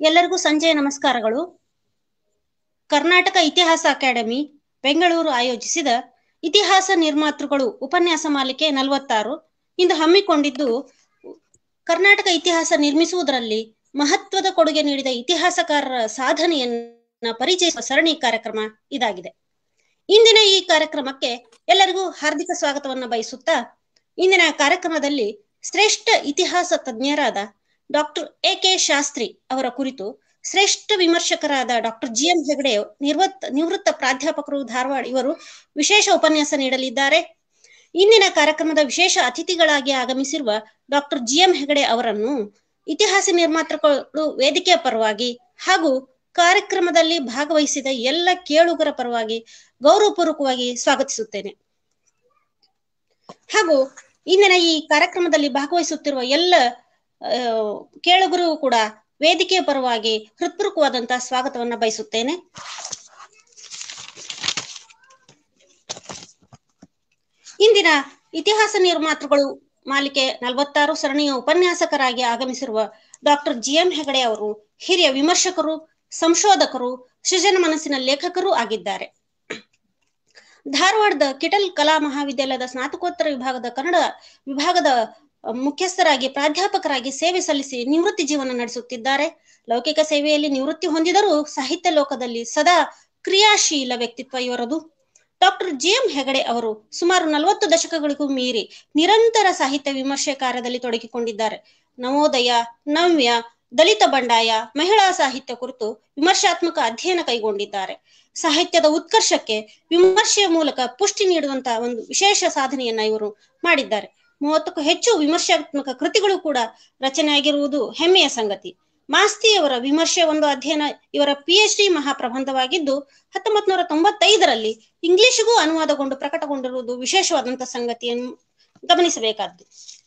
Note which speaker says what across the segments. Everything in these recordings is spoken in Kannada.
Speaker 1: ಎಲ್ಲರಿಗೂ ಸಂಜೆಯ ನಮಸ್ಕಾರಗಳು ಕರ್ನಾಟಕ ಇತಿಹಾಸ ಅಕಾಡೆಮಿ ಬೆಂಗಳೂರು ಆಯೋಜಿಸಿದ ಇತಿಹಾಸ ನಿರ್ಮಾತೃಗಳು ಉಪನ್ಯಾಸ ಮಾಲಿಕೆ ನಲವತ್ತಾರು ಇಂದು ಹಮ್ಮಿಕೊಂಡಿದ್ದು ಕರ್ನಾಟಕ ಇತಿಹಾಸ ನಿರ್ಮಿಸುವುದರಲ್ಲಿ ಮಹತ್ವದ ಕೊಡುಗೆ ನೀಡಿದ ಇತಿಹಾಸಕಾರರ ಸಾಧನೆಯನ್ನ ಪರಿಚಯಿಸುವ ಸರಣಿ ಕಾರ್ಯಕ್ರಮ ಇದಾಗಿದೆ ಇಂದಿನ ಈ ಕಾರ್ಯಕ್ರಮಕ್ಕೆ ಎಲ್ಲರಿಗೂ ಹಾರ್ದಿಕ ಸ್ವಾಗತವನ್ನ ಬಯಸುತ್ತಾ ಇಂದಿನ ಕಾರ್ಯಕ್ರಮದಲ್ಲಿ ಶ್ರೇಷ್ಠ ಇತಿಹಾಸ ತಜ್ಞರಾದ ಡಾಕ್ಟರ್ ಎ ಕೆ ಶಾಸ್ತ್ರಿ ಅವರ ಕುರಿತು ಶ್ರೇಷ್ಠ ವಿಮರ್ಶಕರಾದ ಡಾಕ್ಟರ್ ಜಿ ಎಂ ಹೆಗಡೆ ನಿರ್ವತ್ ನಿವೃತ್ತ ಪ್ರಾಧ್ಯಾಪಕರು ಧಾರವಾಡ ಇವರು ವಿಶೇಷ ಉಪನ್ಯಾಸ ನೀಡಲಿದ್ದಾರೆ ಇಂದಿನ ಕಾರ್ಯಕ್ರಮದ ವಿಶೇಷ ಅತಿಥಿಗಳಾಗಿ ಆಗಮಿಸಿರುವ ಡಾಕ್ಟರ್ ಜಿ ಎಂ ಹೆಗಡೆ ಅವರನ್ನು ಇತಿಹಾಸ ನಿರ್ಮಾತೃಗಳು ವೇದಿಕೆಯ ಪರವಾಗಿ ಹಾಗೂ ಕಾರ್ಯಕ್ರಮದಲ್ಲಿ ಭಾಗವಹಿಸಿದ ಎಲ್ಲ ಕೇಳುಗರ ಪರವಾಗಿ ಗೌರವಪೂರ್ವಕವಾಗಿ ಸ್ವಾಗತಿಸುತ್ತೇನೆ ಹಾಗೂ ಇಂದಿನ ಈ ಕಾರ್ಯಕ್ರಮದಲ್ಲಿ ಭಾಗವಹಿಸುತ್ತಿರುವ ಎಲ್ಲ ಕೇಳುಗರು ಕೂಡ ವೇದಿಕೆಯ ಪರವಾಗಿ ಹೃತ್ಪೂರ್ವಕವಾದಂತಹ ಸ್ವಾಗತವನ್ನ ಬಯಸುತ್ತೇನೆ ಇಂದಿನ ಇತಿಹಾಸ ನಿರ್ಮಾತೃಗಳು ಮಾಲಿಕೆ ನಲವತ್ತಾರು ಸರಣಿಯ ಉಪನ್ಯಾಸಕರಾಗಿ ಆಗಮಿಸಿರುವ ಡಾಕ್ಟರ್ ಜಿ ಎಂ ಹೆಗಡೆ ಅವರು ಹಿರಿಯ ವಿಮರ್ಶಕರು ಸಂಶೋಧಕರು ಸೃಜನ ಮನಸ್ಸಿನ ಲೇಖಕರೂ ಆಗಿದ್ದಾರೆ ಧಾರವಾಡದ ಕಿಟಲ್ ಕಲಾ ಮಹಾವಿದ್ಯಾಲಯದ ಸ್ನಾತಕೋತ್ತರ ವಿಭಾಗದ ಕನ್ನಡ ವಿಭಾಗದ ಮುಖ್ಯಸ್ಥರಾಗಿ ಪ್ರಾಧ್ಯಾಪಕರಾಗಿ ಸೇವೆ ಸಲ್ಲಿಸಿ ನಿವೃತ್ತಿ ಜೀವನ ನಡೆಸುತ್ತಿದ್ದಾರೆ ಲೌಕಿಕ ಸೇವೆಯಲ್ಲಿ ನಿವೃತ್ತಿ ಹೊಂದಿದರೂ ಸಾಹಿತ್ಯ ಲೋಕದಲ್ಲಿ ಸದಾ ಕ್ರಿಯಾಶೀಲ ವ್ಯಕ್ತಿತ್ವ ಇವರದು ಡಾಕ್ಟರ್ ಜಿ ಎಂ ಹೆಗಡೆ ಅವರು ಸುಮಾರು ನಲವತ್ತು ದಶಕಗಳಿಗೂ ಮೀರಿ ನಿರಂತರ ಸಾಹಿತ್ಯ ವಿಮರ್ಶೆ ಕಾರ್ಯದಲ್ಲಿ ತೊಡಗಿಕೊಂಡಿದ್ದಾರೆ ನವೋದಯ ನವ್ಯ ದಲಿತ ಬಂಡಾಯ ಮಹಿಳಾ ಸಾಹಿತ್ಯ ಕುರಿತು ವಿಮರ್ಶಾತ್ಮಕ ಅಧ್ಯಯನ ಕೈಗೊಂಡಿದ್ದಾರೆ ಸಾಹಿತ್ಯದ ಉತ್ಕರ್ಷಕ್ಕೆ ವಿಮರ್ಶೆಯ ಮೂಲಕ ಪುಷ್ಟಿ ನೀಡುವಂತಹ ಒಂದು ವಿಶೇಷ ಸಾಧನೆಯನ್ನ ಇವರು ಮಾಡಿದ್ದಾರೆ ಮೂವತ್ತಕ್ಕೂ ಹೆಚ್ಚು ವಿಮರ್ಶಾತ್ಮಕ ಕೃತಿಗಳು ಕೂಡ ರಚನೆಯಾಗಿರುವುದು ಹೆಮ್ಮೆಯ ಸಂಗತಿ ಮಾಸ್ತಿಯವರ ವಿಮರ್ಶೆ ಒಂದು ಅಧ್ಯಯನ ಇವರ ಪಿ ಎಚ್ ಡಿ ಮಹಾಪ್ರಬಂಧವಾಗಿದ್ದು ಹತ್ತೊಂಬತ್ ನೂರ ತೊಂಬತ್ತೈದರಲ್ಲಿ ಇಂಗ್ಲಿಷಿಗೂ ಅನುವಾದಗೊಂಡು ಪ್ರಕಟಗೊಂಡಿರುವುದು ವಿಶೇಷವಾದಂತಹ ಸಂಗತಿಯನ್ನು ಗಮನಿಸಬೇಕಾದ್ದು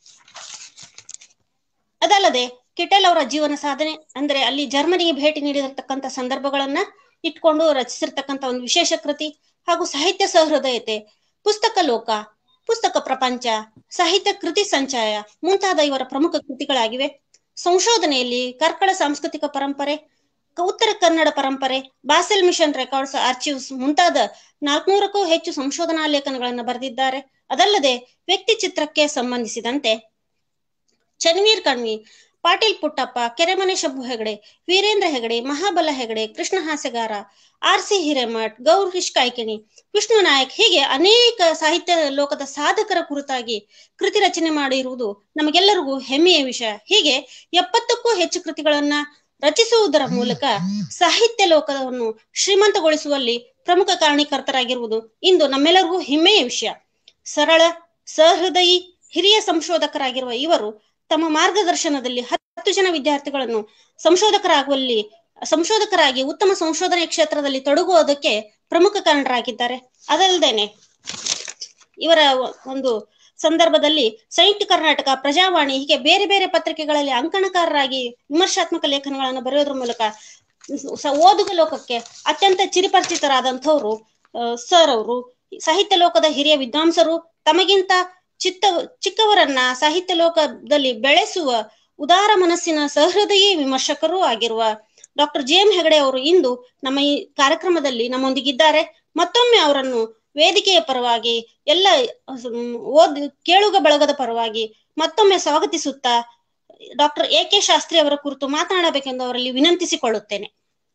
Speaker 1: ಅದಲ್ಲದೆ ಕಿಟೆಲ್ ಅವರ ಜೀವನ ಸಾಧನೆ ಅಂದ್ರೆ ಅಲ್ಲಿ ಜರ್ಮನಿಗೆ ಭೇಟಿ ನೀಡಿರತಕ್ಕಂತ ಸಂದರ್ಭಗಳನ್ನ ಇಟ್ಕೊಂಡು ರಚಿಸಿರ್ತಕ್ಕಂಥ ಒಂದು ವಿಶೇಷ ಕೃತಿ ಹಾಗೂ ಸಾಹಿತ್ಯ ಸಹೃದಯತೆ ಪುಸ್ತಕ ಲೋಕ ಪುಸ್ತಕ ಪ್ರಪಂಚ ಸಾಹಿತ್ಯ ಕೃತಿ ಸಂಚಯ ಮುಂತಾದ ಇವರ ಪ್ರಮುಖ ಕೃತಿಗಳಾಗಿವೆ ಸಂಶೋಧನೆಯಲ್ಲಿ ಕರ್ಕಳ ಸಾಂಸ್ಕೃತಿಕ ಪರಂಪರೆ ಉತ್ತರ ಕನ್ನಡ ಪರಂಪರೆ ಬಾಸೆಲ್ ಮಿಷನ್ ರೆಕಾರ್ಡ್ಸ್ ಆರ್ಚಿವ್ಸ್ ಮುಂತಾದ ನಾಲ್ಕನೂರಕ್ಕೂ ಹೆಚ್ಚು ಸಂಶೋಧನಾ ಲೇಖನಗಳನ್ನು ಬರೆದಿದ್ದಾರೆ ಅದಲ್ಲದೆ ವ್ಯಕ್ತಿ ಚಿತ್ರಕ್ಕೆ ಸಂಬಂಧಿಸಿದಂತೆ ಚನ್ವೀರ್ ಕಣ್ವಿ ಪಾಟೀಲ್ ಪುಟ್ಟಪ್ಪ ಕೆರೆಮನೆ ಶಂಭು ಹೆಗಡೆ ವೀರೇಂದ್ರ ಹೆಗಡೆ ಮಹಾಬಲ ಹೆಗಡೆ ಕೃಷ್ಣ ಹಾಸ್ಯಗಾರ ಆರ್ ಸಿ ಹಿರೇಮಠ್ ಗೌರೀಶ್ ಕಾಯ್ಕಿಣಿ ವಿಷ್ಣು ನಾಯಕ್ ಹೀಗೆ ಅನೇಕ ಸಾಹಿತ್ಯ ಲೋಕದ ಸಾಧಕರ ಕುರಿತಾಗಿ ಕೃತಿ ರಚನೆ ಮಾಡಿರುವುದು ನಮಗೆಲ್ಲರಿಗೂ ಹೆಮ್ಮೆಯ ವಿಷಯ ಹೀಗೆ ಎಪ್ಪತ್ತಕ್ಕೂ ಹೆಚ್ಚು ಕೃತಿಗಳನ್ನ ರಚಿಸುವುದರ ಮೂಲಕ ಸಾಹಿತ್ಯ ಲೋಕವನ್ನು ಶ್ರೀಮಂತಗೊಳಿಸುವಲ್ಲಿ ಪ್ರಮುಖ ಕಾರಣೀಕರ್ತರಾಗಿರುವುದು ಇಂದು ನಮ್ಮೆಲ್ಲರಿಗೂ ಹೆಮ್ಮೆಯ ವಿಷಯ ಸರಳ ಸಹೃದಯಿ ಹಿರಿಯ ಸಂಶೋಧಕರಾಗಿರುವ ಇವರು ತಮ್ಮ ಮಾರ್ಗದರ್ಶನದಲ್ಲಿ ಹತ್ತು ಜನ ವಿದ್ಯಾರ್ಥಿಗಳನ್ನು ಸಂಶೋಧಕರಾಗುವಲ್ಲಿ ಸಂಶೋಧಕರಾಗಿ ಉತ್ತಮ ಸಂಶೋಧನೆ ಕ್ಷೇತ್ರದಲ್ಲಿ ತೊಡಗುವುದಕ್ಕೆ ಪ್ರಮುಖ ಕಾರಣರಾಗಿದ್ದಾರೆ ಅದಲ್ಲದೇನೆ ಇವರ ಒಂದು ಸಂದರ್ಭದಲ್ಲಿ ಸಂಯುಕ್ತ ಕರ್ನಾಟಕ ಪ್ರಜಾವಾಣಿ ಹೀಗೆ ಬೇರೆ ಬೇರೆ ಪತ್ರಿಕೆಗಳಲ್ಲಿ ಅಂಕಣಕಾರರಾಗಿ ವಿಮರ್ಶಾತ್ಮಕ ಲೇಖನಗಳನ್ನು ಬರೆಯೋದ್ರ ಮೂಲಕ ಓದುಗ ಲೋಕಕ್ಕೆ ಅತ್ಯಂತ ಚಿರಿಪರಿಚಿತರಾದಂಥವ್ರು ಸರ್ ಅವರು ಸಾಹಿತ್ಯ ಲೋಕದ ಹಿರಿಯ ವಿದ್ವಾಂಸರು ತಮಗಿಂತ ಚಿತ್ತ ಚಿಕ್ಕವರನ್ನ ಸಾಹಿತ್ಯ ಲೋಕದಲ್ಲಿ ಬೆಳೆಸುವ ಉದಾರ ಮನಸ್ಸಿನ ಸಹೃದಯಿ ವಿಮರ್ಶಕರೂ ಆಗಿರುವ ಡಾಕ್ಟರ್ ಜಿ ಎಂ ಹೆಗಡೆ ಅವರು ಇಂದು ನಮ್ಮ ಈ ಕಾರ್ಯಕ್ರಮದಲ್ಲಿ ನಮ್ಮೊಂದಿಗಿದ್ದಾರೆ ಮತ್ತೊಮ್ಮೆ ಅವರನ್ನು ವೇದಿಕೆಯ ಪರವಾಗಿ ಎಲ್ಲ ಓದ್ ಕೇಳುಗ ಬಳಗದ ಪರವಾಗಿ ಮತ್ತೊಮ್ಮೆ ಸ್ವಾಗತಿಸುತ್ತಾ ಡಾಕ್ಟರ್ ಎ ಕೆ ಶಾಸ್ತ್ರಿ ಅವರ ಕುರಿತು ಮಾತನಾಡಬೇಕೆಂದು ಅವರಲ್ಲಿ ವಿನಂತಿಸಿಕೊಳ್ಳುತ್ತೇನೆ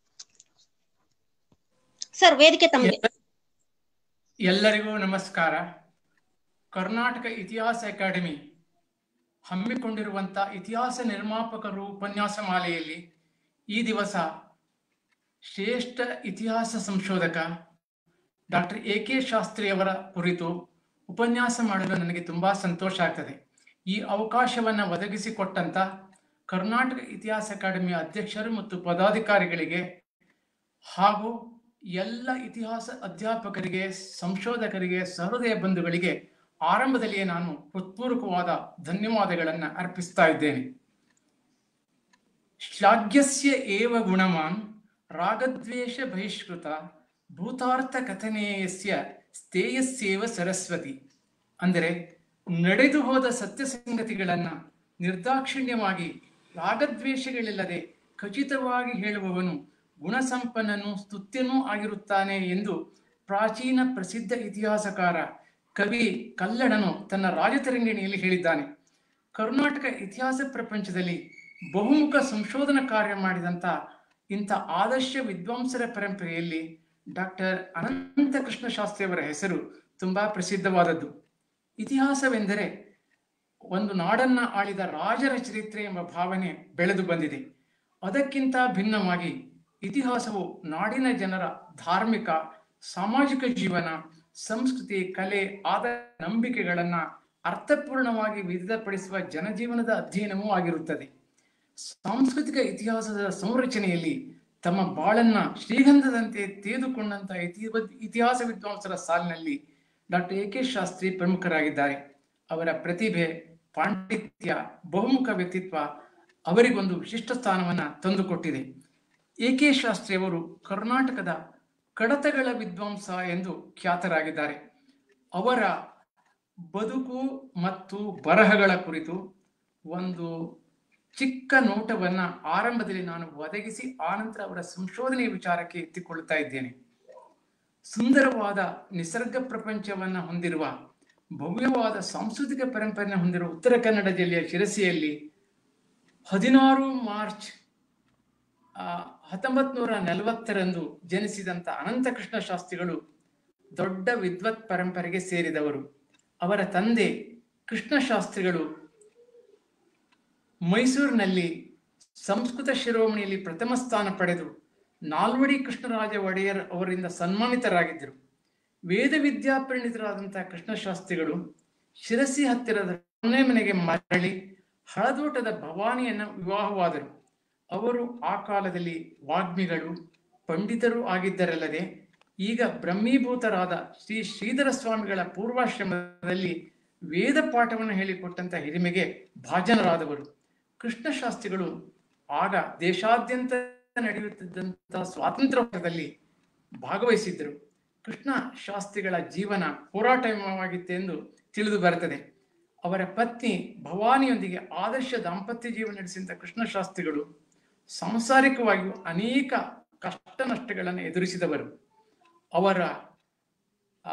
Speaker 1: ಸರ್ ವೇದಿಕೆ ತಮಗೆ
Speaker 2: ಎಲ್ಲರಿಗೂ ನಮಸ್ಕಾರ ಕರ್ನಾಟಕ ಇತಿಹಾಸ ಅಕಾಡೆಮಿ ಹಮ್ಮಿಕೊಂಡಿರುವಂತ ಇತಿಹಾಸ ನಿರ್ಮಾಪಕರು ಉಪನ್ಯಾಸ ಮಾಲೆಯಲ್ಲಿ ಈ ದಿವಸ ಶ್ರೇಷ್ಠ ಇತಿಹಾಸ ಸಂಶೋಧಕ ಡಾಕ್ಟರ್ ಎ ಕೆ ಶಾಸ್ತ್ರಿ ಅವರ ಕುರಿತು ಉಪನ್ಯಾಸ ಮಾಡಲು ನನಗೆ ತುಂಬಾ ಸಂತೋಷ ಆಗ್ತದೆ ಈ ಅವಕಾಶವನ್ನು ಒದಗಿಸಿಕೊಟ್ಟಂತ ಕರ್ನಾಟಕ ಇತಿಹಾಸ ಅಕಾಡೆಮಿಯ ಅಧ್ಯಕ್ಷರು ಮತ್ತು ಪದಾಧಿಕಾರಿಗಳಿಗೆ ಹಾಗೂ ಎಲ್ಲ ಇತಿಹಾಸ ಅಧ್ಯಾಪಕರಿಗೆ ಸಂಶೋಧಕರಿಗೆ ಸಹೃದಯ ಬಂಧುಗಳಿಗೆ ಆರಂಭದಲ್ಲಿಯೇ ನಾನು ಹೃತ್ಪೂರ್ವಕವಾದ ಧನ್ಯವಾದಗಳನ್ನು ಅರ್ಪಿಸ್ತಾ ಇದ್ದೇನೆ ಶ್ಲಾಘ್ಯಸ್ಯ ಏವ ಗುಣಮಾನ್ ರಾಗದ್ವೇಷ ಬಹಿಷ್ಕೃತ ಭೂತಾರ್ಥ ಕಥನೇಯಸ್ಯ ಸ್ಥೇಯಸ್ಯೇವ ಸರಸ್ವತಿ ಅಂದರೆ ನಡೆದು ಹೋದ ಸತ್ಯ ಸಂಗತಿಗಳನ್ನ ನಿರ್ದಾಕ್ಷಿಣ್ಯವಾಗಿ ರಾಗದ್ವೇಷಗಳಿಲ್ಲದೆ ಖಚಿತವಾಗಿ ಹೇಳುವವನು ಗುಣಸಂಪನ್ನನು ಸ್ತುತ್ಯನೂ ಆಗಿರುತ್ತಾನೆ ಎಂದು ಪ್ರಾಚೀನ ಪ್ರಸಿದ್ಧ ಇತಿಹಾಸಕಾರ ಕವಿ ಕಲ್ಲಡನು ತನ್ನ ರಾಜತರಂಗಿಣಿಯಲ್ಲಿ ಹೇಳಿದ್ದಾನೆ ಕರ್ನಾಟಕ ಇತಿಹಾಸ ಪ್ರಪಂಚದಲ್ಲಿ ಬಹುಮುಖ ಸಂಶೋಧನಾ ಕಾರ್ಯ ಮಾಡಿದಂಥ ಇಂಥ ಆದರ್ಶ ವಿದ್ವಾಂಸರ ಪರಂಪರೆಯಲ್ಲಿ ಡಾಕ್ಟರ್ ಅನಂತ ಕೃಷ್ಣ ಶಾಸ್ತ್ರಿಯವರ ಹೆಸರು ತುಂಬಾ ಪ್ರಸಿದ್ಧವಾದದ್ದು ಇತಿಹಾಸವೆಂದರೆ ಒಂದು ನಾಡನ್ನ ಆಳಿದ ರಾಜರ ಚರಿತ್ರೆ ಎಂಬ ಭಾವನೆ ಬೆಳೆದು ಬಂದಿದೆ ಅದಕ್ಕಿಂತ ಭಿನ್ನವಾಗಿ ಇತಿಹಾಸವು ನಾಡಿನ ಜನರ ಧಾರ್ಮಿಕ ಸಾಮಾಜಿಕ ಜೀವನ ಸಂಸ್ಕೃತಿ ಕಲೆ ಆದ ನಂಬಿಕೆಗಳನ್ನ ಅರ್ಥಪೂರ್ಣವಾಗಿ ವಿಧಿತಪಡಿಸುವ ಜನಜೀವನದ ಅಧ್ಯಯನವೂ ಆಗಿರುತ್ತದೆ ಸಾಂಸ್ಕೃತಿಕ ಇತಿಹಾಸದ ಸಂರಚನೆಯಲ್ಲಿ ತಮ್ಮ ಬಾಳನ್ನ ಶ್ರೀಗಂಧದಂತೆ ತೆಗೆದುಕೊಂಡಂತ ಇತಿಹಾಸ ವಿದ್ವಾಂಸರ ಸಾಲಿನಲ್ಲಿ ಡಾಕ್ಟರ್ ಎ ಕೆ ಶಾಸ್ತ್ರಿ ಪ್ರಮುಖರಾಗಿದ್ದಾರೆ ಅವರ ಪ್ರತಿಭೆ ಪಾಂಡಿತ್ಯ ಬಹುಮುಖ ವ್ಯಕ್ತಿತ್ವ ಅವರಿಗೊಂದು ವಿಶಿಷ್ಟ ಸ್ಥಾನವನ್ನ ತಂದುಕೊಟ್ಟಿದೆ ಎ ಕೆ ಶಾಸ್ತ್ರಿ ಅವರು ಕರ್ನಾಟಕದ ಕಡತಗಳ ವಿದ್ವಾಂಸ ಎಂದು ಖ್ಯಾತರಾಗಿದ್ದಾರೆ ಅವರ ಬದುಕು ಮತ್ತು ಬರಹಗಳ ಕುರಿತು ಒಂದು ಚಿಕ್ಕ ನೋಟವನ್ನ ಆರಂಭದಲ್ಲಿ ನಾನು ಒದಗಿಸಿ ಆನಂತರ ಅವರ ಸಂಶೋಧನೆಯ ವಿಚಾರಕ್ಕೆ ಎತ್ತಿಕೊಳ್ಳುತ್ತಾ ಇದ್ದೇನೆ ಸುಂದರವಾದ ನಿಸರ್ಗ ಪ್ರಪಂಚವನ್ನ ಹೊಂದಿರುವ ಭವ್ಯವಾದ ಸಾಂಸ್ಕೃತಿಕ ಪರಂಪರೆಯನ್ನು ಹೊಂದಿರುವ ಉತ್ತರ ಕನ್ನಡ ಜಿಲ್ಲೆಯ ಶಿರಸಿಯಲ್ಲಿ ಹದಿನಾರು ಮಾರ್ಚ್ ಹತ್ತೊಂಬತ್ ನೂರ ನಲವತ್ತರಂದು ಜನಿಸಿದಂತ ಅನಂತಕೃಷ್ಣ ಶಾಸ್ತ್ರಿಗಳು ದೊಡ್ಡ ವಿದ್ವತ್ ಪರಂಪರೆಗೆ ಸೇರಿದವರು ಅವರ ತಂದೆ ಕೃಷ್ಣ ಶಾಸ್ತ್ರಿಗಳು ಮೈಸೂರಿನಲ್ಲಿ ಸಂಸ್ಕೃತ ಶಿರೋಮಣಿಯಲ್ಲಿ ಪ್ರಥಮ ಸ್ಥಾನ ಪಡೆದು ನಾಲ್ವಡಿ ಕೃಷ್ಣರಾಜ ಒಡೆಯರ್ ಅವರಿಂದ ಸನ್ಮಾನಿತರಾಗಿದ್ದರು ವೇದ ವಿದ್ಯಾಪರಿಣಿತರಾದಂತಹ ಕೃಷ್ಣಶಾಸ್ತ್ರಿಗಳು ಶಿರಸಿ ಹತ್ತಿರದ ಮನೆಗೆ ಮರಳಿ ಹಳದೋಟದ ಭವಾನಿಯನ್ನ ವಿವಾಹವಾದರು ಅವರು ಆ ಕಾಲದಲ್ಲಿ ವಾಗ್ಮಿಗಳು ಪಂಡಿತರು ಆಗಿದ್ದರಲ್ಲದೆ ಈಗ ಬ್ರಹ್ಮೀಭೂತರಾದ ಶ್ರೀ ಶ್ರೀಧರ ಸ್ವಾಮಿಗಳ ಪೂರ್ವಾಶ್ರಮದಲ್ಲಿ ವೇದ ಪಾಠವನ್ನು ಹೇಳಿಕೊಟ್ಟಂತ ಹಿರಿಮೆಗೆ ಭಾಜನರಾದವರು ಕೃಷ್ಣಶಾಸ್ತ್ರಿಗಳು ಆಗ ದೇಶಾದ್ಯಂತ ನಡೆಯುತ್ತಿದ್ದಂತಹ ಸ್ವಾತಂತ್ರ್ಯ ಹೋರಾಟದಲ್ಲಿ ಭಾಗವಹಿಸಿದ್ದರು ಕೃಷ್ಣ ಶಾಸ್ತ್ರಿಗಳ ಜೀವನ ಹೋರಾಟಮಯವಾಗಿತ್ತೆಂದು ತಿಳಿದು ಬರುತ್ತದೆ ಅವರ ಪತ್ನಿ ಭವಾನಿಯೊಂದಿಗೆ ಆದರ್ಶ ದಾಂಪತ್ಯ ಜೀವನ ನಡೆಸಿದಂಥ ಕೃಷ್ಣ ಶಾಸ್ತ್ರಿಗಳು ಸಾಂಸಾರಿಕವಾಗಿಯೂ ಅನೇಕ ಕಷ್ಟ ನಷ್ಟಗಳನ್ನು ಎದುರಿಸಿದವರು ಅವರ ಆ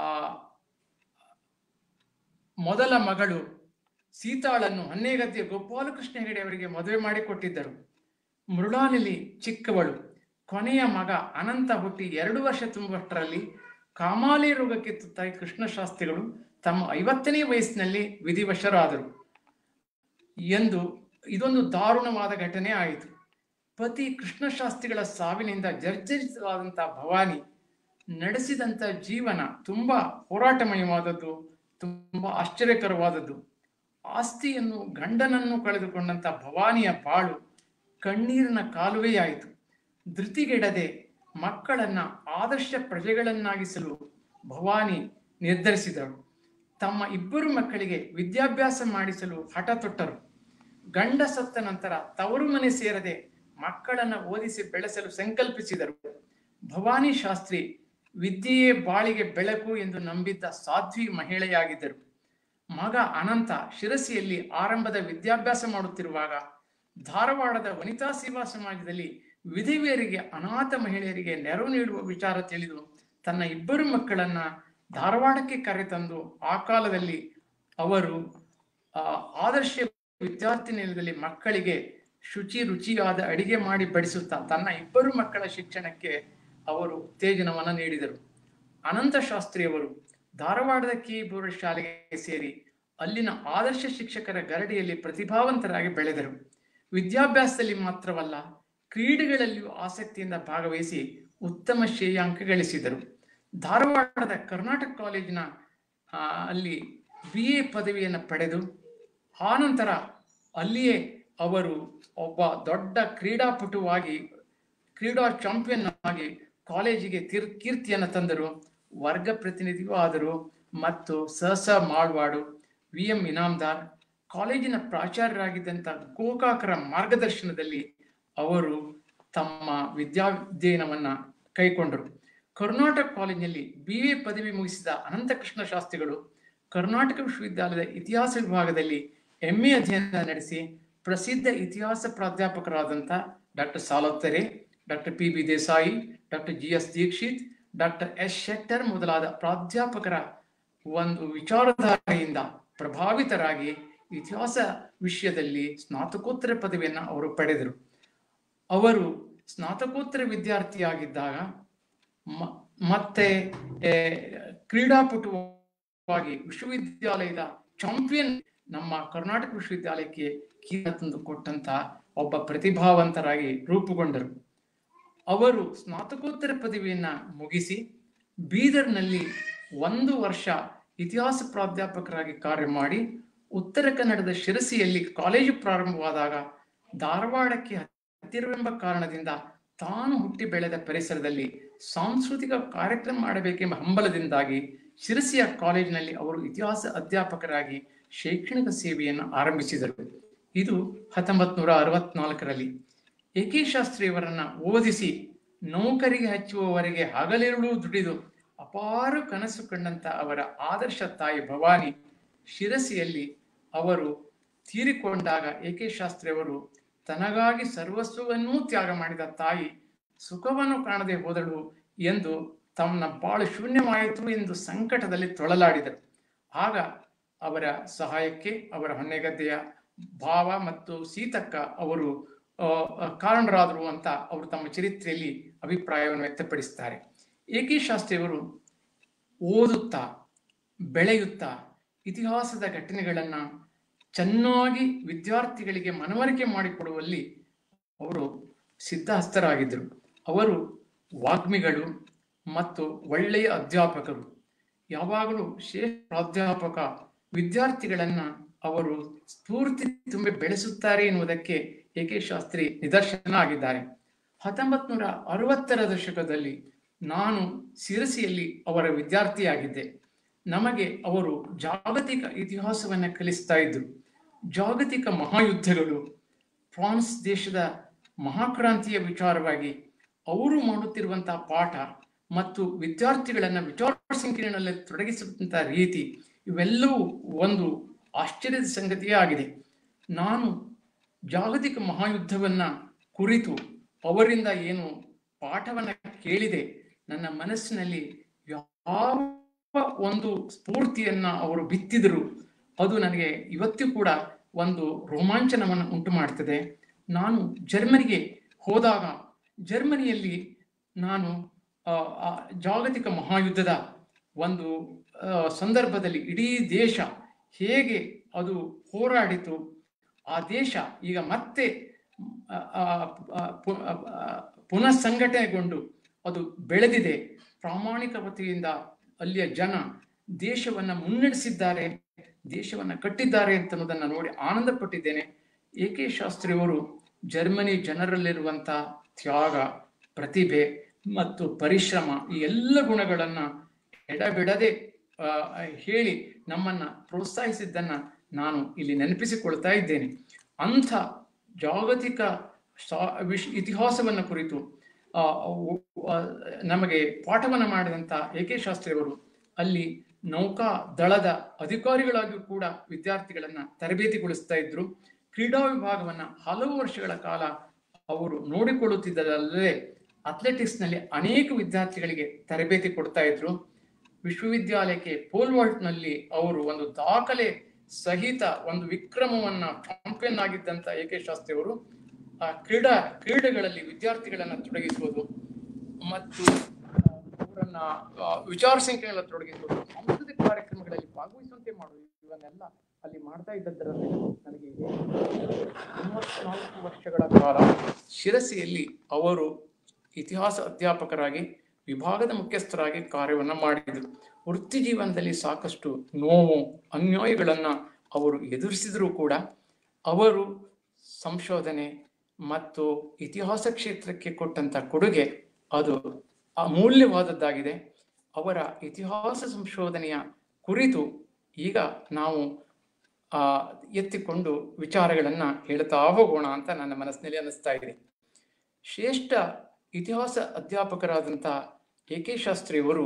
Speaker 2: ಮೊದಲ ಮಗಳು ಸೀತಾಳನ್ನು ಹನ್ನೇಗದ್ದೆಯ ಗೋಪಾಲಕೃಷ್ಣ ಹೆಗಡೆ ಅವರಿಗೆ ಮದುವೆ ಮಾಡಿಕೊಟ್ಟಿದ್ದರು ಮೃಳಾಲಿಲಿ ಚಿಕ್ಕವಳು ಕೊನೆಯ ಮಗ ಅನಂತ ಹುಟ್ಟಿ ಎರಡು ವರ್ಷ ತುಂಬುವಷ್ಟರಲ್ಲಿ ಕಾಮಾಲೆ ರೋಗಕ್ಕೆ ತುತ್ತಾಗಿ ಕೃಷ್ಣಶಾಸ್ತ್ರಿಗಳು ತಮ್ಮ ಐವತ್ತನೇ ವಯಸ್ಸಿನಲ್ಲಿ ವಿಧಿವಶರಾದರು ಎಂದು ಇದೊಂದು ದಾರುಣವಾದ ಘಟನೆ ಆಯಿತು ಪತಿ ಕೃಷ್ಣಶಾಸ್ತ್ರಿಗಳ ಸಾವಿನಿಂದ ಜರ್ಜರಿತವಾದಂತಹ ಭವಾನಿ ನಡೆಸಿದಂತ ಜೀವನ ತುಂಬಾ ಹೋರಾಟಮಯವಾದದ್ದು ತುಂಬಾ ಆಶ್ಚರ್ಯಕರವಾದದ್ದು ಆಸ್ತಿಯನ್ನು ಗಂಡನನ್ನು ಕಳೆದುಕೊಂಡಂತ ಭವಾನಿಯ ಬಾಳು ಕಣ್ಣೀರಿನ ಕಾಲುವೆಯಾಯಿತು ಧೃತಿಗೆಡದೆ ಮಕ್ಕಳನ್ನ ಆದರ್ಶ ಪ್ರಜೆಗಳನ್ನಾಗಿಸಲು ಭವಾನಿ ನಿರ್ಧರಿಸಿದರು ತಮ್ಮ ಇಬ್ಬರು ಮಕ್ಕಳಿಗೆ ವಿದ್ಯಾಭ್ಯಾಸ ಮಾಡಿಸಲು ಹಠ ತೊಟ್ಟರು ಗಂಡ ಸತ್ತ ನಂತರ ತವರು ಮನೆ ಸೇರದೆ ಮಕ್ಕಳನ್ನ ಓದಿಸಿ ಬೆಳೆಸಲು ಸಂಕಲ್ಪಿಸಿದರು ಭವಾನಿ ಶಾಸ್ತ್ರಿ ವಿದ್ಯೆಯೇ ಬಾಳಿಗೆ ಬೆಳಕು ಎಂದು ನಂಬಿದ್ದ ಸಾಧ್ವಿ ಮಹಿಳೆಯಾಗಿದ್ದರು ಮಗ ಅನಂತ ಶಿರಸಿಯಲ್ಲಿ ಆರಂಭದ ವಿದ್ಯಾಭ್ಯಾಸ ಮಾಡುತ್ತಿರುವಾಗ ಧಾರವಾಡದ ವನಿತಾ ಸೇವಾ ಸಮಾಜದಲ್ಲಿ ವಿಧವೆಯರಿಗೆ ಅನಾಥ ಮಹಿಳೆಯರಿಗೆ ನೆರವು ನೀಡುವ ವಿಚಾರ ತಿಳಿದು ತನ್ನ ಇಬ್ಬರು ಮಕ್ಕಳನ್ನ ಧಾರವಾಡಕ್ಕೆ ಕರೆತಂದು ಆ ಕಾಲದಲ್ಲಿ ಅವರು ಆ, ಆದರ್ಶ ವಿದ್ಯಾರ್ಥಿ ನಿಲಯದಲ್ಲಿ ಮಕ್ಕಳಿಗೆ ಶುಚಿ ರುಚಿಯಾದ ಅಡಿಗೆ ಮಾಡಿ ಬಡಿಸುತ್ತಾ ತನ್ನ ಇಬ್ಬರು ಮಕ್ಕಳ ಶಿಕ್ಷಣಕ್ಕೆ ಅವರು ಉತ್ತೇಜನವನ್ನು ನೀಡಿದರು ಅನಂತ ಶಾಸ್ತ್ರಿಯವರು ಧಾರವಾಡದ ಕೀಬೋರ್ಡ್ ಶಾಲೆಗೆ ಸೇರಿ ಅಲ್ಲಿನ ಆದರ್ಶ ಶಿಕ್ಷಕರ ಗರಡಿಯಲ್ಲಿ ಪ್ರತಿಭಾವಂತರಾಗಿ ಬೆಳೆದರು ವಿದ್ಯಾಭ್ಯಾಸದಲ್ಲಿ ಮಾತ್ರವಲ್ಲ ಕ್ರೀಡೆಗಳಲ್ಲಿಯೂ ಆಸಕ್ತಿಯಿಂದ ಭಾಗವಹಿಸಿ ಉತ್ತಮ ಶ್ರೇಯಾಂಕ ಗಳಿಸಿದರು ಧಾರವಾಡದ ಕರ್ನಾಟಕ ಕಾಲೇಜಿನ ಆ, ಅಲ್ಲಿ ಬಿ ಎ ಪದವಿಯನ್ನು ಪಡೆದು ಆನಂತರ ಅಲ್ಲಿಯೇ ಅವರು ಒಬ್ಬ ದೊಡ್ಡ ಕ್ರೀಡಾಪಟುವಾಗಿ ಕ್ರೀಡಾ ಚಾಂಪಿಯನ್ ಆಗಿ ಕಾಲೇಜಿಗೆ ತೀರ್ ಕೀರ್ತಿಯನ್ನು ತಂದರು ವರ್ಗ ಪ್ರತಿನಿಧಿಯೂ ಆದರು ಮತ್ತು ಸಹಸ ಮಾಳ್ವಾಡು ವಿ ಎಂ ಇನಾಮ್ದಾರ್ ಕಾಲೇಜಿನ ಪ್ರಾಚಾರ್ಯರಾಗಿದ್ದಂಥ ಗೋಕಾಕರ ಮಾರ್ಗದರ್ಶನದಲ್ಲಿ ಅವರು ತಮ್ಮ ವಿದ್ಯಾಧ್ಯಯನವನ್ನ ಕೈಕೊಂಡರು ಕರ್ನಾಟಕ ಕಾಲೇಜಿನಲ್ಲಿ ಬಿ ಎ ಪದವಿ ಮುಗಿಸಿದ ಅನಂತಕೃಷ್ಣ ಶಾಸ್ತ್ರಿಗಳು ಕರ್ನಾಟಕ ವಿಶ್ವವಿದ್ಯಾಲಯದ ಇತಿಹಾಸ ವಿಭಾಗದಲ್ಲಿ ಎಂ ಎ ಅಧ್ಯಯನ ನಡೆಸಿ ಪ್ರಸಿದ್ಧ ಇತಿಹಾಸ ಪ್ರಾಧ್ಯಾಪಕರಾದಂಥ doctor Saletore doctor P B Desai doctor G S Dikshit doctor S Shettar ಮೊದಲಾದ ಪ್ರಾಧ್ಯಾಪಕರ ಒಂದು ವಿಚಾರಧಾರೆಯಿಂದ ಪ್ರಭಾವಿತರಾಗಿ ಇತಿಹಾಸ ವಿಷಯದಲ್ಲಿ ಸ್ನಾತಕೋತ್ತರ ಪದವಿಯನ್ನು ಅವರು ಪಡೆದರು ಅವರು ಸ್ನಾತಕೋತ್ತರ ವಿದ್ಯಾರ್ಥಿಯಾಗಿದ್ದಾಗ ಮ- ಮತ್ತೆ ಏ, ಕ್ರೀಡಾಪಟುವಾಗಿ ವಿಶ್ವವಿದ್ಯಾಲಯದ ಚಾಂಪಿಯನ್ ನಮ್ಮ ಕರ್ನಾಟಕ ವಿಶ್ವವಿದ್ಯಾಲಯಕ್ಕೆ ಕೀರ್ತಿ ತಂದು ಕೊಟ್ಟಂತ ಒಬ್ಬ ಪ್ರತಿಭಾವಂತರಾಗಿ ರೂಪುಗೊಂಡರು ಅವರು ಸ್ನಾತಕೋತ್ತರ ಪದವಿಯನ್ನ ಮುಗಿಸಿ ಬೀದರ್ನಲ್ಲಿ ಒಂದು ವರ್ಷ ಇತಿಹಾಸ ಪ್ರಾಧ್ಯಾಪಕರಾಗಿ ಕಾರ್ಯ ಮಾಡಿ ಉತ್ತರ ಕನ್ನಡದ ಶಿರಸಿಯಲ್ಲಿ ಕಾಲೇಜು ಪ್ರಾರಂಭವಾದಾಗ ಧಾರವಾಡಕ್ಕೆ ಹತ್ತಿರವೆಂಬ ಕಾರಣದಿಂದ ತಾನು ಹುಟ್ಟಿ ಬೆಳೆದ ಪರಿಸರದಲ್ಲಿ ಸಾಂಸ್ಕೃತಿಕ ಕಾರ್ಯಕ್ರಮ ಮಾಡಬೇಕೆಂಬ ಹಂಬಲದಿಂದಾಗಿ ಶಿರಸಿಯ ಕಾಲೇಜಿನಲ್ಲಿ ಅವರು ಇತಿಹಾಸ ಅಧ್ಯಾಪಕರಾಗಿ ಶೈಕ್ಷಣಿಕ ಸೇವೆಯನ್ನು ಆರಂಭಿಸಿದರು ಇದು ಹತ್ತೊಂಬತ್ ನೂರ ಅರವತ್ನಾಲ್ಕರಲ್ಲಿ ಎ ಕೆ ಶಾಸ್ತ್ರಿಯವರನ್ನ ಓದಿಸಿ ನೌಕರಿಗೆ ಹಚ್ಚುವವರೆಗೆ ಹಗಲಿರುಳು ದುಡಿದು ಅಪಾರ ಕನಸು ಕಂಡಂತ ಅವರ ಆದರ್ಶ ತಾಯಿ ಭವಾನಿ ಶಿರಸಿಯಲ್ಲಿ ಅವರು ತೀರಿಕೊಂಡಾಗ ಎ ಕೆ ಶಾಸ್ತ್ರಿಯವರು ತನಗಾಗಿ ಸರ್ವಸ್ವವನ್ನೂ ತ್ಯಾಗ ಮಾಡಿದ ತಾಯಿ ಸುಖವನ್ನು ಕಾಣದೆ ಹೋದಳು ಎಂದು ತಮ್ಮ ಬಾಳು ಶೂನ್ಯವಾಯಿತು ಎಂದು ಸಂಕಟದಲ್ಲಿ ತೊಳಲಾಡಿದರು ಆಗ ಅವರ ಸಹಾಯಕ್ಕೆ ಅವರ ಹೊನ್ನೆಗದ್ದೆಯ ಭಾವ ಮತ್ತು ಸೀತಕ್ಕ ಅವರು ಆ, ಕಾರಣರಾದರು ಅಂತ ಅವರು ತಮ್ಮ ಚರಿತ್ರೆಯಲ್ಲಿ ಅಭಿಪ್ರಾಯವನ್ನು ವ್ಯಕ್ತಪಡಿಸ್ತಾರೆ ಎ ಕೆ ಶಾಸ್ತ್ರಿಯವರು ಓದುತ್ತಾ ಬೆಳೆಯುತ್ತಾ ಇತಿಹಾಸದ ಘಟನೆಗಳನ್ನ ಚೆನ್ನಾಗಿ ವಿದ್ಯಾರ್ಥಿಗಳಿಗೆ ಮನವರಿಕೆ ಮಾಡಿಕೊಡುವಲ್ಲಿ ಅವರು ಸಿದ್ಧಹಸ್ತರಾಗಿದ್ದರು ಅವರು ವಾಗ್ಮಿಗಳು ಮತ್ತು ಒಳ್ಳೆಯ ಅಧ್ಯಾಪಕರು ಯಾವಾಗಲೂ ಶ್ರೇಷ್ಠ ಪ್ರಾಧ್ಯಾಪಕ ವಿದ್ಯಾರ್ಥಿಗಳನ್ನ ಅವರು ಸ್ಫೂರ್ತಿ ತುಂಬಿ ಬೆಳೆಸುತ್ತಾರೆ ಎನ್ನುವುದಕ್ಕೆ ಎ ಕೆ ಶಾಸ್ತ್ರಿ ನಿದರ್ಶನ ಆಗಿದ್ದಾರೆ ಹತ್ತೊಂಬತ್ ನೂರ ಅರವತ್ತರ ದಶಕದಲ್ಲಿ ನಾನು ಸಿರಸಿಯಲ್ಲಿ ಅವರ ವಿದ್ಯಾರ್ಥಿಯಾಗಿದ್ದೆ ನಮಗೆ ಅವರು ಜಾಗತಿಕ ಇತಿಹಾಸವನ್ನ ಕಲಿಸ್ತಾ ಇದ್ರು ಜಾಗತಿಕ ಮಹಾಯುದ್ಧಗಳು ಫ್ರಾನ್ಸ್ ದೇಶದ ಮಹಾಕ್ರಾಂತಿಯ ವಿಚಾರವಾಗಿ ಅವರು ಮಾಡುತ್ತಿರುವಂತಹ ಪಾಠ ಮತ್ತು ವಿದ್ಯಾರ್ಥಿಗಳನ್ನ ವಿಚಾರ ಸಂಕಿರಣದಲ್ಲಿ ತೊಡಗಿಸುವಂತಹ ರೀತಿ ಇವೆಲ್ಲವೂ ಒಂದು ಆಶ್ಚರ್ಯದ ಸಂಗತಿಯೇ ಆಗಿದೆ ನಾನು ಜಾಗತಿಕ ಮಹಾಯುದ್ಧವನ್ನ ಕುರಿತು ಅವರಿಂದ ಏನು ಪಾಠವನ್ನ ಕೇಳಿದೆ ನನ್ನ ಮನಸ್ಸಿನಲ್ಲಿ ಯಾವ ಒಂದು ಸ್ಫೂರ್ತಿಯನ್ನ ಅವರು ಬಿತ್ತಿದರು ಅದು ನನಗೆ ಇವತ್ತು ಕೂಡ ಒಂದು ರೋಮಾಂಚನವನ್ನು ಉಂಟು ಮಾಡ್ತದೆ ನಾನು ಜರ್ಮನಿಗೆ ಹೋದಾಗ ಜರ್ಮನಿಯಲ್ಲಿ ನಾನು ಆ, ಆ ಜಾಗತಿಕ ಮಹಾಯುದ್ಧದ ಒಂದು ಆ, ಸಂದರ್ಭದಲ್ಲಿ ಇಡೀ ದೇಶ ಹೇಗೆ ಅದು ಹೋರಾಡಿತು ಆ ದೇಶ ಈಗ ಮತ್ತೆ ಆ, ಆ, ಆ, ಪು- ಆ, ಆ, ಪುನಃ ಸಂಘಟನೆಗೊಂಡು ಅದು ಬೆಳೆದಿದೆ ಪ್ರಾಮಾಣಿಕತೆಯಿಂದ ಅಲ್ಲಿಯ ಜನ ದೇಶವನ್ನ ಮುನ್ನಡೆಸಿದ್ದಾರೆ ದೇಶವನ್ನ ಕಟ್ಟಿದ್ದಾರೆ ಅಂತ ಅನ್ನೋದನ್ನ ನೋಡಿ ಆನಂದ ಪಟ್ಟಿದ್ದೇನೆ ಎ ಕೆ ಶಾಸ್ತ್ರಿಯವರು ಜರ್ಮನಿ ಜನರಲ್ಲಿರುವಂತ ತ್ಯಾಗ ಪ್ರತಿಭೆ ಮತ್ತು ಪರಿಶ್ರಮ ಈ ಎಲ್ಲ ಗುಣಗಳನ್ನ ಎಡಬಿಡದೆ ಆ, ಹೇಳಿ ನಮ್ಮನ್ನ ಪ್ರೋತ್ಸಾಹಿಸಿದ್ದನ್ನ ನಾನು ಇಲ್ಲಿ ನೆನಪಿಸಿಕೊಳ್ತಾ ಇದ್ದೇನೆ ಅಂಥ ಜಾಗತಿಕ ಸಾ- ವಿಶ್ ಇತಿಹಾಸವನ್ನ ಕುರಿತು ಆ, ಅವು- ಆ, ನಮಗೆ ಪಾಠವನ್ನ ಮಾಡಿದಂತ ಎ ಕೆ ಶಾಸ್ತ್ರಿಯವರು ಅಲ್ಲಿ ನೌಕಾ ದಳದ ಅಧಿಕಾರಿಗಳಾಗಿಯೂ ಕೂಡ ವಿದ್ಯಾರ್ಥಿಗಳನ್ನ ತರಬೇತಿಗೊಳಿಸ್ತಾ ಇದ್ರು ಕ್ರೀಡಾ ವಿಭಾಗವನ್ನ ಹಲವು ವರ್ಷಗಳ ಕಾಲ ಅವರು ನೋಡಿಕೊಳ್ಳುತ್ತಿದ್ದರಲ್ಲದೆ ಅಥ್ಲೆಟಿಕ್ಸ್ ನಲ್ಲಿ ಅನೇಕ ವಿದ್ಯಾರ್ಥಿಗಳಿಗೆ ತರಬೇತಿ ಕೊಡ್ತಾ ಇದ್ರು ವಿಶ್ವವಿದ್ಯಾಲಯಕ್ಕೆ ಪೋಲ್ ವಾಲ್ಟ್ ನಲ್ಲಿ ಅವರು ಒಂದು ದಾಖಲೆ ಸಹಿತ ಒಂದು ವಿಕ್ರಮವನ್ನ ಚಾಂಪಿಯನ್ ಆಗಿದ್ದಂತ ಎ ಕೆ ಶಾಸ್ತ್ರಿ ಅವರು ಆ ಕ್ರೀಡಾ ಕ್ರೀಡೆಗಳಲ್ಲಿ ವಿದ್ಯಾರ್ಥಿಗಳನ್ನ ತೊಡಗಿಸುವುದು ಮತ್ತು ಅವರನ್ನ ಆ, ವಿಚಾರ ಸಂಖ್ಯೆಗಳ ತೊಡಗಿಸುವುದು ಸಾಂಸ್ಕೃತಿಕ ಕಾರ್ಯಕ್ರಮಗಳಲ್ಲಿ ಭಾಗವಹಿಸುವಂತೆ ಮಾಡುವುದು ಇವನ್ನೆಲ್ಲ ಅಲ್ಲಿ ಮಾಡ್ತಾ ಇದ್ದದರಲ್ಲಿ ನನಗೆ ಮೂವತ್ನಾಲ್ಕು ವರ್ಷಗಳ ಕಾಲ ಶಿರಸಿಯಲ್ಲಿ ಅವರು ಇತಿಹಾಸ ಅಧ್ಯಾಪಕರಾಗಿ ವಿಭಾಗದ ಮುಖ್ಯಸ್ಥರಾಗಿ ಕಾರ್ಯವನ್ನ ಮಾಡಿದರು ವೃತ್ತಿ ಜೀವನದಲ್ಲಿ ಸಾಕಷ್ಟು ನೋವು ಅನ್ಯಾಯಗಳನ್ನ ಅವರು ಎದುರಿಸಿದರೂ ಕೂಡ ಅವರು ಸಂಶೋಧನೆ ಮತ್ತು ಇತಿಹಾಸ ಕ್ಷೇತ್ರಕ್ಕೆ ಕೊಟ್ಟಂತ ಕೊಡುಗೆ ಅದು ಅಮೂಲ್ಯವಾದದ್ದಾಗಿದೆ ಅವರ ಇತಿಹಾಸ ಸಂಶೋಧನೆಯ ಕುರಿತು ಈಗ ನಾವು ಆ ಎತ್ತಿಕೊಂಡು ವಿಚಾರಗಳನ್ನ ಹೇಳ್ತಾ ಹೋಗೋಣ ಅಂತ ನನ್ನ ಮನಸ್ಸಿನಲ್ಲಿ ಅನ್ನಿಸ್ತಾ ಇದೆ ಶ್ರೇಷ್ಠ ಇತಿಹಾಸ ಅಧ್ಯಾಪಕರಾದಂಥ ಎ ಕೆ ಶಾಸ್ತ್ರಿಯವರು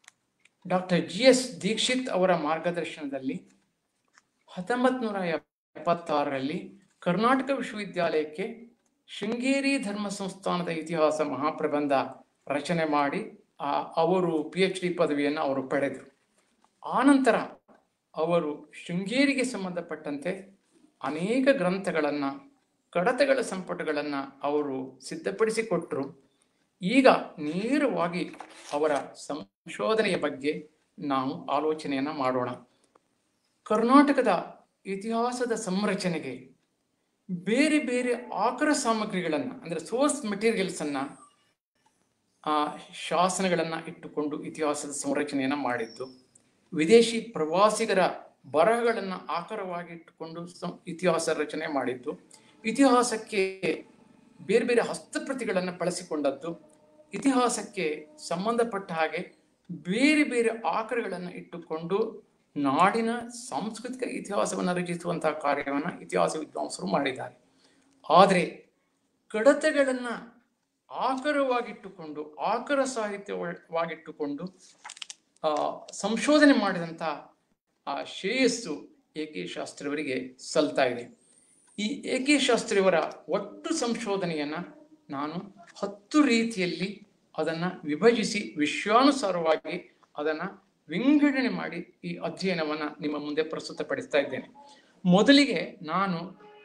Speaker 2: ಡಾಕ್ಟರ್ ಜಿ ಎಸ್ ದೀಕ್ಷಿತ್ ಅವರ ಮಾರ್ಗದರ್ಶನದಲ್ಲಿ ಹತ್ತೊಂಬತ್ ನೂರ ಎಪ್ಪತ್ತಾರರಲ್ಲಿ ಕರ್ನಾಟಕ ವಿಶ್ವವಿದ್ಯಾಲಯಕ್ಕೆ ಶೃಂಗೇರಿ ಧರ್ಮ ಸಂಸ್ಥಾನದ ಇತಿಹಾಸ ಮಹಾಪ್ರಬಂಧ ರಚನೆ ಮಾಡಿ ಆ ಅವರು ಪಿ ಎಚ್ ಡಿ ಪದವಿಯನ್ನು ಅವರು ಪಡೆದರು ಆನಂತರ ಅವರು ಶೃಂಗೇರಿಗೆ ಸಂಬಂಧಪಟ್ಟಂತೆ ಅನೇಕ ಗ್ರಂಥಗಳನ್ನು ಕಡತಗಳ ಸಂಪುಟಗಳನ್ನು ಅವರು ಸಿದ್ಧಪಡಿಸಿಕೊಟ್ಟರು ಈಗ ನೇರವಾಗಿ ಅವರ ಸಂಶೋಧನೆಯ ಬಗ್ಗೆ ನಾವು ಆಲೋಚನೆಯನ್ನು ಮಾಡೋಣ ಕರ್ನಾಟಕದ ಇತಿಹಾಸದ ಸಂರಚನೆಗೆ ಬೇರೆ ಬೇರೆ ಆಕರ ಸಾಮಗ್ರಿಗಳನ್ನು ಅಂದರೆ ಸೋರ್ಸ್ ಮೆಟೀರಿಯಲ್ಸನ್ನು ಆ ಶಾಸನಗಳನ್ನು ಇಟ್ಟುಕೊಂಡು ಇತಿಹಾಸದ ಸಂರಚನೆಯನ್ನು ಮಾಡಿದ್ದು ವಿದೇಶಿ ಪ್ರವಾಸಿಗರ ಬರಹಗಳನ್ನು ಆಕಾರವಾಗಿ ಇಟ್ಟುಕೊಂಡು ಸಂ- ಇತಿಹಾಸ ರಚನೆ ಮಾಡಿದ್ದು ಇತಿಹಾಸಕ್ಕೆ ಬೇರೆ ಬೇರೆ ಹಸ್ತಪ್ರತಿಗಳನ್ನು ಬಳಸಿಕೊಂಡದ್ದು ಇತಿಹಾಸಕ್ಕೆ ಸಂಬಂಧಪಟ್ಟ ಹಾಗೆ ಬೇರೆ ಬೇರೆ ಆಕರಗಳನ್ನು ಇಟ್ಟುಕೊಂಡು ನಾಡಿನ ಸಾಂಸ್ಕೃತಿಕ ಇತಿಹಾಸವನ್ನು ರಚಿಸುವಂತಹ ಕಾರ್ಯವನ್ನು ಇತಿಹಾಸ ವಿದ್ವಾಂಸರು ಮಾಡಿದ್ದಾರೆ ಆದರೆ ಕಡತಗಳನ್ನು ಆಕರವಾಗಿಟ್ಟುಕೊಂಡು ಆಕರ ಸಾಹಿತ್ಯವಾಗಿಟ್ಟುಕೊಂಡು ಆ, ಸಂಶೋಧನೆ ಮಾಡಿದಂಥ ಆ ಶ್ರೇಯಸ್ಸು ಎ ಕೆ ಶಾಸ್ತ್ರಿಯವರಿಗೆ ಸಲ್ತಾ ಇದೆ ಈ ಎ ಕೆ ಶಾಸ್ತ್ರಿಯವರ ಒಟ್ಟು ಸಂಶೋಧನೆಯನ್ನು ನಾನು ಹತ್ತು ರೀತಿಯಲ್ಲಿ ಅದನ್ನು ವಿಭಜಿಸಿ ವಿಶ್ವಾನುಸಾರವಾಗಿ ಅದನ್ನು ವಿಂಗಡಣೆ ಮಾಡಿ ಈ ಅಧ್ಯಯನವನ್ನು ನಿಮ್ಮ ಮುಂದೆ ಪ್ರಸ್ತುತಪಡಿಸ್ತಾ ಇದ್ದೇನೆ ಮೊದಲಿಗೆ ನಾನು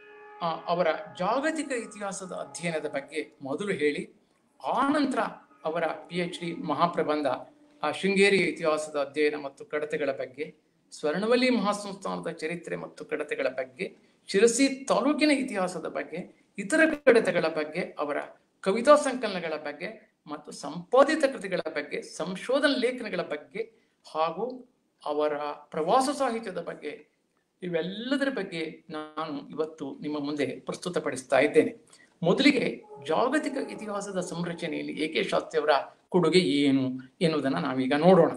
Speaker 2: ಆ, ಅವರ ಜಾಗತಿಕ ಇತಿಹಾಸದ ಅಧ್ಯಯನದ ಬಗ್ಗೆ ಮೊದಲು ಹೇಳಿ ಆನಂತರ ಅವರ ಪಿ ಎಚ್ ಡಿ ಮಹಾಪ್ರಬಂಧ ಆ ಶೃಂಗೇರಿ ಇತಿಹಾಸದ ಅಧ್ಯಯನ ಮತ್ತು ಕಡತೆಗಳ ಬಗ್ಗೆ ಸ್ವರ್ಣವಲ್ಲಿ ಮಹಾಸಂಸ್ಥಾನದ ಚರಿತ್ರೆ ಮತ್ತು ಕಡತೆಗಳ ಬಗ್ಗೆ ಶಿರಸಿ ತಾಲೂಕಿನ ಇತಿಹಾಸದ ಬಗ್ಗೆ ಇತರ ಕಡತೆಗಳ ಬಗ್ಗೆ ಅವರ ಕವಿತಾ ಸಂಕಲನಗಳ ಬಗ್ಗೆ ಮತ್ತು ಸಂಪಾದಿತ ಕೃತಿಗಳ ಬಗ್ಗೆ ಸಂಶೋಧನಾ ಲೇಖನಗಳ ಬಗ್ಗೆ ಹಾಗೂ ಅವರ ಪ್ರವಾಸ ಸಾಹಿತ್ಯದ ಬಗ್ಗೆ ಇವೆಲ್ಲದರ ಬಗ್ಗೆ ನಾನು ಇವತ್ತು ನಿಮ್ಮ ಮುಂದೆ ಪ್ರಸ್ತುತಪಡಿಸ್ತಾ ಇದ್ದೇನೆ ಮೊದಲಿಗೆ ಜಾಗತಿಕ ಇತಿಹಾಸದ ಸಂರಚನೆಯಲ್ಲಿ ಎ ಕೆ ಶಾಸ್ತ್ರಿಯವರ ಕೊಡುಗೆ ಏನು ಎನ್ನುವುದನ್ನು ನಾವೀಗ ನೋಡೋಣ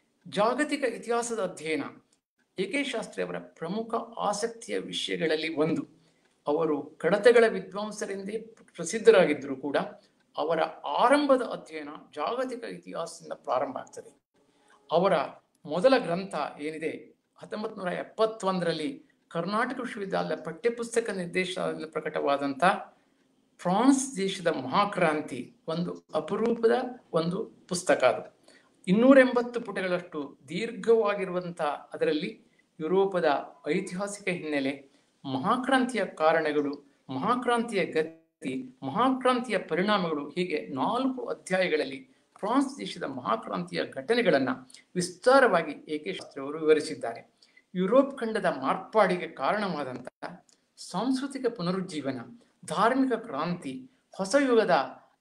Speaker 2: ಜಾಗತಿಕ ಇತಿಹಾಸದ ಅಧ್ಯಯನ ಎ ಕೆ ಶಾಸ್ತ್ರಿ ಅವರ ಪ್ರಮುಖ ಆಸಕ್ತಿಯ ವಿಷಯಗಳಲ್ಲಿ ಒಂದು ಅವರು ಕಡತಗಳ ವಿದ್ವಾಂಸರೆಂದೇ ಪ್ರಸಿದ್ಧರಾಗಿದ್ದರೂ ಕೂಡ ಅವರ ಆರಂಭದ ಅಧ್ಯಯನ ಜಾಗತಿಕ ಇತಿಹಾಸದಿಂದ ಪ್ರಾರಂಭ ಆಗ್ತದೆ ಅವರ ಮೊದಲ ಗ್ರಂಥ ಏನಿದೆ ಹತ್ತೊಂಬತ್ತು ನೂರ ಎಪ್ಪತ್ತೊಂದರಲ್ಲಿ ಕರ್ನಾಟಕ ವಿಶ್ವವಿದ್ಯಾಲಯ ಪಠ್ಯಪುಸ್ತಕ ನಿರ್ದೇಶನದಲ್ಲಿ ಪ್ರಕಟವಾದಂಥ ಫ್ರಾನ್ಸ್ ದೇಶದ ಮಹಾಕ್ರಾಂತಿ ಒಂದು ಅಪರೂಪದ ಒಂದು ಪುಸ್ತಕ ಅದು ಇನ್ನೂರ ಎಂಬತ್ತು ಪುಟಗಳಷ್ಟು ದೀರ್ಘವಾಗಿರುವಂಥ ಅದರಲ್ಲಿ ಯುರೋಪದ ಐತಿಹಾಸಿಕ ಹಿನ್ನೆಲೆ ಮಹಾಕ್ರಾಂತಿಯ ಕಾರಣಗಳು ಮಹಾಕ್ರಾಂತಿಯ ಗತಿ ಮಹಾಕ್ರಾಂತಿಯ ಪರಿಣಾಮಗಳು ಹೀಗೆ ನಾಲ್ಕು ಅಧ್ಯಾಯಗಳಲ್ಲಿ ಫ್ರಾನ್ಸ್ ದೇಶದ ಮಹಾಕ್ರಾಂತಿಯ ಘಟನೆಗಳನ್ನು ವಿಸ್ತಾರವಾಗಿ ಎ ಕೆ ಶಾಸ್ತ್ರಿ ಅವರು ವಿವರಿಸಿದ್ದಾರೆ ಯುರೋಪ್ ಖಂಡದ ಮಾರ್ಪಾಡಿಗೆ ಕಾರಣವಾದಂತಹ ಸಾಂಸ್ಕೃತಿಕ ಪುನರುಜ್ಜೀವನ ಧಾರ್ಮಿಕ ಕ್ರಾಂತಿ ಹೊಸ ಯುಗದ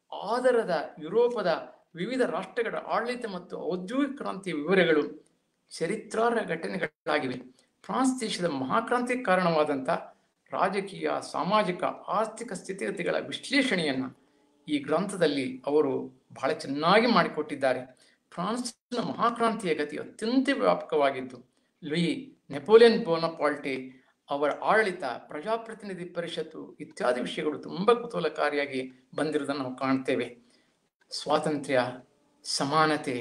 Speaker 2: ಆಧಾರದ ಯುರೋಪದ ವಿವಿಧ ರಾಷ್ಟ್ರಗಳ ಆಡಳಿತ ಮತ್ತು ಔದ್ಯೋಗಿಕ ಕ್ರಾಂತಿಯ ವಿವರಗಳು ಚರಿತ್ರಾರ್ಹ ಘಟನೆಗಳಾಗಿವೆ ಫ್ರಾನ್ಸ್ ದೇಶದ ಮಹಾಕ್ರಾಂತಿಗೆ ಕಾರಣವಾದಂಥ ರಾಜಕೀಯ ಸಾಮಾಜಿಕ ಆರ್ಥಿಕ ಸ್ಥಿತಿಗತಿಗಳ ವಿಶ್ಲೇಷಣೆಯನ್ನು ಈ ಗ್ರಂಥದಲ್ಲಿ ಅವರು ಬಹಳ ಚೆನ್ನಾಗಿ ಮಾಡಿಕೊಟ್ಟಿದ್ದಾರೆ ಫ್ರಾನ್ಸ್ನ ಮಹಾಕ್ರಾಂತಿಯ ಗತಿ ಅತ್ಯಂತ ವ್ಯಾಪಕವಾಗಿದ್ದು ಲುಯಿ ನೆಪೋಲಿಯನ್ ಬೋನಪಾಲ್ಟೆ ಅವರ ಆಡಳಿತ ಪ್ರಜಾಪ್ರತಿನಿಧಿ ಪರಿಷತ್ತು ಇತ್ಯಾದಿ ವಿಷಯಗಳು ತುಂಬ ಕುತೂಹಲಕಾರಿಯಾಗಿ ಬಂದಿರುವುದನ್ನು ನಾವು ಕಾಣ್ತೇವೆ ಸ್ವಾತಂತ್ರ್ಯ ಸಮಾನತೆ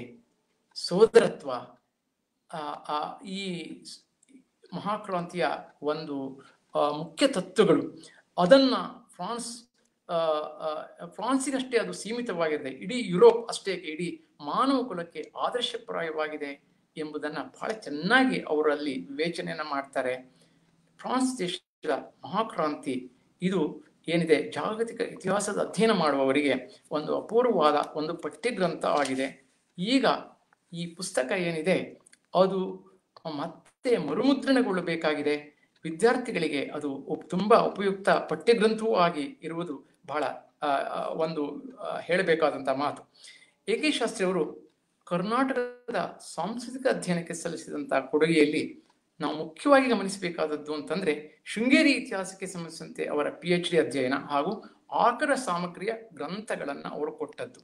Speaker 2: ಸೋದರತ್ವ ಆ, ಆ, ಈ ಸ್- ಮಹಾಕ್ರಾಂತಿಯ ಒಂದು ಆ, ಮುಖ್ಯ ತತ್ವಗಳು ಅದನ್ನ ಫ್ರಾನ್ಸ್ ಆ, ಆ, ಫ್ರಾನ್ಸಿಗಷ್ಟೇ ಅದು ಸೀಮಿತವಾಗಿದೆ ಇಡೀ ಯುರೋಪ್ ಅಷ್ಟೇ ಏಕೆ ಇಡೀ ಮಾನವ ಕುಲಕ್ಕೆ ಆದರ್ಶಪ್ರಾಯವಾಗಿದೆ ಎಂಬುದನ್ನು ಬಹಳ ಚೆನ್ನಾಗಿ ಅವರಲ್ಲಿ ವಿವೇಚನೆಯನ್ನ ಮಾಡ್ತಾರೆ ಫ್ರಾನ್ಸ್ ದೇಶದ ಮಹಾಕ್ರಾಂತಿ ಇದು ಏನಿದೆ ಜಾಗತಿಕ ಇತಿಹಾಸದ ಅಧ್ಯಯನ ಮಾಡುವವರಿಗೆ ಒಂದು ಅಪೂರ್ವವಾದ ಒಂದು ಪಠ್ಯಗ್ರಂಥ ಆಗಿದೆ ಈಗ ಈ ಪುಸ್ತಕ ಏನಿದೆ ಅದು ಮತ್ತೆ ಮರುಮುದ್ರಣಗೊಳ್ಳಬೇಕಾಗಿದೆ ವಿದ್ಯಾರ್ಥಿಗಳಿಗೆ ಅದು ಉಪ್- ತುಂಬಾ ಉಪಯುಕ್ತ ಪಠ್ಯಗ್ರಂಥವೂ ಆಗಿ ಇರುವುದು ಬಹಳ ಆ, ಆ, ಒಂದು ಆ, ಹೇಳಬೇಕಾದಂಥ ಮಾತು ಎ ಕೆ ಶಾಸ್ತ್ರಿ ಅವರು ಕರ್ನಾಟಕದ ಸಾಂಸ್ಕೃತಿಕ ಅಧ್ಯಯನಕ್ಕೆ ಸಲ್ಲಿಸಿದಂತಹ ಕೊಡುಗೆಯಲ್ಲಿ ನಾವು ಮುಖ್ಯವಾಗಿ ಗಮನಿಸಬೇಕಾದದ್ದು ಅಂತಂದ್ರೆ ಶೃಂಗೇರಿ ಇತಿಹಾಸಕ್ಕೆ ಸಂಬಂಧಿಸಿದಂತೆ ಅವರ ಪಿ ಎಚ್ ಡಿ ಅಧ್ಯಯನ ಹಾಗೂ ಆಕರ ಸಾಮಗ್ರಿಯ ಗ್ರಂಥಗಳನ್ನು ಅವರು ಕೊಟ್ಟದ್ದು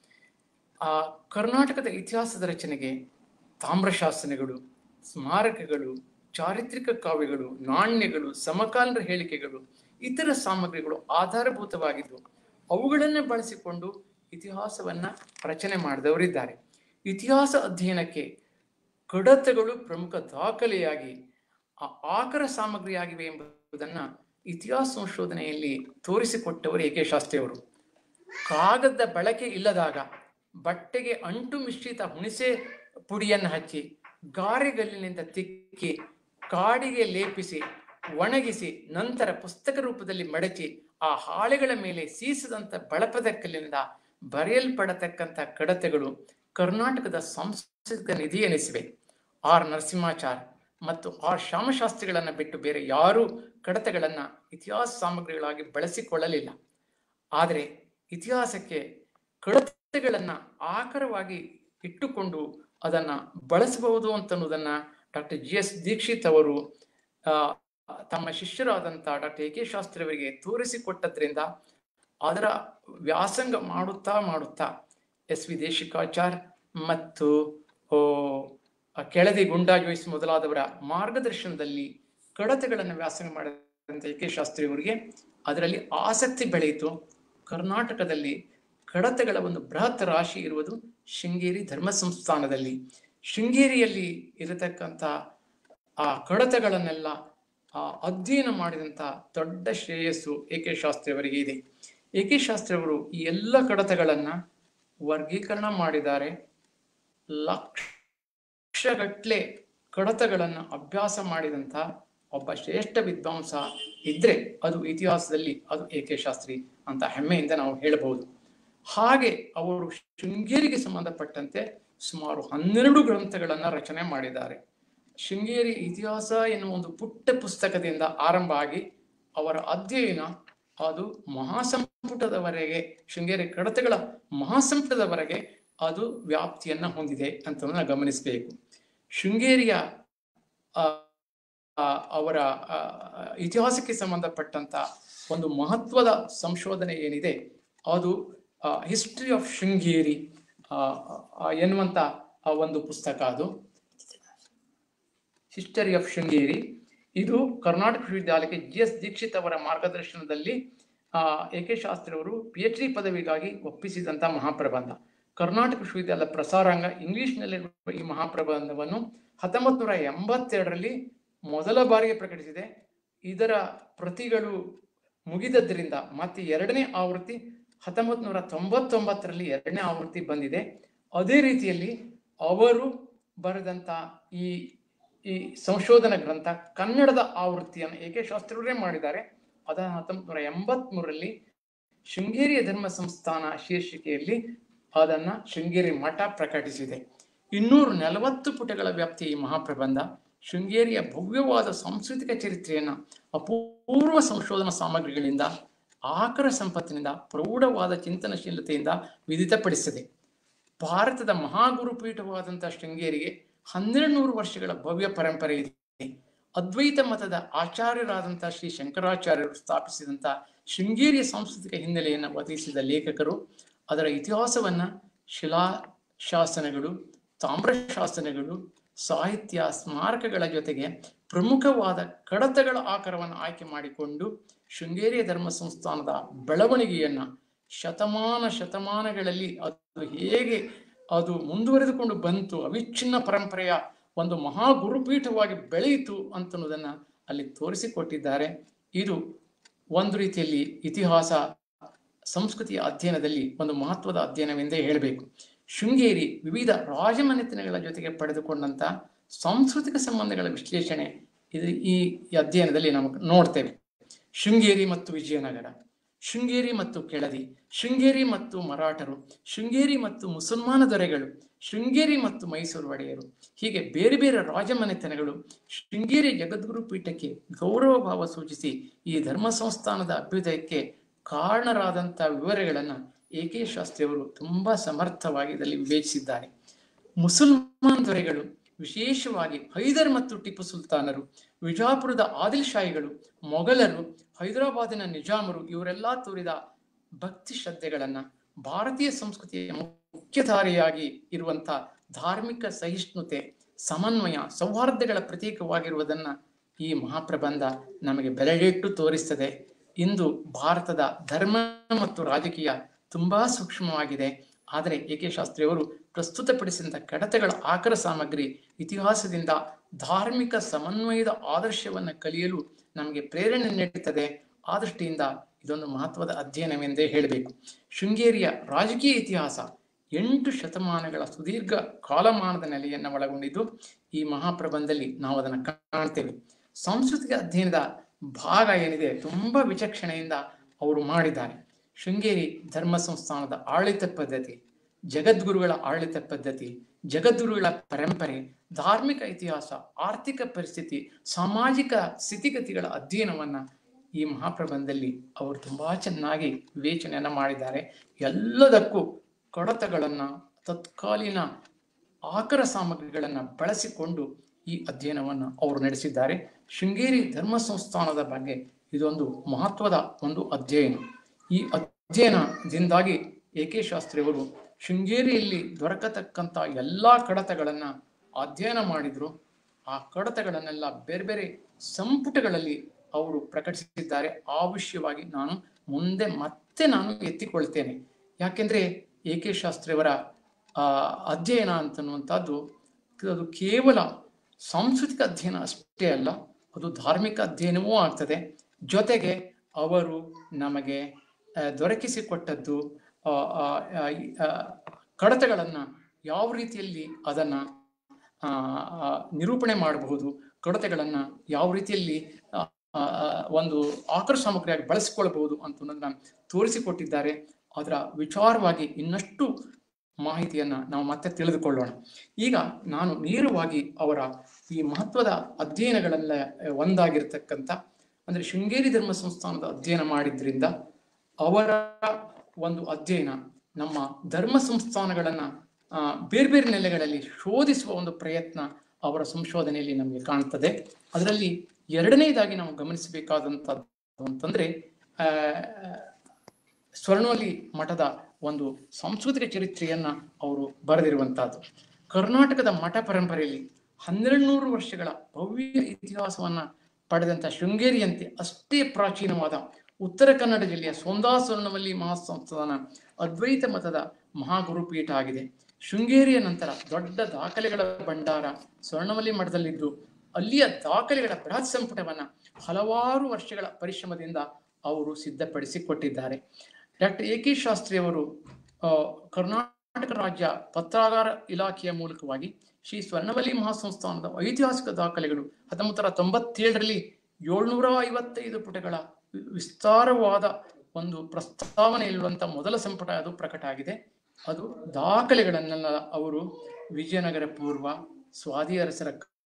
Speaker 2: ಆ ಕರ್ನಾಟಕದ ಇತಿಹಾಸದ ರಚನೆಗೆ ತಾಮ್ರಶಾಸನಗಳು ಸ್ಮಾರಕಗಳು ಚಾರಿತ್ರಿಕ ಕಾವ್ಯಗಳು ನಾಣ್ಯಗಳು ಸಮಕಾಲೀನ ಹೇಳಿಕೆಗಳು ಇತರ ಸಾಮಗ್ರಿಗಳು ಆಧಾರಭೂತವಾಗಿದ್ದು ಅವುಗಳನ್ನೇ ಬಳಸಿಕೊಂಡು ಇತಿಹಾಸವನ್ನ ರಚನೆ ಮಾಡಿದವರಿದ್ದಾರೆ ಇತಿಹಾಸ ಅಧ್ಯಯನಕ್ಕೆ ಕಡತಗಳು ಪ್ರಮುಖ ದಾಖಲೆಯಾಗಿ ಆ ಆಕರ ಸಾಮಗ್ರಿಯಾಗಿವೆ ಎಂಬ ಎಂಬುದನ್ನ ಇತಿಹಾಸ ಸಂಶೋಧನೆಯಲ್ಲಿ ತೋರಿಸಿಕೊಟ್ಟವರು ಏಕೆ ಶಾಸ್ತ್ರಿಯವರು ಕಾಗದ ಬಳಕೆ ಇಲ್ಲದಾಗ ಬಟ್ಟೆಗೆ ಅಂಟು ಮಿಶ್ರಿತ ಹುಣಸೆ ಪುಡಿಯನ್ನು ಹಚ್ಚಿ ಗಾರೆಗಲ್ಲಿನಿಂದ ತಿಕ್ಕಿ ಕಾಡಿಗೆ ಲೇಪಿಸಿ ಒಣಗಿಸಿ ನಂತರ ಪುಸ್ತಕ ರೂಪದಲ್ಲಿ ಮಡಚಿ ಆ ಹಾಳೆಗಳ ಮೇಲೆ ಸೀಸದಂತ ಬಳಪದ ಕಲ್ಲಿನಿಂದ ಬರೆಯಲ್ಪಡತಕ್ಕಂಥ ಕಡತೆಗಳು ಕರ್ನಾಟಕದ ಸಾಂಸ್ಕೃತಿಕ ನಿಧಿ ಎನಿಸಿವೆ ಆರ್ ನರಸಿಂಹಾಚಾರ್ ಮತ್ತು ಆರ್ ಶ್ಯಾಮಶಾಸ್ತ್ರಿಗಳನ್ನು ಬಿಟ್ಟು ಬೇರೆ ಯಾರೂ ಕಡತಗಳನ್ನ ಇತಿಹಾಸ ಸಾಮಗ್ರಿಗಳಾಗಿ ಬಳಸಿಕೊಳ್ಳಲಿಲ್ಲ ಆದರೆ ಇತಿಹಾಸಕ್ಕೆ ಕಡತಗಳನ್ನ ಆಕರವಾಗಿ ಇಟ್ಟುಕೊಂಡು ಅದನ್ನ ಬಳಸಬಹುದು ಅಂತನ್ನುವುದನ್ನ ಡಾಕ್ಟರ್ ಜಿ ಎಸ್ ದೀಕ್ಷಿತ್ ಅವರು ಆ, ತಮ್ಮ ಶಿಷ್ಯರಾದಂಥ ಡಾಕ್ಟರ್ ಎ ಕೆ ಶಾಸ್ತ್ರಿ ಅವರಿಗೆ ತೋರಿಸಿಕೊಟ್ಟದ್ರಿಂದ ಅದರ ವ್ಯಾಸಂಗ ಮಾಡುತ್ತಾ ಮಾಡುತ್ತಾ ಎಸ್ ವಿ ದೇಶಿಕಾಚಾರ್ ಮತ್ತು ಓ, ಆ ಕೆಳದಿ ಗುಂಡಾ ಜೋಯಿಸ್ ಮೊದಲಾದವರ ಮಾರ್ಗದರ್ಶನದಲ್ಲಿ ಕಡತಗಳನ್ನು ವ್ಯಾಸಂಗ ಮಾಡಿದಂಥ ಎ ಕೆ ಶಾಸ್ತ್ರಿ ಅವರಿಗೆ ಅದರಲ್ಲಿ ಆಸಕ್ತಿ ಬೆಳೆಯಿತು ಕರ್ನಾಟಕದಲ್ಲಿ ಕಡತಗಳ ಒಂದು ಬೃಹತ್ ರಾಶಿ ಇರುವುದು ಶೃಂಗೇರಿ ಧರ್ಮ ಸಂಸ್ಥಾನದಲ್ಲಿ ಶೃಂಗೇರಿಯಲ್ಲಿ ಇರತಕ್ಕಂಥ ಆ ಕಡತಗಳನ್ನೆಲ್ಲ ಆ ಅಧ್ಯಯನ ಮಾಡಿದಂಥ ದೊಡ್ಡ ಶ್ರೇಯಸ್ಸು ಎ ಕೆ ಶಾಸ್ತ್ರಿ ಅವರಿಗೆ ಇದೆ ಎ ಕೆ ಶಾಸ್ತ್ರಿ ಅವರು ಈ ಎಲ್ಲ ಕಡತಗಳನ್ನ ವರ್ಗೀಕರಣ ಮಾಡಿದ್ದಾರೆ ಲಕ್ಷಗಟ್ಲೆ ಕಡತಗಳನ್ನ ಅಭ್ಯಾಸ ಮಾಡಿದಂಥ ಒಬ್ಬ ಶ್ರೇಷ್ಠ ವಿದ್ವಾಂಸ ಇದ್ರೆ ಅದು ಇತಿಹಾಸದಲ್ಲಿ ಅದು ಎ ಕೆ ಶಾಸ್ತ್ರಿ ಅಂತ ಹೆಮ್ಮೆಯಿಂದ ನಾವು ಹೇಳಬಹುದು ಹಾಗೆ ಅವರು ಶೃಂಗೇರಿಗೆ ಸಂಬಂಧಪಟ್ಟಂತೆ ಸುಮಾರು ಹನ್ನೆರಡು ಗ್ರಂಥಗಳನ್ನ ರಚನೆ ಮಾಡಿದ್ದಾರೆ ಶೃಂಗೇರಿ ಇತಿಹಾಸ ಎನ್ನುವ ಒಂದು ಪುಟ್ಟ ಪುಸ್ತಕದಿಂದ ಆರಂಭ ಆಗಿ ಅವರ ಅಧ್ಯಯನ ಅದು ಮಹಾಸಂಪುಟದವರೆಗೆ ಶೃಂಗೇರಿ ಕಡತಗಳ ಮಹಾಸಂಪುಟದವರೆಗೆ ಅದು ವ್ಯಾಪ್ತಿಯನ್ನ ಹೊಂದಿದೆ ಅಂತ ನಾವು ಗಮನಿಸಬೇಕು ಶೃಂಗೇರಿಯ ಆ, ಆ, ಅವರ ಆ, ಇತಿಹಾಸಕ್ಕೆ ಸಂಬಂಧಪಟ್ಟಂತ ಒಂದು ಮಹತ್ವದ ಸಂಶೋಧನೆ ಏನಿದೆ ಅದು ಹಿಸ್ಟ್ರಿ ಆಫ್ ಶೃಂಗೇರಿ ಆ, ಆ, ಎನ್ನುವಂತ ಆ ಒಂದು ಪುಸ್ತಕ ಅದು ಹಿಸ್ಟರಿ ಆಫ್ ಶೃಂಗೇರಿ ಇದು ಕರ್ನಾಟಕ ವಿಶ್ವವಿದ್ಯಾಲಯಕ್ಕೆ ಜಿ ಎಸ್ ದೀಕ್ಷಿತ್ ಅವರ ಮಾರ್ಗದರ್ಶನದಲ್ಲಿ ಆ, ಎ ಕೆ ಶಾಸ್ತ್ರಿ ಅವರು ಪಿ ಎಚ್ ಡಿ ಪದವಿಗಾಗಿ ಒಪ್ಪಿಸಿದಂಥ ಮಹಾಪ್ರಬಂಧ ಕರ್ನಾಟಕ ವಿಶ್ವವಿದ್ಯಾಲಯ ಪ್ರಸಾರಾಂಗ ಇಂಗ್ಲಿಷ್ನಲ್ಲಿರುವ ಈ ಮಹಾಪ್ರಬಂಧವನ್ನು ಹತ್ತೊಂಬತ್ತು ನೂರ ಎಂಬತ್ತೆರಡರಲ್ಲಿ ಮೊದಲ ಬಾರಿಗೆ ಪ್ರಕಟಿಸಿದೆ ಇದರ ಪ್ರತಿಗಳು ಮುಗಿದದ್ದರಿಂದ ಮತ್ತೆ ಎರಡನೇ ಆವೃತ್ತಿ ಹತ್ತೊಂಬತ್ತು ನೂರ ತೊಂಬತ್ತೊಂಬತ್ತರಲ್ಲಿ ಎರಡನೇ ಆವೃತ್ತಿ ಬಂದಿದೆ ಅದೇ ರೀತಿಯಲ್ಲಿ ಅವರು ಬರೆದಂಥ ಈ ಈ ಸಂಶೋಧನಾ ಗ್ರಂಥ ಕನ್ನಡದ ಆವೃತ್ತಿಯನ್ನು ಏಕೆ ಶಾಸ್ತ್ರಿಯವರೇ ಮಾಡಿದ್ದಾರೆ ಅದನ್ನು ಹತ್ತೊಂಬತ್ತು ನೂರ ಎಂಬತ್ಮೂರರಲ್ಲಿ ಶೃಂಗೇರಿಯ ಧರ್ಮ ಸಂಸ್ಥಾನ ಶೀರ್ಷಿಕೆಯಲ್ಲಿ ಅದನ್ನ ಶೃಂಗೇರಿ ಮಠ ಪ್ರಕಟಿಸಿದೆ ಇನ್ನೂರ ನಲವತ್ತು ಪುಟಗಳ ವ್ಯಾಪ್ತಿಯ ಈ ಮಹಾಪ್ರಬಂಧ ಶೃಂಗೇರಿಯ ಭವ್ಯವಾದ ಸಾಂಸ್ಕೃತಿಕ ಚರಿತ್ರೆಯನ್ನ ಅಪೂರ್ವ ಸಂಶೋಧನಾ ಸಾಮಗ್ರಿಗಳಿಂದ ಆಕರ ಸಂಪತ್ತಿನಿಂದ ಪ್ರೌಢವಾದ ಚಿಂತನಶೀಲತೆಯಿಂದ ವಿದಿತಪಡಿಸಿದೆ ಭಾರತದ ಮಹಾಗುರುಪೀಠವಾದಂತಹ ಶೃಂಗೇರಿಗೆ ಹನ್ನೆರಡು ನೂರು ವರ್ಷಗಳ ಭವ್ಯ ಪರಂಪರೆ ಇದೆ ಅದ್ವೈತ ಮತದ ಆಚಾರ್ಯರಾದಂತಹ ಶ್ರೀ ಶಂಕರಾಚಾರ್ಯರು ಸ್ಥಾಪಿಸಿದಂಥ ಶೃಂಗೇರಿಯ ಸಾಂಸ್ಕೃತಿಕ ಹಿನ್ನೆಲೆಯನ್ನು ಒದಗಿಸಿದ ಲೇಖಕರು ಅದರ ಇತಿಹಾಸವನ್ನ ಶಿಲಾ ಶಾಸನಗಳು ತಾಮ್ರ ಶಾಸನಗಳು ಸಾಹಿತ್ಯ ಸ್ಮಾರಕಗಳ ಜೊತೆಗೆ ಪ್ರಮುಖವಾದ ಕಡತಗಳ ಆಕಾರವನ್ನು ಆಯ್ಕೆ ಮಾಡಿಕೊಂಡು ಶೃಂಗೇರಿಯ ಧರ್ಮ ಸಂಸ್ಥಾನದ ಬೆಳವಣಿಗೆಯನ್ನ ಶತಮಾನ ಶತಮಾನಗಳಲ್ಲಿ ಅದು ಹೇಗೆ ಅದು ಮುಂದುವರೆದುಕೊಂಡು ಬಂತು ಅವಿಚ್ಛಿನ್ನ ಪರಂಪರೆಯ ಒಂದು ಮಹಾ ಗುರುಪೀಠವಾಗಿ ಬೆಳೆಯಿತು ಅಂತನ್ನೋದನ್ನ ಅಲ್ಲಿ ತೋರಿಸಿಕೊಟ್ಟಿದ್ದಾರೆ ಇದು ಒಂದು ರೀತಿಯಲ್ಲಿ ಇತಿಹಾಸ ಸಂಸ್ಕೃತಿಯ ಅಧ್ಯಯನದಲ್ಲಿ ಒಂದು ಮಹತ್ವದ ಅಧ್ಯಯನವೆಂದೇ ಹೇಳಬೇಕು ಶೃಂಗೇರಿ ವಿವಿಧ ರಾಜಮನೆತನಗಳ ಜೊತೆಗೆ ಪಡೆದುಕೊಂಡಂತ ಸಾಂಸ್ಕೃತಿಕ ಸಂಬಂಧಗಳ ವಿಶ್ಲೇಷಣೆ ಇದು ಈ ಅಧ್ಯಯನದಲ್ಲಿ ನಾವು ನೋಡ್ತೇವೆ ಶೃಂಗೇರಿ ಮತ್ತು ವಿಜಯನಗರ ಶೃಂಗೇರಿ ಮತ್ತು ಕೆಳದಿ ಶೃಂಗೇರಿ ಮತ್ತು ಮರಾಠರು ಶೃಂಗೇರಿ ಮತ್ತು ಮುಸಲ್ಮಾನ ದೊರೆಗಳು ಶೃಂಗೇರಿ ಮತ್ತು ಮೈಸೂರು ಒಡೆಯರು ಹೀಗೆ ಬೇರೆ ಬೇರೆ ರಾಜಮನೆತನಗಳು ಶೃಂಗೇರಿ ಜಗದ್ಗುರು ಪೀಠಕ್ಕೆ ಗೌರವ ಭಾವ ಸೂಚಿಸಿ ಈ ಧರ್ಮ ಸಂಸ್ಥಾನದ ಅಭ್ಯುದಯಕ್ಕೆ ಕಾರಣರಾದಂಥ ವಿವರಗಳನ್ನು ಎ ಕೆ ಶಾಸ್ತ್ರಿಯವರು ತುಂಬಾ ಸಮರ್ಥವಾಗಿ ಇದರಲ್ಲಿ ವಿವೇಚಿಸಿದ್ದಾರೆ ಮುಸಲ್ಮಾನ್ ದೊರೆಗಳು ವಿಶೇಷವಾಗಿ ಹೈದರ್ ಮತ್ತು ಟಿಪ್ಪು ಸುಲ್ತಾನರು ವಿಜಾಪುರದ ಆದಿಲ್ ಶಾಹಿಗಳು ಮೊಘಲರು ಹೈದರಾಬಾದಿನ ನಿಜಾಮರು ಇವರೆಲ್ಲ ತೋರಿದ ಭಕ್ತಿ ಶ್ರದ್ಧೆಗಳನ್ನ ಭಾರತೀಯ ಸಂಸ್ಕೃತಿಯ ಮುಖ್ಯಧಾರೆಯಾಗಿ ಇರುವಂತ ಧಾರ್ಮಿಕ ಸಹಿಷ್ಣುತೆ ಸಮನ್ವಯ ಸೌಹಾರ್ದಗಳ ಪ್ರತೀಕವಾಗಿರುವುದನ್ನ ಈ ಮಹಾಪ್ರಬಂಧ ನಮಗೆ ಬೆಲೆಗಿಟ್ಟು ತೋರಿಸ್ತದೆ ಇಂದು ಭಾರತದ ಧರ್ಮ ಮತ್ತು ರಾಜಕೀಯ ತುಂಬಾ ಸೂಕ್ಷ್ಮವಾಗಿದೆ ಆದರೆ ಎ ಕೆ ಶಾಸ್ತ್ರಿಯವರು ಪ್ರಸ್ತುತಪಡಿಸಿದ ಕಡತಗಳ ಆಕರ ಸಾಮಗ್ರಿ ಇತಿಹಾಸದಿಂದ ಧಾರ್ಮಿಕ ಸಮನ್ವಯದ ಆದರ್ಶವನ್ನು ಕಲಿಯಲು ನಮಗೆ ಪ್ರೇರಣೆ ನೀಡುತ್ತದೆ ಆ ದೃಷ್ಟಿಯಿಂದ ಇದೊಂದು ಮಹತ್ವದ ಅಧ್ಯಯನವೆಂದೇ ಹೇಳಬೇಕು ಶೃಂಗೇರಿಯ ರಾಜಕೀಯ ಇತಿಹಾಸ ಎಂಟು ಶತಮಾನಗಳ ಸುದೀರ್ಘ ಕಾಲಮಾನದ ನೆಲೆಯನ್ನು ಒಳಗೊಂಡಿದ್ದು ಈ ಮಹಾಪ್ರಬಂಧದಲ್ಲಿ ನಾವು ಅದನ್ನು ಕಾಣ್ತೇವೆ ಸಾಂಸ್ಕೃತಿಕ ಅಧ್ಯಯನದ ಭಾಗ ಏನಿದೆ ತುಂಬಾ ವಿಚಕ್ಷಣೆಯಿಂದ ಅವರು ಮಾಡಿದ್ದಾರೆ ಶೃಂಗೇರಿ ಧರ್ಮ ಸಂಸ್ಥಾನದ ಆಡಳಿತ ಪದ್ಧತಿ ಜಗದ್ಗುರುಗಳ ಆಡಳಿತ ಪದ್ಧತಿ ಜಗದ್ಗುರುಗಳ ಪರಂಪರೆ ಧಾರ್ಮಿಕ ಇತಿಹಾಸ ಆರ್ಥಿಕ ಪರಿಸ್ಥಿತಿ ಸಾಮಾಜಿಕ ಸ್ಥಿತಿಗತಿಗಳ ಅಧ್ಯಯನವನ್ನ ಈ ಮಹಾಪ್ರಬಂಧದಲ್ಲಿ ಅವರು ತುಂಬಾ ಚೆನ್ನಾಗಿ ವಿವೇಚನೆಯನ್ನ ಮಾಡಿದ್ದಾರೆ ಎಲ್ಲದಕ್ಕೂ ಕಡತಗಳನ್ನ ತತ್ಕಾಲೀನ ಆಕರ ಸಾಮಗ್ರಿಗಳನ್ನ ಬಳಸಿಕೊಂಡು ಈ ಅಧ್ಯಯನವನ್ನು ಅವರು ನಡೆಸಿದ್ದಾರೆ ಶೃಂಗೇರಿ ಧರ್ಮ ಸಂಸ್ಥಾನದ ಬಗ್ಗೆ ಇದೊಂದು ಮಹತ್ವದ ಒಂದು ಅಧ್ಯಯನ ಈ ಅಧ್ಯಯನದಿಂದಾಗಿ ಎ ಕೆ ಶಾಸ್ತ್ರಿಯವರು ಶೃಂಗೇರಿಯಲ್ಲಿ ದೊರಕತಕ್ಕಂಥ ಎಲ್ಲಾ ಕಡತಗಳನ್ನ ಅಧ್ಯಯನ ಮಾಡಿದ್ರು ಆ ಕಡತಗಳನ್ನೆಲ್ಲ ಬೇರೆ ಬೇರೆ ಸಂಪುಟಗಳಲ್ಲಿ ಅವರು ಪ್ರಕಟಿಸಿದ್ದಾರೆ ಆ ವಿಷಯವಾಗಿ ನಾನು ಮುಂದೆ ಮತ್ತೆ ನಾನು ಎತ್ತಿಕೊಳ್ತೇನೆ ಯಾಕೆಂದ್ರೆ ಎ ಕೆ ಶಾಸ್ತ್ರಿಯವರ ಆ ಅಧ್ಯಯನ ಅಂತನ್ನುವಂಥದ್ದು ಅದು ಕೇವಲ ಸಾಂಸ್ಕೃತಿಕ ಅಧ್ಯಯನ ಅಷ್ಟೇ ಅಲ್ಲ ಅದು ಧಾರ್ಮಿಕ ಅಧ್ಯಯನವೂ ಆಗ್ತದೆ ಜೊತೆಗೆ ಅವರು ನಮಗೆ ಆ, ದೊರಕಿಸಿಕೊಟ್ಟದ್ದು ಆ, ಆ, ಆ, ಈ, ಆ, ಕಡತಗಳನ್ನ ಯಾವ ರೀತಿಯಲ್ಲಿ ಅದನ್ನ ಆ, ಆ, ನಿರೂಪಣೆ ಮಾಡಬಹುದು ಕಡತಗಳನ್ನ ಯಾವ ರೀತಿಯಲ್ಲಿ ಆ, ಆ, ಒಂದು ಆಕರ ಸಾಮಗ್ರಿಯಾಗಿ ಬಳಸಿಕೊಳ್ಳಬಹುದು ಅಂತ ತೋರಿಸಿಕೊಟ್ಟಿದ್ದಾರೆ ಅದರ ವಿಚಾರವಾಗಿ ಇನ್ನಷ್ಟು ಮಾಹಿತಿಯನ್ನ ನಾವು ಮತ್ತೆ ತಿಳಿದುಕೊಳ್ಳೋಣ ಈಗ ನಾನು ನೇರವಾಗಿ ಅವರ ಈ ಮಹತ್ವದ ಅಧ್ಯಯನಗಳೆಲ್ಲ ಒಂದಾಗಿರ್ತಕ್ಕಂಥ ಅಂದ್ರೆ ಶೃಂಗೇರಿ ಧರ್ಮ ಸಂಸ್ಥಾನದ ಅಧ್ಯಯನ ಮಾಡಿದ್ರಿಂದ ಅವರ ಒಂದು ಅಧ್ಯಯನ ನಮ್ಮ ಧರ್ಮ ಸಂಸ್ಥಾನಗಳನ್ನ ಆ, ಬೇರೆ ಬೇರೆ ನೆಲೆಗಳಲ್ಲಿ ಶೋಧಿಸುವ ಒಂದು ಪ್ರಯತ್ನ ಅವರ ಸಂಶೋಧನೆಯಲ್ಲಿ ನಮಗೆ ಕಾಣ್ತದೆ ಅದರಲ್ಲಿ ಎರಡನೇದಾಗಿ ನಾವು ಗಮನಿಸಬೇಕಾದಂಥದ್ದು ಅಂತಂದ್ರೆ ಆ, ಸ್ವರ್ಣವಲ್ಲಿ ಮಠದ ಒಂದು ಸಾಂಸ್ಕೃತಿಕ ಚರಿತ್ರೆಯನ್ನ ಅವರು ಬರೆದಿರುವಂತಹದ್ದು ಕರ್ನಾಟಕದ ಮಠ ಪರಂಪರೆಯಲ್ಲಿ ಹನ್ನೆರಡು ನೂರು ವರ್ಷಗಳ ಭವ್ಯ ಇತಿಹಾಸವನ್ನ ಪಡೆದಂತ ಶೃಂಗೇರಿಯಂತೆ ಅಷ್ಟೇ ಪ್ರಾಚೀನವಾದ ಉತ್ತರ ಕನ್ನಡ ಜಿಲ್ಲೆಯ ಸೋಂದಾ ಸ್ವರ್ಣವಲ್ಲಿ ಮಹಾಸಂಸ್ಥಾನ ಅದ್ವೈತ ಮತದ ಮಹಾಗುರುಪೀಠ ಆಗಿದೆ ಶೃಂಗೇರಿಯ ನಂತರ ದೊಡ್ಡ ದಾಖಲೆಗಳ ಭಂಡಾರ ಸ್ವರ್ಣವಲ್ಲಿ ಮಠದಲ್ಲಿದ್ದು ಅಲ್ಲಿಯ ದಾಖಲೆಗಳ ಬೃಹತ್ ಸಂಪುಟವನ್ನ ಹಲವಾರು ವರ್ಷಗಳ ಪರಿಶ್ರಮದಿಂದ ಅವರು ಸಿದ್ಧಪಡಿಸಿ ಕೊಟ್ಟಿದ್ದಾರೆ ಡಾಕ್ಟರ್ ಎ ಕೆ ಶಾಸ್ತ್ರಿ ಅವರು ಆ, ಕರ್ನಾಟಕ ರಾಜ್ಯ ಪತ್ರಾಗಾರ ಇಲಾಖೆಯ ಮೂಲಕವಾಗಿ ಶ್ರೀ ಸ್ವರ್ಣವಲ್ಲಿ ಮಹಾಸಂಸ್ಥಾನದ ಐತಿಹಾಸಿಕ ದಾಖಲೆಗಳು ಹತ್ತೊಂಬತ್ತರ ತೊಂಬತ್ತೇಳರಲ್ಲಿ ಏಳ್ನೂರ ಐವತ್ತೈದು ಪುಟಗಳ ವಿ- ವಿಸ್ತಾರವಾದ ಒಂದು ಪ್ರಸ್ತಾವನೆ ಇರುವಂತ ಮೊದಲ ಸಂಪುಟ ಅದು ಪ್ರಕಟ ಆಗಿದೆ ಅದು ದಾಖಲೆಗಳನ್ನೆಲ್ಲ ಅವರು ವಿಜಯನಗರ ಪೂರ್ವ ಸ್ವಾದಿ ಅರಸರ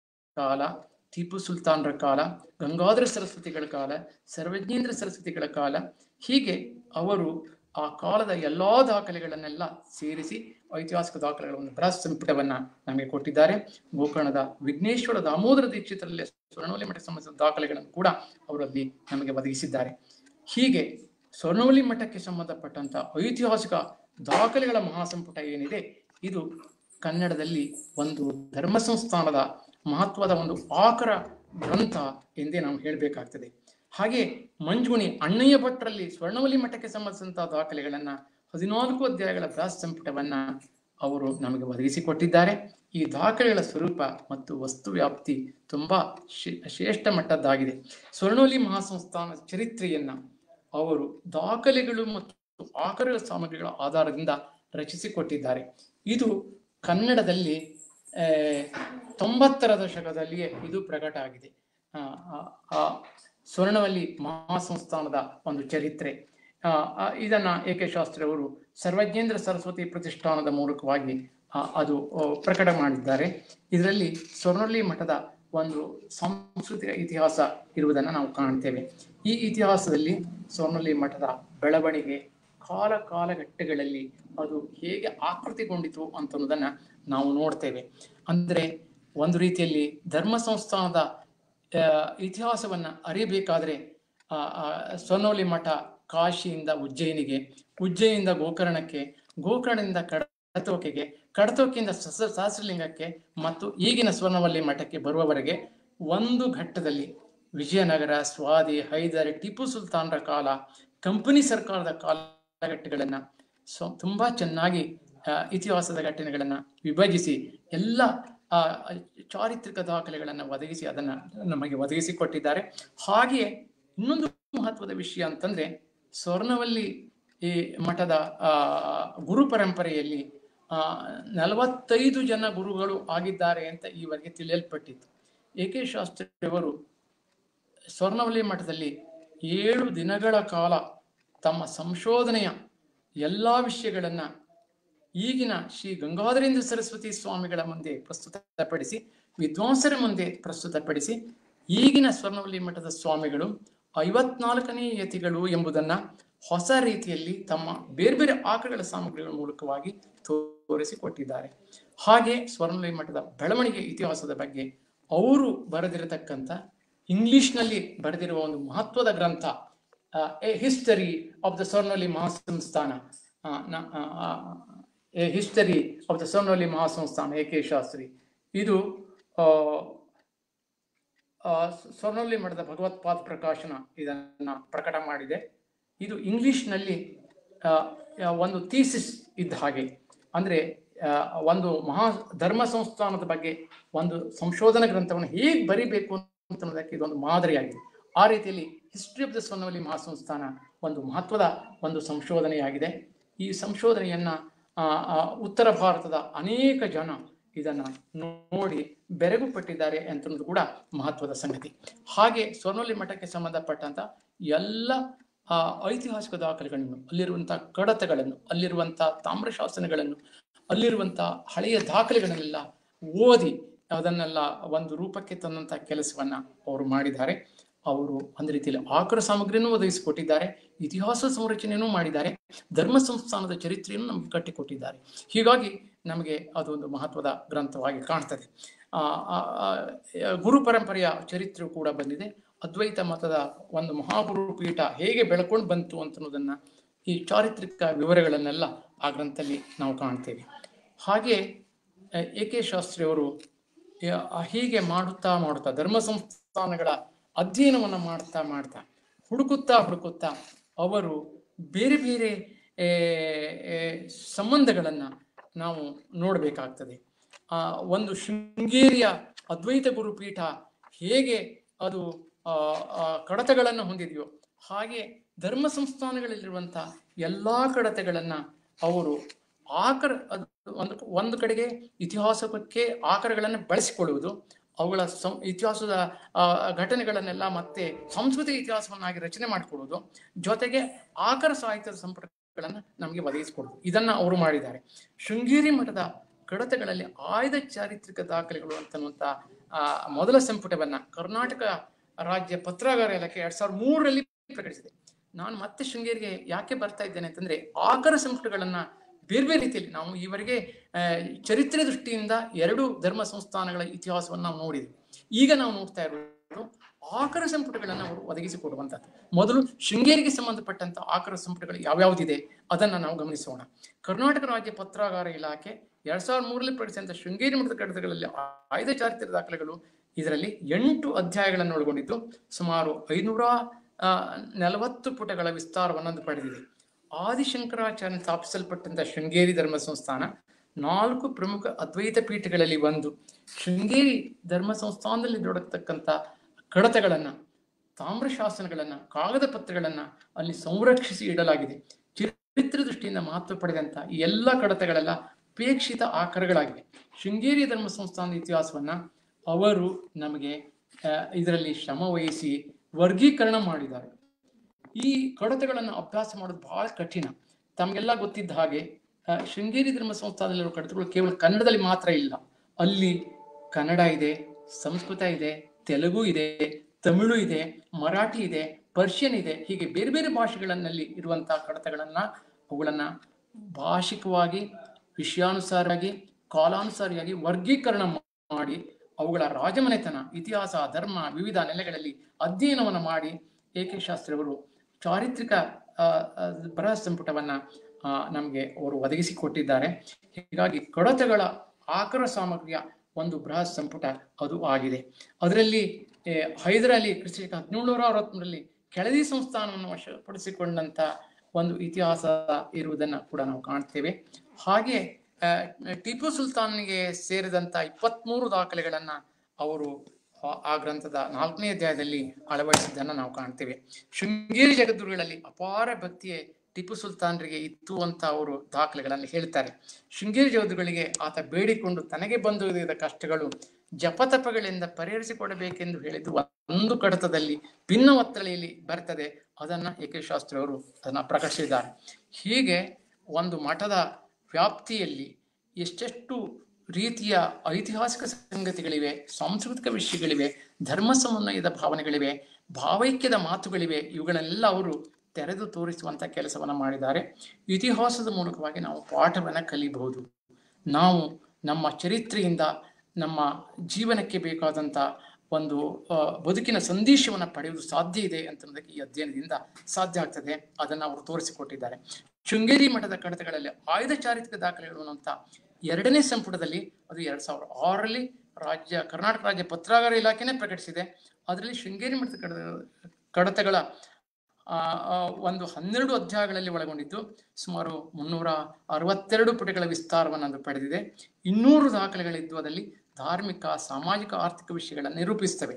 Speaker 2: ಕಾಲ ಟಿಪ್ಪು ಸುಲ್ತಾನರ ಕಾಲ ಗಂಗಾಧರ ಸರಸ್ವತಿಗಳ ಕಾಲ ಸರ್ವಜ್ಞೇಂದ್ರ ಸರಸ್ವತಿಗಳ ಕಾಲ ಹೀಗೆ ಅವರು ಆ ಕಾಲದ ಎಲ್ಲಾ ದಾಖಲೆಗಳನ್ನೆಲ್ಲ ಸೇರಿಸಿ ಐತಿಹಾಸಿಕ ದಾಖಲೆಗಳ ಒಂದು ಬೃಹತ್ ಸಂಪುಟವನ್ನ ನಮಗೆ ಕೊಟ್ಟಿದ್ದಾರೆ ಗೋಕರ್ಣದ ವಿಘ್ನೇಶ್ವರ ದಾಮೋದರ ದೀಕ್ಷಿತರಲ್ಲಿ ಸ್ವರ್ಣವಲ್ಲಿ ಮಠಕ್ಕೆ ಸಂಬಂಧಿಸಿದ ದಾಖಲೆಗಳನ್ನು ಕೂಡ ಅವರಲ್ಲಿ ನಮಗೆ ಒದಗಿಸಿದ್ದಾರೆ ಹೀಗೆ ಸ್ವರ್ಣವಲ್ಲಿ ಮಠಕ್ಕೆ ಸಂಬಂಧಪಟ್ಟಂತ ಐತಿಹಾಸಿಕ ದಾಖಲೆಗಳ ಮಹಾಸಂಪುಟ ಏನಿದೆ ಇದು ಕನ್ನಡದಲ್ಲಿ ಒಂದು ಧರ್ಮ ಸಂಸ್ಥಾನದ ಮಹತ್ವದ ಒಂದು ಆಕರ ಗ್ರಂಥ ಎಂದೇ ನಾವು ಹೇಳಬೇಕಾಗ್ತದೆ ಹಾಗೆ ಮಂಜುಣಿ ಅಣ್ಣಯ್ಯ ಭಟ್ರಲ್ಲಿ ಸ್ವರ್ಣವಲಿ ಮಠಕ್ಕೆ ಸಂಬಂಧಿಸಿದಂತಹ ದಾಖಲೆಗಳನ್ನ ಹದಿನಾಲ್ಕು ಅಧ್ಯಾಯಗಳ ಬೃಹತ್ ಸಂಪುಟವನ್ನ ಅವರು ನಮಗೆ ಒದಗಿಸಿಕೊಟ್ಟಿದ್ದಾರೆ ಈ ದಾಖಲೆಗಳ ಸ್ವರೂಪ ಮತ್ತು ವಸ್ತು ವ್ಯಾಪ್ತಿ ತುಂಬಾ ಶ್ರೇ- ಶ್ರೇಷ್ಠ ಮಟ್ಟದ್ದಾಗಿದೆ ಸ್ವರ್ಣವಲಿ ಮಹಾಸಂಸ್ಥಾನ ಚರಿತ್ರೆಯನ್ನ ಅವರು ದಾಖಲೆಗಳು ಮತ್ತು ಆಕರ ಸಾಮಗ್ರಿಗಳ ಆಧಾರದಿಂದ ರಚಿಸಿಕೊಟ್ಟಿದ್ದಾರೆ ಇದು ಕನ್ನಡದಲ್ಲಿ ಆ, ತೊಂಬತ್ತರ ದಶಕದಲ್ಲಿಯೇ ಇದು ಪ್ರಕಟ ಆಗಿದೆ ಆ, ಆ, ಆ ಸ್ವರ್ಣವಲ್ಲಿ ಮಹಾಸಂಸ್ಥಾನದ ಒಂದು ಚರಿತ್ರೆ ಆ, ಆ, ಇದನ್ನ ಎ ಕೆ ಶಾಸ್ತ್ರಿ ಅವರು ಸರ್ವಜ್ಞೇಂದ್ರ ಸರಸ್ವತಿ ಪ್ರತಿಷ್ಠಾನದ ಮೂಲಕವಾಗಿ ಆ, ಅದು ಆ, ಪ್ರಕಟ ಮಾಡಿದ್ದಾರೆ ಇದರಲ್ಲಿ ಸ್ವರ್ಣವಲ್ಲಿ ಮಠದ ಒಂದು ಸಾಂಸ್ಕೃತಿಕ ಇತಿಹಾಸ ಇರುವುದನ್ನು ನಾವು ಕಾಣ್ತೇವೆ ಈ ಇತಿಹಾಸದಲ್ಲಿ ಸ್ವರ್ಣವಲ್ಲಿ ಮಠದ ಬೆಳವಣಿಗೆ ಕಾಲ ಕಾಲಘಟ್ಟಗಳಲ್ಲಿ ಅದು ಹೇಗೆ ಆಕೃತಿಗೊಂಡಿತು ಅಂತನ್ನೋದನ್ನ ನಾವು ನೋಡ್ತೇವೆ ಅಂದ್ರೆ ಒಂದು ರೀತಿಯಲ್ಲಿ ಧರ್ಮ ಸಂಸ್ಥಾನದ ಆ, ಇತಿಹಾಸವನ್ನ ಅರಿಬೇಕಾದ್ರೆ ಆ, ಆ, ಸ್ವರ್ಣವಲ್ಲಿ ಮಠ ಕಾಶಿಯಿಂದ ಉಜ್ಜಯಿನಿಗೆ ಉಜ್ಜಯಿನಿಂದ ಗೋಕರ್ಣಕ್ಕೆ ಗೋಕರ್ಣದಿಂದ ಕಡತೋಕೆಗೆ ಕಡತೋಕೆಯಿಂದ ಸಸ ಸಹಸ್ರಲಿಂಗಕ್ಕೆ ಮತ್ತು ಈಗಿನ ಸ್ವರ್ಣವಲ್ಲಿ ಮಠಕ್ಕೆ ಬರುವವರೆಗೆ ಒಂದು ಘಟ್ಟದಲ್ಲಿ ವಿಜಯನಗರ ಸ್ವಾದಿ ಹೈದರ್ ಟಿಪ್ಪು ಸುಲ್ತಾನರ ಕಾಲ ಕಂಪನಿ ಸರ್ಕಾರದ ಕಾಲಘಟ್ಟಗಳನ್ನ ಸೊ ತುಂಬಾ ಚೆನ್ನಾಗಿ ಆ, ಇತಿಹಾಸದ ಘಟನೆಗಳನ್ನ ವಿಭಜಿಸಿ ಎಲ್ಲ ಆ, ಚಾರಿತ್ರಿಕ ದಾಖಲೆಗಳನ್ನು ಒದಗಿಸಿ ಅದನ್ನ ನಮಗೆ ಒದಗಿಸಿಕೊಟ್ಟಿದ್ದಾರೆ ಹಾಗೆಯೇ ಇನ್ನೊಂದು ಮಹತ್ವದ ವಿಷಯ ಅಂತಂದ್ರೆ ಸ್ವರ್ಣವಲ್ಲಿ ಈ ಮಠದ ಆ, ಗುರು ಪರಂಪರೆಯಲ್ಲಿ ಆ, ನಲವತ್ತೈದು ಜನ ಗುರುಗಳು ಆಗಿದ್ದಾರೆ ಅಂತ ಈವರೆಗೆ ತಿಳಿಯಲ್ಪಟ್ಟಿತ್ತು ಏಕೆ ಶಾಸ್ತ್ರಿಯವರು ಸ್ವರ್ಣವಲ್ಲಿ ಮಠದಲ್ಲಿ ಏಳು ದಿನಗಳ ಕಾಲ ತಮ್ಮ ಸಂಶೋಧನೆಯ ಎಲ್ಲ ವಿಷಯಗಳನ್ನ ಈಗಿನ ಶ್ರೀ ಗಂಗಾಧರೇಂದ್ರ ಸರಸ್ವತಿ ಸ್ವಾಮಿಗಳ ಮುಂದೆ ಪ್ರಸ್ತುತಪಡಿಸಿ ವಿದ್ವಾಂಸರ ಮುಂದೆ ಪ್ರಸ್ತುತಪಡಿಸಿ ಈಗಿನ ಸ್ವರ್ಣವಲ್ಲಿ ಮಠದ ಸ್ವಾಮಿಗಳು ಐವತ್ನಾಲ್ಕನೇ ಯತಿಗಳು ಎಂಬುದನ್ನ ಹೊಸ ರೀತಿಯಲ್ಲಿ ತಮ್ಮ ಬೇರೆ ಬೇರೆ ಆಕರಗಳ ಸಾಮಗ್ರಿಗಳ ಮೂಲಕವಾಗಿ ತೋರಿಸಿಕೊಟ್ಟಿದ್ದಾರೆ ಹಾಗೆ ಸ್ವರ್ಣವಲ್ಲಿ ಮಠದ ಬೆಳವಣಿಗೆ ಇತಿಹಾಸದ ಬಗ್ಗೆ ಅವರು ಬರೆದಿರತಕ್ಕಂಥ ಇಂಗ್ಲಿಷ್ನಲ್ಲಿ ಬರೆದಿರುವ ಒಂದು ಮಹತ್ವದ ಗ್ರಂಥ a history of the Swarnavalli Mahasamsthana a history of the Swarnavalli Mahasamsthana A K Shastri ಇದು ಆ, ಆ, ಸ್ವರ್ಣವಲ್ಲಿ ಮಠದ ಭಗವತ್ಪಾದ ಪ್ರಕಾಶನ ಇದನ್ನ ಪ್ರಕಟ ಮಾಡಿದೆ ಇದು ಇಂಗ್ಲಿಷ್ನಲ್ಲಿ ಆ, ಆ, ಒಂದು ಥೀಸಿಸ್ ಇದ್ದ ಹಾಗೆ ಅಂದ್ರೆ ಆ, ಒಂದು ಮಹಾ ಧರ್ಮ ಸಂಸ್ಥಾನದ ಬಗ್ಗೆ ಒಂದು ಸಂಶೋಧನಾ ಗ್ರಂಥವನ್ನು ಹೇಗೆ ಬರಿಬೇಕು ಅನ್ನೋದಕ್ಕೆ ಇದೊಂದು ಮಾದರಿಯಾಗಿದೆ ಆ ರೀತಿಯಲ್ಲಿ history of the Swarnavalli Mahasamsthana ಒಂದು ಮಹತ್ವದ ಒಂದು ಸಂಶೋಧನೆಯಾಗಿದೆ ಈ ಸಂಶೋಧನೆಯನ್ನ ಆ, ಆ, ಉತ್ತರ ಭಾರತದ ಅನೇಕ ಜನ ಇದನ್ನ ನೋಡಿ ಬೆರಗು ಪಟ್ಟಿದ್ದಾರೆ ಅಂತನ್ನೋದು ಕೂಡ ಮಹತ್ವದ ಸಂಗತಿ ಹಾಗೆ ಸ್ವರ್ಣವಲ್ಲಿ ಮಠಕ್ಕೆ ಸಂಬಂಧಪಟ್ಟಂತ ಎಲ್ಲ ಆ, ಐತಿಹಾಸಿಕ ದಾಖಲೆಗಳನ್ನು ಅಲ್ಲಿರುವಂತಹ ಕಡತಗಳನ್ನು ಅಲ್ಲಿರುವಂತಹ ತಾಮ್ರಶಾಸನಗಳನ್ನು ಅಲ್ಲಿರುವಂತಹ ಹಳೆಯ ದಾಖಲೆಗಳನ್ನೆಲ್ಲ ಓದಿ ಅದನ್ನೆಲ್ಲ ಒಂದು ರೂಪಕ್ಕೆ ತಂದಂತಹ ಕೆಲಸವನ್ನ ಅವರು ಮಾಡಿದ್ದಾರೆ ಅವರು ಒಂದು ರೀತಿಯಲ್ಲಿ ಆಕರ ಸಾಮಗ್ರಿಯನ್ನು ಒದಗಿಸಿಕೊಟ್ಟಿದ್ದಾರೆ ಇತಿಹಾಸ ಸಂರಚನೆಯನ್ನು ಮಾಡಿದ್ದಾರೆ ಧರ್ಮ ಸಂಸ್ಥಾನದ ಚರಿತ್ರೆಯನ್ನು ನಮಗೆ ಕಟ್ಟಿಕೊಟ್ಟಿದ್ದಾರೆ ಹೀಗಾಗಿ ನಮಗೆ ಅದೊಂದು ಮಹತ್ವದ ಗ್ರಂಥವಾಗಿ ಕಾಣ್ತದೆ ಆ, ಆ, ಆ, ಗುರು ಪರಂಪರೆಯ ಚರಿತ್ರೆ ಕೂಡ ಬಂದಿದೆ ಅದ್ವೈತ ಮತದ ಒಂದು ಮಹಾಗುರು ಪೀಠ ಹೇಗೆ ಬೆಳ್ಕೊಂಡು ಬಂತು ಅಂತನ್ನೋದನ್ನ ಈ ಚಾರಿತ್ರಿಕ ವಿವರಗಳನ್ನೆಲ್ಲ ಆ ಗ್ರಂಥದಲ್ಲಿ ನಾವು ಕಾಣ್ತೇವೆ ಹಾಗೆ ಎ ಕೆ ಶಾಸ್ತ್ರಿ ಅವರು ಯ- ಹೀಗೆ ಮಾಡುತ್ತಾ ಮಾಡುತ್ತಾ ಧರ್ಮ ಸಂಸ್ಥಾನಗಳ ಅಧ್ಯಯನವನ್ನ ಮಾಡ್ತಾ ಮಾಡ್ತಾ ಹುಡುಕುತ್ತಾ ಹುಡುಕುತ್ತಾ ಅವರು ಬೇರೆ ಬೇರೆ ಏ, ಏ, ಸಂಬಂಧಗಳನ್ನ ನಾವು ನೋಡಬೇಕಾಗ್ತದೆ ಆ ಒಂದು ಶೃಂಗೇರಿಯ ಅದ್ವೈತ ಗುರುಪೀಠ ಹೇಗೆ ಅದು ಆ, ಆ, ಕಡತಗಳನ್ನು ಹೊಂದಿದೆಯೋ ಹಾಗೆ ಧರ್ಮ ಸಂಸ್ಥಾನಗಳಲ್ಲಿರುವಂತ ಎಲ್ಲಾ ಕಡತಗಳನ್ನ ಅವರು ಆಕರ ಅದು ಒಂದು ಒಂದು ಕಡೆಗೆ ಇತಿಹಾಸಕ್ಕೆ ಆಕರಗಳನ್ನು ಬಳಸಿಕೊಳ್ಳುವುದು ಅವುಗಳ ಸಂ ಇತಿಹಾಸದ ಆ, ಘಟನೆಗಳನ್ನೆಲ್ಲ ಮತ್ತೆ ಸಂಸ್ಕೃತಿ ಇತಿಹಾಸವನ್ನಾಗಿ ರಚನೆ ಮಾಡಿಕೊಳ್ಳುವುದು ಜೊತೆಗೆ ಆಕರ ಸಾಹಿತ್ಯದ ಸಂಪರ್ಕಗಳನ್ನು ನಮಗೆ ಒದಗಿಸಿಕೊಡುವುದು ಇದನ್ನ ಅವರು ಮಾಡಿದ್ದಾರೆ ಶೃಂಗೇರಿ ಮಠದ ಕಡತಗಳಲ್ಲಿ ಆಯ್ದ ಚಾರಿತ್ರಿಕ ದಾಖಲೆಗಳು ಅಂತನ್ನುವಂತ ಆ, ಮೊದಲ ಸಂಪುಟವನ್ನ ಕರ್ನಾಟಕ ರಾಜ್ಯ ಪತ್ರಾಗಾರ ಇಲಾಖೆ ಎರಡ್ ಸಾವಿರದ ಮೂರರಲ್ಲಿ ಪ್ರಕಟಿಸಿದೆ ನಾನು ಮತ್ತೆ ಶೃಂಗೇರಿಗೆ ಯಾಕೆ ಬರ್ತಾ ಇದ್ದೇನೆ ಅಂತಂದ್ರೆ ಆಕರ ಸಂಪುಟಗಳನ್ನ ಬೇರೆ ಬೇರೆ ರೀತಿಯಲ್ಲಿ ನಾವು ಈವರೆಗೆ ಆ, ಚರಿತ್ರೆ ದೃಷ್ಟಿಯಿಂದ ಎರಡು ಧರ್ಮ ಸಂಸ್ಥಾನಗಳ ಇತಿಹಾಸವನ್ನು ನಾವು ನೋಡಿದ್ವಿ ಈಗ ನಾವು ನೋಡ್ತಾ ಇರೋದು ಆಕರ ಸಂಪುಟಗಳನ್ನು ಅವರು ಒದಗಿಸಿಕೊಡುವಂಥದ್ದು ಮೊದಲು ಶೃಂಗೇರಿಗೆ ಸಂಬಂಧಪಟ್ಟಂತ ಆಕರ ಸಂಪುಟಗಳು ಯಾವ್ಯಾವ್ದಿದೆ ಅದನ್ನ ನಾವು ಗಮನಿಸೋಣ ಕರ್ನಾಟಕ ರಾಜ್ಯ ಪತ್ರಾಗಾರ ಇಲಾಖೆ ಎರಡ್ ಸಾವಿರದ ಮೂರರಲ್ಲಿ ಪ್ರಕಟಿಸಿದಂತ ಶೃಂಗೇರಿ ಮಠದ ಕಡತಗಳಲ್ಲಿ ಆಯ್ದ ಚಾರಿತ್ರ್ಯ ದಾಖಲೆಗಳು ಇದರಲ್ಲಿ ಎಂಟು ಅಧ್ಯಾಯಗಳನ್ನು ಒಳಗೊಂಡಿದ್ದು ಸುಮಾರು ಐನೂರ ಆ, ನಲವತ್ತು ಪುಟಗಳ ವಿಸ್ತಾರವನ್ನು ಅದು ಪಡೆದಿದೆ ಆದಿಶಂಕರಾಚಾರ್ಯ ಸ್ಥಾಪಿಸಲ್ಪಟ್ಟಂತ ಶೃಂಗೇರಿ ಧರ್ಮ ಸಂಸ್ಥಾನ ನಾಲ್ಕು ಪ್ರಮುಖ ಅದ್ವೈತ ಪೀಠಗಳಲ್ಲಿ ಒಂದು ಶೃಂಗೇರಿ ಧರ್ಮ ಸಂಸ್ಥಾನದಲ್ಲಿ ದೊಡತಕ್ಕಂಥ ಕಡತಗಳನ್ನ ತಾಮ್ರಶಾಸನಗಳನ್ನ ಕಾಗದ ಪತ್ರಗಳನ್ನ ಅಲ್ಲಿ ಸಂರಕ್ಷಿಸಿ ಇಡಲಾಗಿದೆ ಚರಿತ್ರೆ ದೃಷ್ಟಿಯಿಂದ ಮಹತ್ವ ಪಡೆದಂತ ಈ ಎಲ್ಲ ಕಡತಗಳೆಲ್ಲ ಅಪೇಕ್ಷಿತ ಆಕಾರಗಳಾಗಿವೆ ಶೃಂಗೇರಿ ಧರ್ಮ ಸಂಸ್ಥಾನದ ಇತಿಹಾಸವನ್ನ ಅವರು ನಮಗೆ ಆ, ಇದರಲ್ಲಿ ಶ್ರಮ ವಹಿಸಿ ವರ್ಗೀಕರಣ ಮಾಡಿದ್ದಾರೆ ಈ ಕಡತಗಳನ್ನು ಅಭ್ಯಾಸ ಮಾಡೋದು ಬಹಳ ಕಠಿಣ ತಮಗೆಲ್ಲ ಗೊತ್ತಿದ್ದ ಹಾಗೆ ಆ, ಶೃಂಗೇರಿ ಧರ್ಮ ಸಂಸ್ಥಾನದಲ್ಲಿರುವ ಕಡತಗಳು ಕೇವಲ ಕನ್ನಡದಲ್ಲಿ ಮಾತ್ರ ಇಲ್ಲ ಅಲ್ಲಿ ಕನ್ನಡ ಇದೆ ಸಂಸ್ಕೃತ ಇದೆ ತೆಲುಗು ಇದೆ ತಮಿಳು ಇದೆ ಮರಾಠಿ ಇದೆ ಪರ್ಷಿಯನ್ ಇದೆ ಹೀಗೆ ಬೇರೆ ಬೇರೆ ಭಾಷೆಗಳಲ್ಲಿ ಇರುವಂತಹ ಕಡತಗಳನ್ನ ಅವುಗಳನ್ನ ಭಾಷಿಕವಾಗಿ ವಿಷಯಾನುಸಾರವಾಗಿ ಕಾಲಾನುಸಾರಿಯಾಗಿ ವರ್ಗೀಕರಣ ಮಾಡಿ ಅವುಗಳ ರಾಜಮನೆತನ ಇತಿಹಾಸ ಧರ್ಮ ವಿವಿಧ ನೆಲೆಗಳಲ್ಲಿ ಅಧ್ಯಯನವನ್ನು ಮಾಡಿ ಏಕೆ ಶಾಸ್ತ್ರಿಯವರು ಚಾರಿತ್ರಿಕ ಆ, ಆ, ಬರಹ ಸಂಪುಟವನ್ನ ನಮಗೆ ಅವರು ಒದಗಿಸಿಕೊಟ್ಟಿದ್ದಾರೆ ಹೀಗಾಗಿ ಕಡತಗಳ ಆಕರ ಸಾಮಗ್ರಿಯ ಒಂದು ಬೃಹತ್ ಸಂಪುಟ ಅದು ಆಗಿದೆ ಅದರಲ್ಲಿ ಏ, ಹೈದರಾಲಿ ಕ್ರಿಸ್ತ ಹದಿನೇಳುನೂರ ಅರವತ್ಮೂರರಲ್ಲಿ ಕೆಳದಿ ಸಂಸ್ಥಾನವನ್ನು ವಶಪಡಿಸಿಕೊಂಡಂತ ಒಂದು ಇತಿಹಾಸ ಇರುವುದನ್ನ ಕೂಡ ನಾವು ಕಾಣ್ತೇವೆ ಹಾಗೆ ಆ, ಟಿಪ್ಪು ಸುಲ್ತಾನ್ಗೆ ಸೇರಿದಂತ ಇಪ್ಪತ್ಮೂರು ದಾಖಲೆಗಳನ್ನ ಅವರು ಆ- ಆ ಗ್ರಂಥದ ನಾಲ್ಕನೇ ಅಧ್ಯಾಯದಲ್ಲಿ ಅಳವಡಿಸಿದ್ದನ್ನ ನಾವು ಕಾಣ್ತೇವೆ ಶೃಂಗೇರಿ ಜಗದ್ಗುರುಗಳಲ್ಲಿ ಅಪಾರ ಭಕ್ತಿಯೇ ಟಿಪ್ಪು ಸುಲ್ತಾನ್ರಿಗೆ ಇತ್ತು ಅಂತ ಅವರು ದಾಖಲೆಗಳನ್ನು ಹೇಳ್ತಾರೆ ಶೃಂಗೇರಿ ಜಗದ್ಗುರುಗಳಿಗೆ ಆತ ಬೇಡಿಕೊಂಡು ತನಗೆ ಬಂದೊದಗಿದ ಕಷ್ಟಗಳು ಜಪತಪಗಳಿಂದ ಪರಿಹರಿಸಿಕೊಡಬೇಕೆಂದು ಹೇಳಿದ್ದು ಒಂದು ಕಡತದಲ್ಲಿ ಭಿನ್ನ ಒತ್ತಳೆಯಲ್ಲಿ ಬರ್ತದೆ ಅದನ್ನ ಏಕೆ ಶಾಸ್ತ್ರಿ ಅವರು ಅದನ್ನ ಪ್ರಕಟಿಸಿದ್ದಾರೆ ಹೀಗೆ ಒಂದು ಮಠದ ವ್ಯಾಪ್ತಿಯಲ್ಲಿ ಎಷ್ಟೆಷ್ಟು ರೀತಿಯ ಐತಿಹಾಸಿಕ ಸಂಗತಿಗಳಿವೆ ಸಾಂಸ್ಕೃತಿಕ ವಿಷಯಗಳಿವೆ ಧರ್ಮ ಸಮನ್ವಯದ ಭಾವನೆಗಳಿವೆ ಭಾವೈಕ್ಯದ ಮಾತುಗಳಿವೆ ಇವುಗಳನ್ನೆಲ್ಲ ಅವರು ತೆರೆದು ತೋರಿಸುವಂತ ಕೆಲಸವನ್ನ ಮಾಡಿದ್ದಾರೆ ಇತಿಹಾಸದ ಮೂಲಕವಾಗಿ ನಾವು ಪಾಠವನ್ನ ಕಲಿಬಹುದು ನಾವು ನಮ್ಮ ಚರಿತ್ರೆಯಿಂದ ನಮ್ಮ ಜೀವನಕ್ಕೆ ಬೇಕಾದಂತ ಒಂದು ಆ, ಬದುಕಿನ ಸಂದೇಶವನ್ನು ಪಡೆಯುವುದು ಸಾಧ್ಯ ಇದೆ ಅಂತನ್ನೋದಕ್ಕೆ ಈ ಅಧ್ಯಯನದಿಂದ ಸಾಧ್ಯ ಆಗ್ತದೆ ಅದನ್ನು ಅವರು ತೋರಿಸಿಕೊಟ್ಟಿದ್ದಾರೆ ಶೃಂಗೇರಿ ಮಠದ ಕಡತಗಳಲ್ಲಿ ಆಯ್ದ ಚಾರಿತ್ರಿಕ ದಾಖಲೆಗಳು ಅನ್ನುವಂಥ ಎರಡನೇ ಸಂಪುಟದಲ್ಲಿ ಅದು ಎರಡ್ ಸಾವಿರದ ಆರರಲ್ಲಿ ರಾಜ್ಯ ಕರ್ನಾಟಕ ರಾಜ್ಯ ಪತ್ರಾಗಾರ ಇಲಾಖೆನೇ ಪ್ರಕಟಿಸಿದೆ ಅದರಲ್ಲಿ ಶೃಂಗೇರಿ ಮಠದ ಕಡತ ಕಡತಗಳ ಆ, ಆ, ಒಂದು ಹನ್ನೆರಡು ಅಧ್ಯಾಯಗಳಲ್ಲಿ ಒಳಗೊಂಡಿದ್ದು ಸುಮಾರು ಮುನ್ನೂರ ಅರವತ್ತೆರಡು ಪುಟಗಳ ವಿಸ್ತಾರವನ್ನು ಅದು ಪಡೆದಿದೆ ಇನ್ನೂರು ದಾಖಲೆಗಳಿದ್ದು ಅದರಲ್ಲಿ ಧಾರ್ಮಿಕ ಸಾಮಾಜಿಕ ಆರ್ಥಿಕ ವಿಷಯಗಳನ್ನು ನಿರೂಪಿಸ್ತವೆ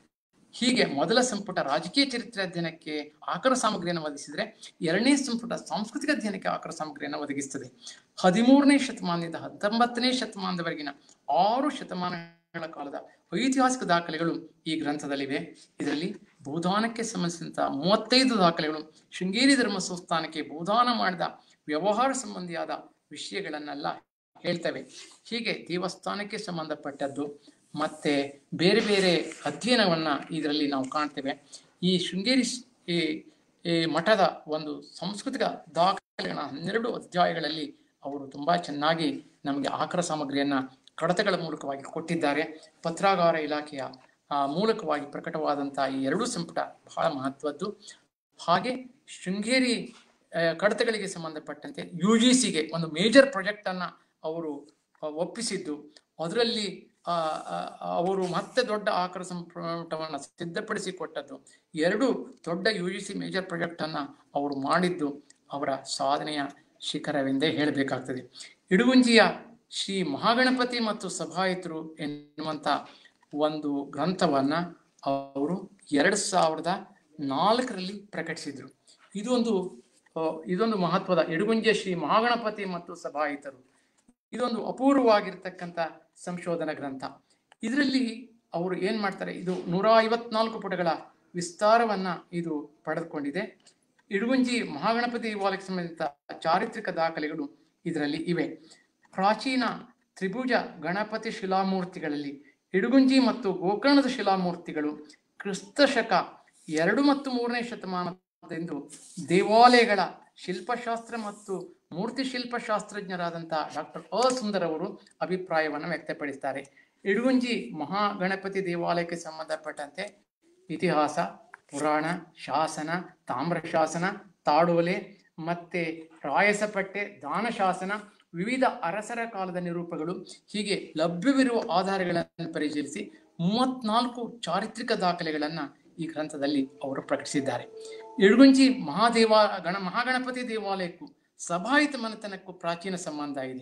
Speaker 2: ಹೀಗೆ ಮೊದಲ ಸಂಪುಟ ರಾಜಕೀಯ ಚರಿತ್ರೆ ಅಧ್ಯಯನಕ್ಕೆ ಆಕರ ಸಾಮಗ್ರಿಯನ್ನು ಒದಗಿಸಿದರೆ ಎರಡನೇ ಸಂಪುಟ ಸಾಂಸ್ಕೃತಿಕ ಅಧ್ಯಯನಕ್ಕೆ ಆಕರ ಸಾಮಗ್ರಿಯನ್ನು ಒದಗಿಸ್ತದೆ ಹದಿಮೂರನೇ ಶತಮಾನದಿಂದ ಹತ್ತೊಂಬತ್ತನೇ ಶತಮಾನದವರೆಗಿನ ಆರು ಶತಮಾನಗಳ ಕಾಲದ ಐತಿಹಾಸಿಕ ದಾಖಲೆಗಳು ಈ ಗ್ರಂಥದಲ್ಲಿವೆ ಇದರಲ್ಲಿ ಭೂದಾನಕ್ಕೆ ಸಂಬಂಧಿಸಿದಂತ ಮೂವತ್ತೈದು ದಾಖಲೆಗಳು ಶೃಂಗೇರಿ ಧರ್ಮ ಸಂಸ್ಥಾನಕ್ಕೆ ಭೂದಾನ ಮಾಡಿದ ವ್ಯವಹಾರ ಸಂಬಂಧಿಯಾದ ವಿಷಯಗಳನ್ನೆಲ್ಲ ಹೇಳ್ತವೆ ಹೀಗೆ ದೇವಸ್ಥಾನಕ್ಕೆ ಸಂಬಂಧಪಟ್ಟದ್ದು ಮತ್ತೆ ಬೇರೆ ಬೇರೆ ಅಧ್ಯಯನವನ್ನ ಇದರಲ್ಲಿ ನಾವು ಕಾಣ್ತೇವೆ ಈ ಶೃಂಗೇರಿ ಸ್- ಈ ಈ ಮಠದ ಒಂದು ಸಾಂಸ್ಕೃತಿಕ ದಾಖಲೆಗಳ ಹನ್ನೆರಡು ಅಧ್ಯಾಯಗಳಲ್ಲಿ ಅವರು ತುಂಬಾ ಚೆನ್ನಾಗಿ ನಮಗೆ ಆಕರ ಸಾಮಗ್ರಿಯನ್ನ ಕಡತಗಳ ಮೂಲಕವಾಗಿ ಕೊಟ್ಟಿದ್ದಾರೆ ಪತ್ರಾಗಾರ ಇಲಾಖೆಯ ಆ, ಮೂಲಕವಾಗಿ ಪ್ರಕಟವಾದಂತಹ ಈ ಎರಡೂ ಸಂಪುಟ ಬಹಳ ಮಹತ್ವದ್ದು ಹಾಗೆ ಶೃಂಗೇರಿ ಆ, ಕಡತಗಳಿಗೆ ಸಂಬಂಧಪಟ್ಟಂತೆ ಯು ಜಿ ಸಿಗೆ ಒಂದು ಮೇಜರ್ ಪ್ರಾಜೆಕ್ಟ್ ಅನ್ನ ಅವರು ಆ, ಒಪ್ಪಿಸಿದ್ದು ಅದರಲ್ಲಿ ಆ, ಆ, ಅವರು ಮತ್ತೆ ದೊಡ್ಡ ಆಕರ ಸಂಪುಟವನ್ನು ಸಿದ್ಧಪಡಿಸಿ ಕೊಟ್ಟದ್ದು ಎರಡು ದೊಡ್ಡ U G C major project ಅನ್ನ ಅವರು ಮಾಡಿದ್ದು ಅವರ ಸಾಧನೆಯ ಶಿಖರವೆಂದೇ ಹೇಳಬೇಕಾಗ್ತದೆ ಇಡುಗುಂಜಿಯ ಶ್ರೀ ಮಹಾಗಣಪತಿ ಮತ್ತು ಸಭಾಯಿತರು ಎನ್ನುವಂತ ಒಂದು ಗ್ರಂಥವನ್ನ ಅವರು ಎರಡ್ ಸಾವಿರದ ನಾಲ್ಕರಲ್ಲಿ ಪ್ರಕಟಿಸಿದ್ರು ಇದೊಂದು ಆ, ಇದೊಂದು ಮಹತ್ವದ ಇಡುಗುಂಜಿಯ ಶ್ರೀ ಮಹಾಗಣಪತಿ ಮತ್ತು ಸಭಾಯಿತರು ಇದೊಂದು ಅಪೂರ್ವವಾಗಿರ್ತಕ್ಕಂಥ ಸಂಶೋಧನಾ ಗ್ರಂಥ ಇದರಲ್ಲಿ ಅವರು ಏನ್ ಮಾಡ್ತಾರೆ ಇದು ನೂರ ಐವತ್ನಾಲ್ಕು ಪುಟಗಳ ವಿಸ್ತಾರವನ್ನ ಇದು ಪಡೆದುಕೊಂಡಿದೆ ಇಡುಗುಂಜಿ ಮಹಾಗಣಪತಿ ದೇವಾಲಯಕ್ಕೆ ಸಂಬಂಧಿತ ಚಾರಿತ್ರಿಕ ದಾಖಲೆಗಳು ಇದರಲ್ಲಿ ಇವೆ ಪ್ರಾಚೀನ ತ್ರಿಭುಜ ಗಣಪತಿ ಶಿಲಾಮೂರ್ತಿಗಳಲ್ಲಿ ಇಡುಗುಂಜಿ ಮತ್ತು ಗೋಕರ್ಣದ ಶಿಲಾಮೂರ್ತಿಗಳು ಕ್ರಿಸ್ತ ಶಕ ಎರಡು ಮತ್ತು ಮೂರನೇ ಶತಮಾನದೆಂದು ದೇವಾಲಯಗಳ ಶಿಲ್ಪಶಾಸ್ತ್ರ ಮತ್ತು ಮೂರ್ತಿ ಶಿಲ್ಪಶಾಸ್ತ್ರಜ್ಞರಾದಂಥ ಡಾಕ್ಟರ್ ಅ ಸುಂದರ್ ಅವರು ಅಭಿಪ್ರಾಯವನ್ನು ವ್ಯಕ್ತಪಡಿಸ್ತಾರೆ ಇಡುಗುಂಜಿ ಮಹಾಗಣಪತಿ ದೇವಾಲಯಕ್ಕೆ ಸಂಬಂಧಪಟ್ಟಂತೆ ಇತಿಹಾಸ ಪುರಾಣ ಶಾಸನ ತಾಮ್ರ ಶಾಸನ ತಾಡೋಲೆ ಮತ್ತೆ ರಾಯಸಪಟ್ಟೆ ದಾನ ಶಾಸನ ವಿವಿಧ ಅರಸರ ಕಾಲದ ನಿರೂಪಗಳು ಹೀಗೆ ಲಭ್ಯವಿರುವ ಆಧಾರಗಳನ್ನು ಪರಿಶೀಲಿಸಿ ಮೂವತ್ನಾಲ್ಕು ಚಾರಿತ್ರಿಕ ದಾಖಲೆಗಳನ್ನ ಈ ಗ್ರಂಥದಲ್ಲಿ ಅವರು ಪ್ರಕಟಿಸಿದ್ದಾರೆ ಇಡುಗುಂಜಿ ಮಹಾದೇವ ಗಣ ಮಹಾಗಣಪತಿ ದೇವಾಲಯಕ್ಕೂ ಸಭಾಯಿತ ಮನೆತನಕ್ಕೂ ಪ್ರಾಚೀನ ಸಂಬಂಧ ಇದೆ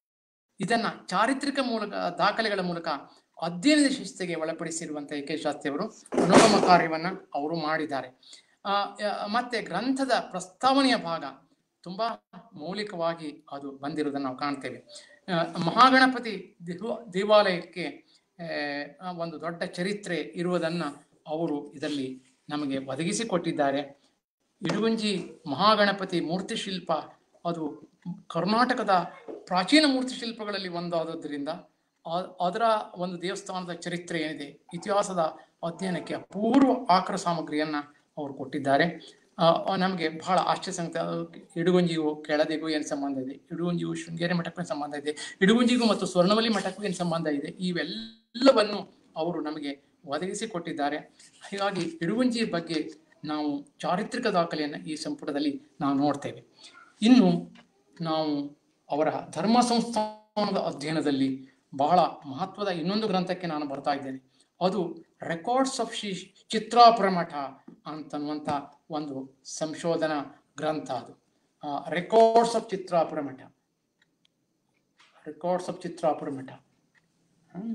Speaker 2: ಇದನ್ನ ಚಾರಿತ್ರಿಕ ಮೂಲಕ ದಾಖಲೆಗಳ ಮೂಲಕ ಅಧ್ಯಯನದ ಶಿಸ್ತಿಗೆ ಒಳಪಡಿಸಿರುವಂತಹ ಎ ಕೆ ಶಾಸ್ತ್ರಿ ಅವರು ಅನುಗಮ ಕಾರ್ಯವನ್ನ ಅವರು ಮಾಡಿದ್ದಾರೆ ಆ, ಆ, ಮತ್ತೆ ಗ್ರಂಥದ ಪ್ರಸ್ತಾವನೆಯ ಭಾಗ ತುಂಬಾ ಮೌಲಿಕವಾಗಿ ಅದು ಬಂದಿರುವುದನ್ನು ನಾವು ಕಾಣ್ತೇವೆ ಆ, ಮಹಾಗಣಪತಿ ದೇವ- ದೇವಾಲಯಕ್ಕೆ ಆ, ಒಂದು ದೊಡ್ಡ ಚರಿತ್ರೆ ಇರುವುದನ್ನ ಅವರು ಇದರಲ್ಲಿ ನಮಗೆ ಒದಗಿಸಿಕೊಟ್ಟಿದ್ದಾರೆ ಇಡುಗುಂಜಿ ಮಹಾಗಣಪತಿ ಮೂರ್ತಿ ಶಿಲ್ಪ ಅದು ಕರ್ನಾಟಕದ ಪ್ರಾಚೀನ ಮೂರ್ತಿ ಶಿಲ್ಪಗಳಲ್ಲಿ ಒಂದಾದದ್ರಿಂದ ಆ- ಅದರ ಒಂದು ದೇವಸ್ಥಾನದ ಚರಿತ್ರೆ ಏನಿದೆ ಇತಿಹಾಸದ ಅಧ್ಯಯನಕ್ಕೆ ಅಪೂರ್ವ ಆಕರ ಸಾಮಗ್ರಿಯನ್ನ ಅವರು ಕೊಟ್ಟಿದ್ದಾರೆ ಆ, ಆ, ನಮಗೆ ಬಹಳ ಆಶ್ಚರ್ಯ ಸಂಗತಿ ಅದು ಇಡುಗುಂಜಿಗೂ ಕೆಳದಿಗೂ ಏನು ಸಂಬಂಧ ಇದೆ ಇಡುಗುಂಜಿಗೂ ಶೃಂಗೇರಿ ಮಠಕ್ಕೂ ಏನು ಸಂಬಂಧ ಇದೆ ಇಡುಗುಂಜಿಗೂ ಮತ್ತು ಸ್ವರ್ಣವಲಿ ಮಠಕ್ಕೂ ಏನು ಸಂಬಂಧ ಇದೆ ಇವೆಲ್ಲವನ್ನು ಅವರು ನಮಗೆ ಒದಗಿಸಿ ಕೊಟ್ಟಿದ್ದಾರೆ ಹೀಗಾಗಿ ಇಡುಗುಂಜಿ ಬಗ್ಗೆ ನಾವು ಚಾರಿತ್ರಿಕ ದಾಖಲೆಯನ್ನು ಈ ಸಂಪುಟದಲ್ಲಿ ನಾವು ನೋಡ್ತೇವೆ ಇನ್ನು ನಾವು ಅವರ ಧರ್ಮ ಸಂಸ್ಥಾನದ ಅಧ್ಯಯನದಲ್ಲಿ ಬಹಳ ಮಹತ್ವದ ಇನ್ನೊಂದು ಗ್ರಂಥಕ್ಕೆ ನಾನು ಬರ್ತಾ ಇದ್ದೇನೆ ಅದು ರೆಕಾರ್ಡ್ಸ್ ಆಫ್ ಶ್ರೀ ಚಿತ್ರಾಪುರ ಮಠ ಅಂತನ್ನುವಂಥ ಒಂದು ಸಂಶೋಧನಾ ಗ್ರಂಥ ಅದು ರೆಕಾರ್ಡ್ಸ್ ಆಫ್ ಚಿತ್ರಾಪುರ ಮಠ ರೆಕಾರ್ಡ್ಸ್ ಆಫ್ ಚಿತ್ರಾಪುರ ಮಠ ಹ್ಮ್.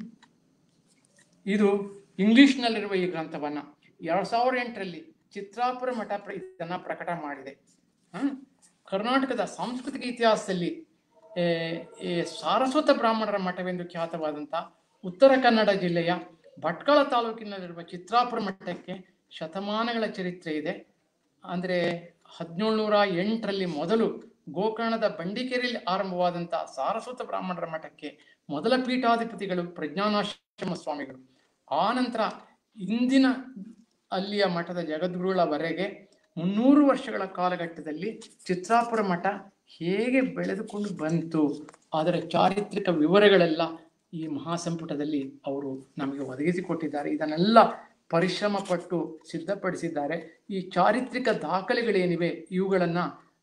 Speaker 2: ಇದು ಇಂಗ್ಲಿಷ್ನಲ್ಲಿರುವ ಈ ಗ್ರಂಥವನ್ನ ಎರಡ್ ಸಾವಿರದ ಎಂಟರಲ್ಲಿ ಚಿತ್ರಾಪುರ ಮಠ ಪ್ರ- ಇದನ್ನ ಪ್ರಕಟ ಮಾಡಿದೆ ಹ್ಮ್. ಕರ್ನಾಟಕದ ಸಾಂಸ್ಕೃತಿಕ ಇತಿಹಾಸದಲ್ಲಿ ಏ, ಈ ಸಾರಸ್ವತ ಬ್ರಾಹ್ಮಣರ ಮಠವೆಂದು ಖ್ಯಾತವಾದಂಥ ಉತ್ತರ ಕನ್ನಡ ಜಿಲ್ಲೆಯ ಭಟ್ಕಳ ತಾಲೂಕಿನಲ್ಲಿರುವ ಚಿತ್ರಾಪುರ ಮಠಕ್ಕೆ ಶತಮಾನಗಳ ಚರಿತ್ರೆ ಇದೆ ಅಂದರೆ ಹದಿನೇಳುನೂರ ಎಂಟರಲ್ಲಿ ಮೊದಲು ಗೋಕರ್ಣದ ಬಂಡಿಕೆರೆಯಲ್ಲಿ ಆರಂಭವಾದಂಥ ಸಾರಸ್ವತ ಬ್ರಾಹ್ಮಣರ ಮಠಕ್ಕೆ ಮೊದಲ ಪೀಠಾಧಿಪತಿಗಳು ಪ್ರಜ್ಞಾನಾಶ್ರಮ ಸ್ವಾಮಿಗಳು ಆ ನಂತರ ಇಂದಿನ ಅಲ್ಲಿಯ ಮಠದ ಜಗದ್ಗುರುಗಳವರೆಗೆ ಮುನ್ನೂರು ವರ್ಷಗಳ ಕಾಲಘಟ್ಟದಲ್ಲಿ ಚಿತ್ರಾಪುರ ಮಠ ಹೇಗೆ ಬೆಳೆದುಕೊಂಡು ಬಂತು ಅದರ ಚಾರಿತ್ರಿಕ ವಿವರಗಳೆಲ್ಲ ಈ ಮಹಾಸಂಪುಟದಲ್ಲಿ ಅವರು ನಮಗೆ ಒದಗಿಸಿಕೊಟ್ಟಿದ್ದಾರೆ ಇದನ್ನೆಲ್ಲ ಪರಿಶ್ರಮ ಪಟ್ಟು ಸಿದ್ಧಪಡಿಸಿದ್ದಾರೆ ಈ ಚಾರಿತ್ರಿಕ ದಾಖಲೆಗಳೇನಿವೆ ಇವುಗಳನ್ನು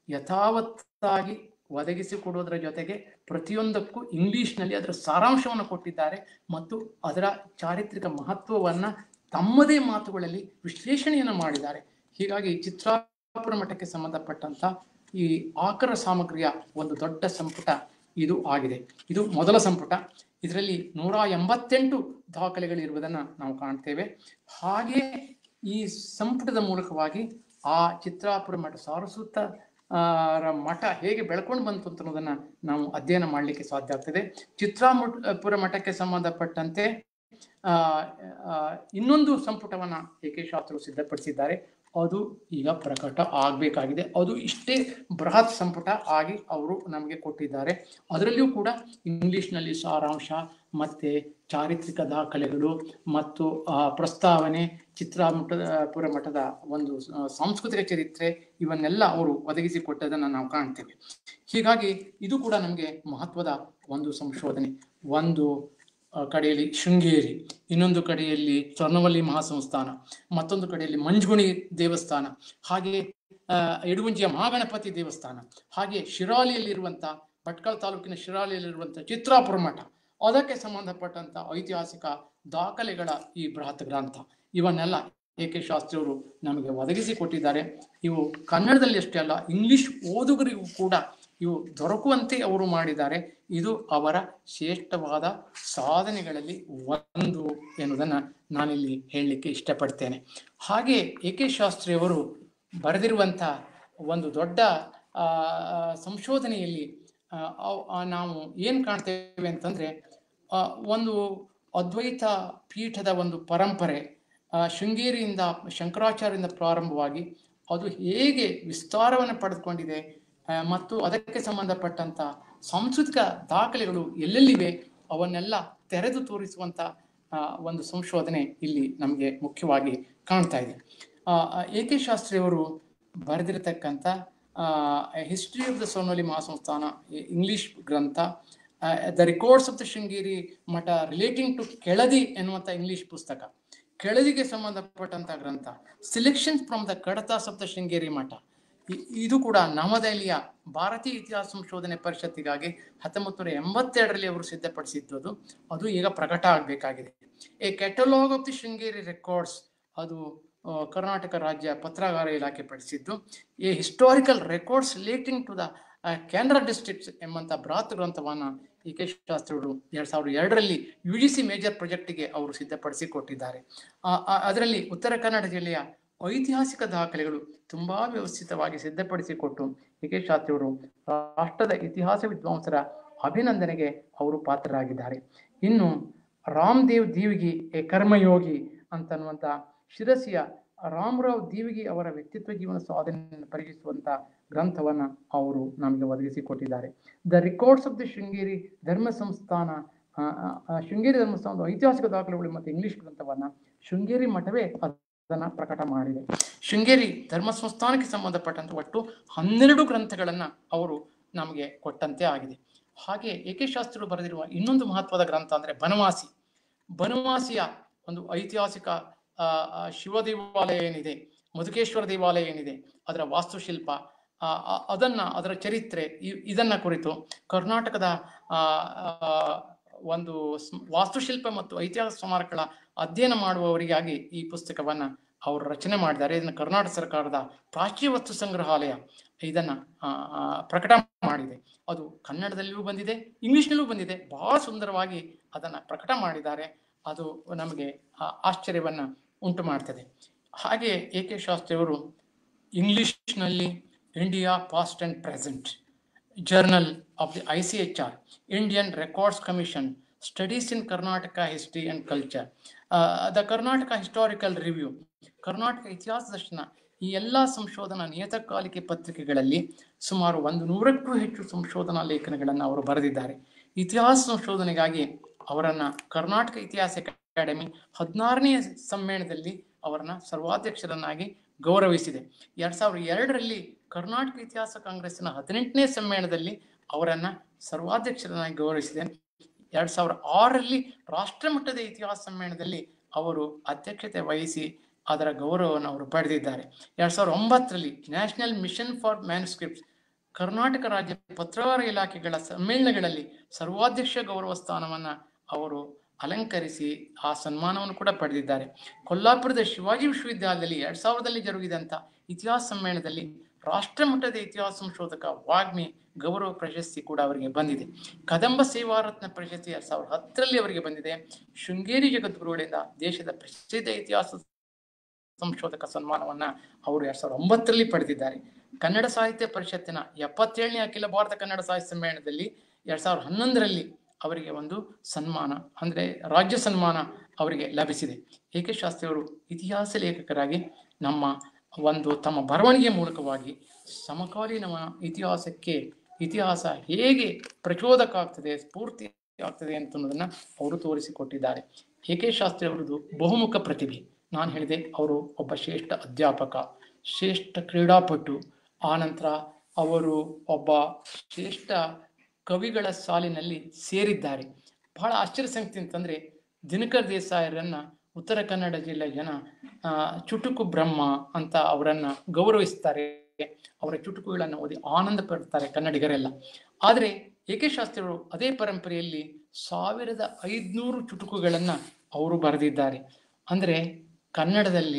Speaker 2: ಯಥಾವತ್ತಾಗಿ ಒದಗಿಸಿಕೊಡುವುದರ ಜೊತೆಗೆ ಪ್ರತಿಯೊಂದಕ್ಕೂ ಇಂಗ್ಲಿಷ್ನಲ್ಲಿ ಅದರ ಸಾರಾಂಶವನ್ನು ಕೊಟ್ಟಿದ್ದಾರೆ ಮತ್ತು ಅದರ ಚಾರಿತ್ರಿಕ ಮಹತ್ವವನ್ನು ತಮ್ಮದೇ ಮಾತುಗಳಲ್ಲಿ ವಿಶ್ಲೇಷಣೆಯನ್ನು ಮಾಡಿದ್ದಾರೆ ಹೀಗಾಗಿ ಚಿತ್ರಾಪುರ ಮಠಕ್ಕೆ ಸಂಬಂಧಪಟ್ಟಂತ ಈ ಆಕರ ಸಾಮಗ್ರಿಯ ಒಂದು ದೊಡ್ಡ ಸಂಪುಟ ಇದು ಆಗಿದೆ ಇದು ಮೊದಲ ಸಂಪುಟ ಇದರಲ್ಲಿ ನೂರ ಎಂಬತ್ತೆಂಟು ದಾಖಲೆಗಳಿರುವುದನ್ನು ನಾವು ಕಾಣ್ತೇವೆ ಹಾಗೆ ಈ ಸಂಪುಟದ ಮೂಲಕವಾಗಿ ಆ ಚಿತ್ರಾಪುರ ಮಠ ಸಾರಸ್ವತ ಆ, ರ ಮಠ ಹೇಗೆ ಬೆಳ್ಕೊಂಡು ಬಂತು ಅಂತ ಅನ್ನೋದನ್ನ ನಾವು ಅಧ್ಯಯನ ಮಾಡಲಿಕ್ಕೆ ಸಾಧ್ಯ ಆಗ್ತದೆ ಚಿತ್ರಾಪುರ ಮಠಕ್ಕೆ ಸಂಬಂಧಪಟ್ಟಂತೆ ಆ, ಆ, ಇನ್ನೊಂದು ಸಂಪುಟವನ್ನ ಎ ಕೆ ಶಾಸ್ತ್ರು ಸಿದ್ಧಪಡಿಸಿದ್ದಾರೆ ಅದು ಈಗ ಪ್ರಕಟ ಆಗಬೇಕಾಗಿದೆ ಅದು ಇಷ್ಟೇ ಬೃಹತ್ ಸಂಪುಟ ಆಗಿ ಅವರು ನಮಗೆ ಕೊಟ್ಟಿದ್ದಾರೆ ಅದರಲ್ಲಿಯೂ ಕೂಡ ಇಂಗ್ಲಿಷ್ನಲ್ಲಿ ಸಾರಾಂಶ ಮತ್ತೆ ಚಾರಿತ್ರಿಕ ದಾಖಲೆಗಳು ಮತ್ತು ಆ, ಪ್ರಸ್ತಾವನೆ ಚಿತ್ರಾಮಠದ ಪುರ ಮಠದ ಒಂದು ಆ, ಸಾಂಸ್ಕೃತಿಕ ಚರಿತ್ರೆ ಇವನ್ನೆಲ್ಲ ಅವರು ಒದಗಿಸಿಕೊಟ್ಟದನ್ನು ನಾವು ಕಾಣ್ತೇವೆ ಹೀಗಾಗಿ ಇದು ಕೂಡ ನಮಗೆ ಮಹತ್ವದ ಒಂದು ಸಂಶೋಧನೆ ಒಂದು ಆ, ಕಡೆಯಲ್ಲಿ ಶೃಂಗೇರಿ ಇನ್ನೊಂದು ಕಡೆಯಲ್ಲಿ ಸ್ವರ್ಣವಲ್ಲಿ ಮಹಾಸಂಸ್ಥಾನ ಮತ್ತೊಂದು ಕಡೆಯಲ್ಲಿ ಮಂಜುಗುಣಿ ದೇವಸ್ಥಾನ ಹಾಗೆ ಆ, ಯಡುಗುಂಜಿಯ ಮಹಾಗಣಪತಿ ದೇವಸ್ಥಾನ ಹಾಗೆ ಶಿರಾಲಿಯಲ್ಲಿರುವಂಥ ಭಟ್ಕಳ ತಾಲೂಕಿನ ಶಿರಾಲಿಯಲ್ಲಿರುವಂಥ ಚಿತ್ರಾಪುರ ಮಠ ಅದಕ್ಕೆ ಸಂಬಂಧಪಟ್ಟಂತ ಐತಿಹಾಸಿಕ ದಾಖಲೆಗಳ ಈ ಬೃಹತ್ ಗ್ರಂಥ ಇವನ್ನೆಲ್ಲ ಎ ಕೆ ಶಾಸ್ತ್ರಿಯವರು ನಮಗೆ ಒದಗಿಸಿಕೊಟ್ಟಿದ್ದಾರೆ ಇವು ಕನ್ನಡದಲ್ಲಿ ಅಷ್ಟೇ ಅಲ್ಲ ಇಂಗ್ಲಿಷ್ ಓದುಗರಿಗೂ ಕೂಡ ಇವು ದೊರಕುವಂತೆ ಅವರು ಮಾಡಿದ್ದಾರೆ ಇದು ಅವರ ಶ್ರೇಷ್ಠವಾದ ಸಾಧನೆಗಳಲ್ಲಿ ಒಂದು ಎನ್ನುವುದನ್ನು ನಾನಿಲ್ಲಿ ಹೇಳಲಿಕ್ಕೆ ಇಷ್ಟಪಡ್ತೇನೆ ಹಾಗೆ ಎ ಕೆ ಶಾಸ್ತ್ರಿಯವರು ಬರೆದಿರುವಂಥ ಒಂದು ದೊಡ್ಡ ಆ, ಸಂಶೋಧನೆಯಲ್ಲಿ ಆ, ಅವ್- ಆ, ನಾವು ಏನು ಕಾಣ್ತೇವೆ ಅಂತಂದ್ರೆ ಆ, ಒಂದು ಅದ್ವೈತ ಪೀಠದ ಒಂದು ಪರಂಪರೆ ಆ, ಶೃಂಗೇರಿಯಿಂದ ಶಂಕರಾಚಾರ್ಯರಿಂದ ಪ್ರಾರಂಭವಾಗಿ ಅದು ಹೇಗೆ ವಿಸ್ತಾರವನ್ನು ಪಡೆದುಕೊಂಡಿದೆ ಆ, ಮತ್ತು ಅದಕ್ಕೆ ಸಂಬಂಧಪಟ್ಟಂತ ಸಾಂಸ್ಕೃತಿಕ ದಾಖಲೆಗಳು ಎಲ್ಲೆಲ್ಲಿವೆ ಅವನ್ನೆಲ್ಲ ತೆರೆದು ತೋರಿಸುವಂತ ಆ, ಒಂದು ಸಂಶೋಧನೆ ಇಲ್ಲಿ ನಮಗೆ ಮುಖ್ಯವಾಗಿ ಕಾಣ್ತಾ ಇದೆ ಎ ಕೆ ಶಾಸ್ತ್ರಿಯವರು ಬರೆದಿರತಕ್ಕಂಥ history of the Sonoli Mahasamsthana ಇ- ಇಂಗ್ಲಿಷ್ ಗ್ರಂಥ the records of the Sringeri Math relating to Keladi ಎನ್ನುವಂಥ ಇಂಗ್ಲಿಷ್ ಪುಸ್ತಕ ಕೆಳದಿಗೆ ಸಂಬಂಧಪಟ್ಟಂತ ಗ್ರಂಥ selection from the Kadatas of the Sringeri Math ಇ- ಇದು ಕೂಡ ನವದೆಹಲಿಯ ಭಾರತೀಯ ಇತಿಹಾಸ ಸಂಶೋಧನೆ ಪರಿಷತ್ತಿಗಾಗಿ ಹತ್ತೊಂಬತ್ತು ನೂರ ಎಂಬತ್ತೆರಡರಲ್ಲಿ ಅವರು ಸಿದ್ಧಪಡಿಸಿದ್ದು ಅದು ಅದು ಈಗ ಪ್ರಕಟ ಆಗಬೇಕಾಗಿದೆ a catalogue of the Sringeri records ಅದು ಆ, ಕರ್ನಾಟಕ ರಾಜ್ಯ ಪತ್ರಾಗಾರ ಇಲಾಖೆ ಪಡಿಸಿದ್ದು a historical records relating to the Kanara districts ಎಂಬಂತ ಬೃಹತ್ ಗ್ರಂಥವನ್ನ ಇ ಕೆ ಶಾಸ್ತ್ರಿಗಳು ಎರಡ್ ಸಾವಿರದ ಎರಡರಲ್ಲಿ ಯು ಜಿ ಸಿ ಮೇಜರ್ ಪ್ರಾಜೆಕ್ಟಿಗೆ ಅವರು ಸಿದ್ಧಪಡಿಸಿ ಕೊಟ್ಟಿದ್ದಾರೆ ಆ- ಆ- ಅದರಲ್ಲಿ ಉತ್ತರ ಕನ್ನಡ ಜಿಲ್ಲೆಯ ಐತಿಹಾಸಿಕ ದಾಖಲೆಗಳು ತುಂಬಾ ವ್ಯವಸ್ಥಿತವಾಗಿ ಸಿದ್ಧಪಡಿಸಿಕೊಟ್ಟು ಎ ಕೆ ಶಾಸ್ತ್ರಿಯವರು ರಾಷ್ಟ್ರದ ಇತಿಹಾಸ ವಿದ್ವಾಂಸರ ಅಭಿನಂದನೆಗೆ ಅವರು ಪಾತ್ರರಾಗಿದ್ದಾರೆ ಇನ್ನು ರಾಮದೇವ್ ದೀವಿಗಿ ಎ ಕರ್ಮಯೋಗಿ ಅಂತನ್ನುವಂತ ಶಿರಸಿಯ ರಾಮರಾವ್ ದೀವಿಗಿ ಅವರ ವ್ಯಕ್ತಿತ್ವ ಜೀವನ ಸಾಧನೆಯನ್ನು ಪರಿಚಯಿಸುವಂತ ಗ್ರಂಥವನ್ನ ಅವರು ನಮಗೆ ಒದಗಿಸಿಕೊಟ್ಟಿದ್ದಾರೆ the records of the Sringeri Dharma Samsthana ಆ, ಆ, ಆ, ಶೃಂಗೇರಿ ಧರ್ಮಸ್ಥಾನದ ಐತಿಹಾಸಿಕ ದಾಖಲೆಗಳು ಮತ್ತು ಇಂಗ್ಲಿಷ್ ಗ್ರಂಥವನ್ನ ಶೃಂಗೇರಿ ಮಠವೇ ಅದನ್ನ ಪ್ರಕಟ ಮಾಡಿದೆ ಶೃಂಗೇರಿ ಧರ್ಮ ಸಂಸ್ಥಾನಕ್ಕೆ ಸಂಬಂಧಪಟ್ಟಂತ ಒಟ್ಟು ಹನ್ನೆರಡು ಗ್ರಂಥಗಳನ್ನ ಅವರು ನಮಗೆ ಕೊಟ್ಟಂತೆ ಆಗಿದೆ ಹಾಗೆ ಎ ಕೆ ಶಾಸ್ತ್ರಿಗಳು ಬರೆದಿರುವ ಇನ್ನೊಂದು ಮಹತ್ವದ ಗ್ರಂಥ ಅಂದ್ರೆ ಬನವಾಸಿ ಬನವಾಸಿಯ ಒಂದು ಐತಿಹಾಸಿಕ ಆ, ಆ, ಶಿವ ದೇವಾಲಯ ಏನಿದೆ ಮಧುಕೇಶ್ವರ ದೇವಾಲಯ ಏನಿದೆ ಅದರ ವಾಸ್ತುಶಿಲ್ಪ ಆ, ಆ, ಅದನ್ನ ಅದರ ಚರಿತ್ರೆ ಇ- ಇದನ್ನ ಕುರಿತು ಕರ್ನಾಟಕದ ಆ, ಆ, ಒಂದು ಸ್ಮ್- ವಾಸ್ತುಶಿಲ್ಪ ಮತ್ತು ಐತಿಹಾಸಿಕ ಸ್ಮಾರಕಗಳ ಅಧ್ಯಯನ ಮಾಡುವವರಿಗಾಗಿ ಈ ಪುಸ್ತಕವನ್ನ ಅವರು ರಚನೆ ಮಾಡಿದ್ದಾರೆ ಇದನ್ನು ಕರ್ನಾಟಕ ಸರ್ಕಾರದ ಪ್ರಾಚ್ಯ ವಸ್ತು ಸಂಗ್ರಹಾಲಯ ಇದನ್ನ ಆ, ಆ, ಪ್ರಕಟ ಮಾಡಿದೆ ಅದು ಕನ್ನಡದಲ್ಲಿಯೂ ಬಂದಿದೆ ಇಂಗ್ಲಿಷ್ನಲ್ಲೂ ಬಂದಿದೆ ಬಹಳ ಸುಂದರವಾಗಿ ಅದನ್ನ ಪ್ರಕಟ ಮಾಡಿದ್ದಾರೆ ಅದು ನಮಗೆ ಆ, ಆಶ್ಚರ್ಯವನ್ನ ಉಂಟು ಮಾಡ್ತದೆ ಹಾಗೆ ಎ ಕೆ ಶಾಸ್ತ್ರಿಯವರು ಇಂಗ್ಲಿಷ್ನಲ್ಲಿ India past and present journal of the I C H R Indian records commission studies in Karnataka history and culture the Karnataka historical review Karnataka Itihasa Darshana ಈ ಎಲ್ಲ ಸಂಶೋಧನಾ ನಿಯತಕಾಲಿಕೆ ಪತ್ರಿಕೆಗಳಲ್ಲಿ ಸುಮಾರು ಒಂದು ನೂರಕ್ಕೂ ಹೆಚ್ಚು ಸಂಶೋಧನಾ ಲೇಖನಗಳನ್ನು ಅವರು ಬರೆದಿದ್ದಾರೆ ಇತಿಹಾಸ ಸಂಶೋಧನೆಗಾಗಿ ಅವರನ್ನ ಕರ್ನಾಟಕ ಇತಿಹಾಸ ಅಕಾಡೆಮಿ ಹದಿನಾರನೇ ಸಮ್ಮೇಳನದಲ್ಲಿ ಅವರನ್ನ ಸರ್ವಾಧ್ಯಕ್ಷರನ್ನಾಗಿ ಗೌರವಿಸಿದೆ ಎರಡ್ ಸಾವಿರದ ಎರಡರಲ್ಲಿ ಕರ್ನಾಟಕ ಇತಿಹಾಸ ಕಾಂಗ್ರೆಸ್ಸಿನ ಹದಿನೆಂಟನೇ ಸಮ್ಮೇಳನದಲ್ಲಿ ಅವರನ್ನ ಸರ್ವಾಧ್ಯಕ್ಷರನ್ನಾಗಿ ಗೌರವಿಸಿದೆ ಎರಡ್ ಸಾವಿರದ ಆರರಲ್ಲಿ ರಾಷ್ಟ್ರಮಟ್ಟದ ಇತಿಹಾಸ ಸಮ್ಮೇಳನದಲ್ಲಿ ಅವರು ಅಧ್ಯಕ್ಷತೆ ವಹಿಸಿ ಅದರ ಗೌರವವನ್ನು ಅವರು ಪಡೆದಿದ್ದಾರೆ ಎರಡ್ ಸಾವಿರದ ಒಂಬತ್ತರಲ್ಲಿ national mission for manuscripts Karnataka ರಾಜ್ಯ ಪತ್ರವಾರ ಇಲಾಖೆಗಳ ಸಮ್ಮೇಳನಗಳಲ್ಲಿ ಸರ್ವಾಧ್ಯಕ್ಷ ಗೌರವ ಸ್ಥಾನವನ್ನ ಅವರು ಅಲಂಕರಿಸಿ ಆ ಸನ್ಮಾನವನ್ನು ಕೂಡ ಪಡೆದಿದ್ದಾರೆ ಕೊಲ್ಲಾಪುರದ ಶಿವಾಜಿ ವಿಶ್ವವಿದ್ಯಾಲಯದಲ್ಲಿ ಎರಡ್ ಸಾವಿರದಲ್ಲಿ ಜರುಗಿದಂತ ಇತಿಹಾಸ ಸಮ್ಮೇಳನದಲ್ಲಿ ರಾಷ್ಟ್ರಮಟ್ಟದ ಇತಿಹಾಸ ಸಂಶೋಧಕ ವಾಗ್ಮಿ ಗೌರವ ಪ್ರಶಸ್ತಿ ಕೂಡ ಅವರಿಗೆ ಬಂದಿದೆ ಕದಂಬ ಸೇವಾರತ್ನ ಪ್ರಶಸ್ತಿ ಎರಡ್ ಸಾವಿರದ ಹತ್ತರಲ್ಲಿ ಅವರಿಗೆ ಬಂದಿದೆ ಶೃಂಗೇರಿ ಜಗದ್ಗುರುಗಳಿಂದ ದೇಶದ ಪ್ರಸಿದ್ಧ ಇತಿಹಾಸ ಸಂಶೋಧಕ ಸನ್ಮಾನವನ್ನ ಅವರು ಎರಡ್ ಸಾವಿರದ ಒಂಬತ್ತರಲ್ಲಿ ಪಡೆದಿದ್ದಾರೆ ಕನ್ನಡ ಸಾಹಿತ್ಯ ಪರಿಷತ್ತಿನ ಎಪ್ಪತ್ತೇಳನೇ ಅಖಿಲ ಭಾರತ ಕನ್ನಡ ಸಾಹಿತ್ಯ ಸಮ್ಮೇಳನದಲ್ಲಿ ಎರಡ್ ಸಾವಿರದ ಹನ್ನೊಂದರಲ್ಲಿ ಅವರಿಗೆ ಒಂದು ಸನ್ಮಾನ ಅಂದ್ರೆ ರಾಜ್ಯ ಸನ್ಮಾನ ಅವರಿಗೆ ಲಭಿಸಿದೆ ಏಕೆ ಶಾಸ್ತ್ರಿಯವರು ಇತಿಹಾಸ ಲೇಖಕರಾಗಿ ನಮ್ಮ ಒಂದು ತಮ್ಮ ಬರವಣಿಗೆ ಮೂಲಕವಾಗಿ ಸಮಕಾಲೀನ ಇತಿಹಾಸಕ್ಕೆ ಇತಿಹಾಸ ಹೇಗೆ ಪ್ರಚೋದಕ ಆಗ್ತದೆ ಸ್ಫೂರ್ತಿ ಆಗ್ತದೆ ಅಂತ ಅನ್ನೋದನ್ನ ಅವರು ತೋರಿಸಿಕೊಟ್ಟಿದ್ದಾರೆ ಎ ಕೆ ಶಾಸ್ತ್ರಿ ಅವರದು ಬಹುಮುಖ ಪ್ರತಿಭೆ ನಾನು ಹೇಳಿದೆ ಅವರು ಒಬ್ಬ ಶ್ರೇಷ್ಠ ಅಧ್ಯಾಪಕ ಶ್ರೇಷ್ಠ ಕ್ರೀಡಾಪಟು ಆನಂತರ ಅವರು ಒಬ್ಬ ಶ್ರೇಷ್ಠ ಕವಿಗಳ ಸಾಲಿನಲ್ಲಿ ಸೇರಿದ್ದಾರೆ ಬಹಳ ಆಶ್ಚರ್ಯ ಸಂಗತಿ ಅಂತಂದ್ರೆ ದಿನಕರ್ ದೇಸಾಯರನ್ನ ಉತ್ತರ ಕನ್ನಡ ಜಿಲ್ಲೆಯ ಜನ ಆ, ಚುಟುಕು ಬ್ರಹ್ಮ ಅಂತ ಅವರನ್ನ ಗೌರವಿಸ್ತಾರೆ ಅವರ ಚುಟುಕುಗಳನ್ನು ಓದಿ ಆನಂದ ಪಡ್ತಾರೆ ಕನ್ನಡಿಗರೆಲ್ಲ ಆದರೆ ಏಕೆ ಶಾಸ್ತ್ರಿಗಳು ಅದೇ ಪರಂಪರೆಯಲ್ಲಿ ಸಾವಿರದ ಐದ್ನೂರು ಚುಟುಕುಗಳನ್ನ ಅವರು ಬರೆದಿದ್ದಾರೆ ಅಂದ್ರೆ ಕನ್ನಡದಲ್ಲಿ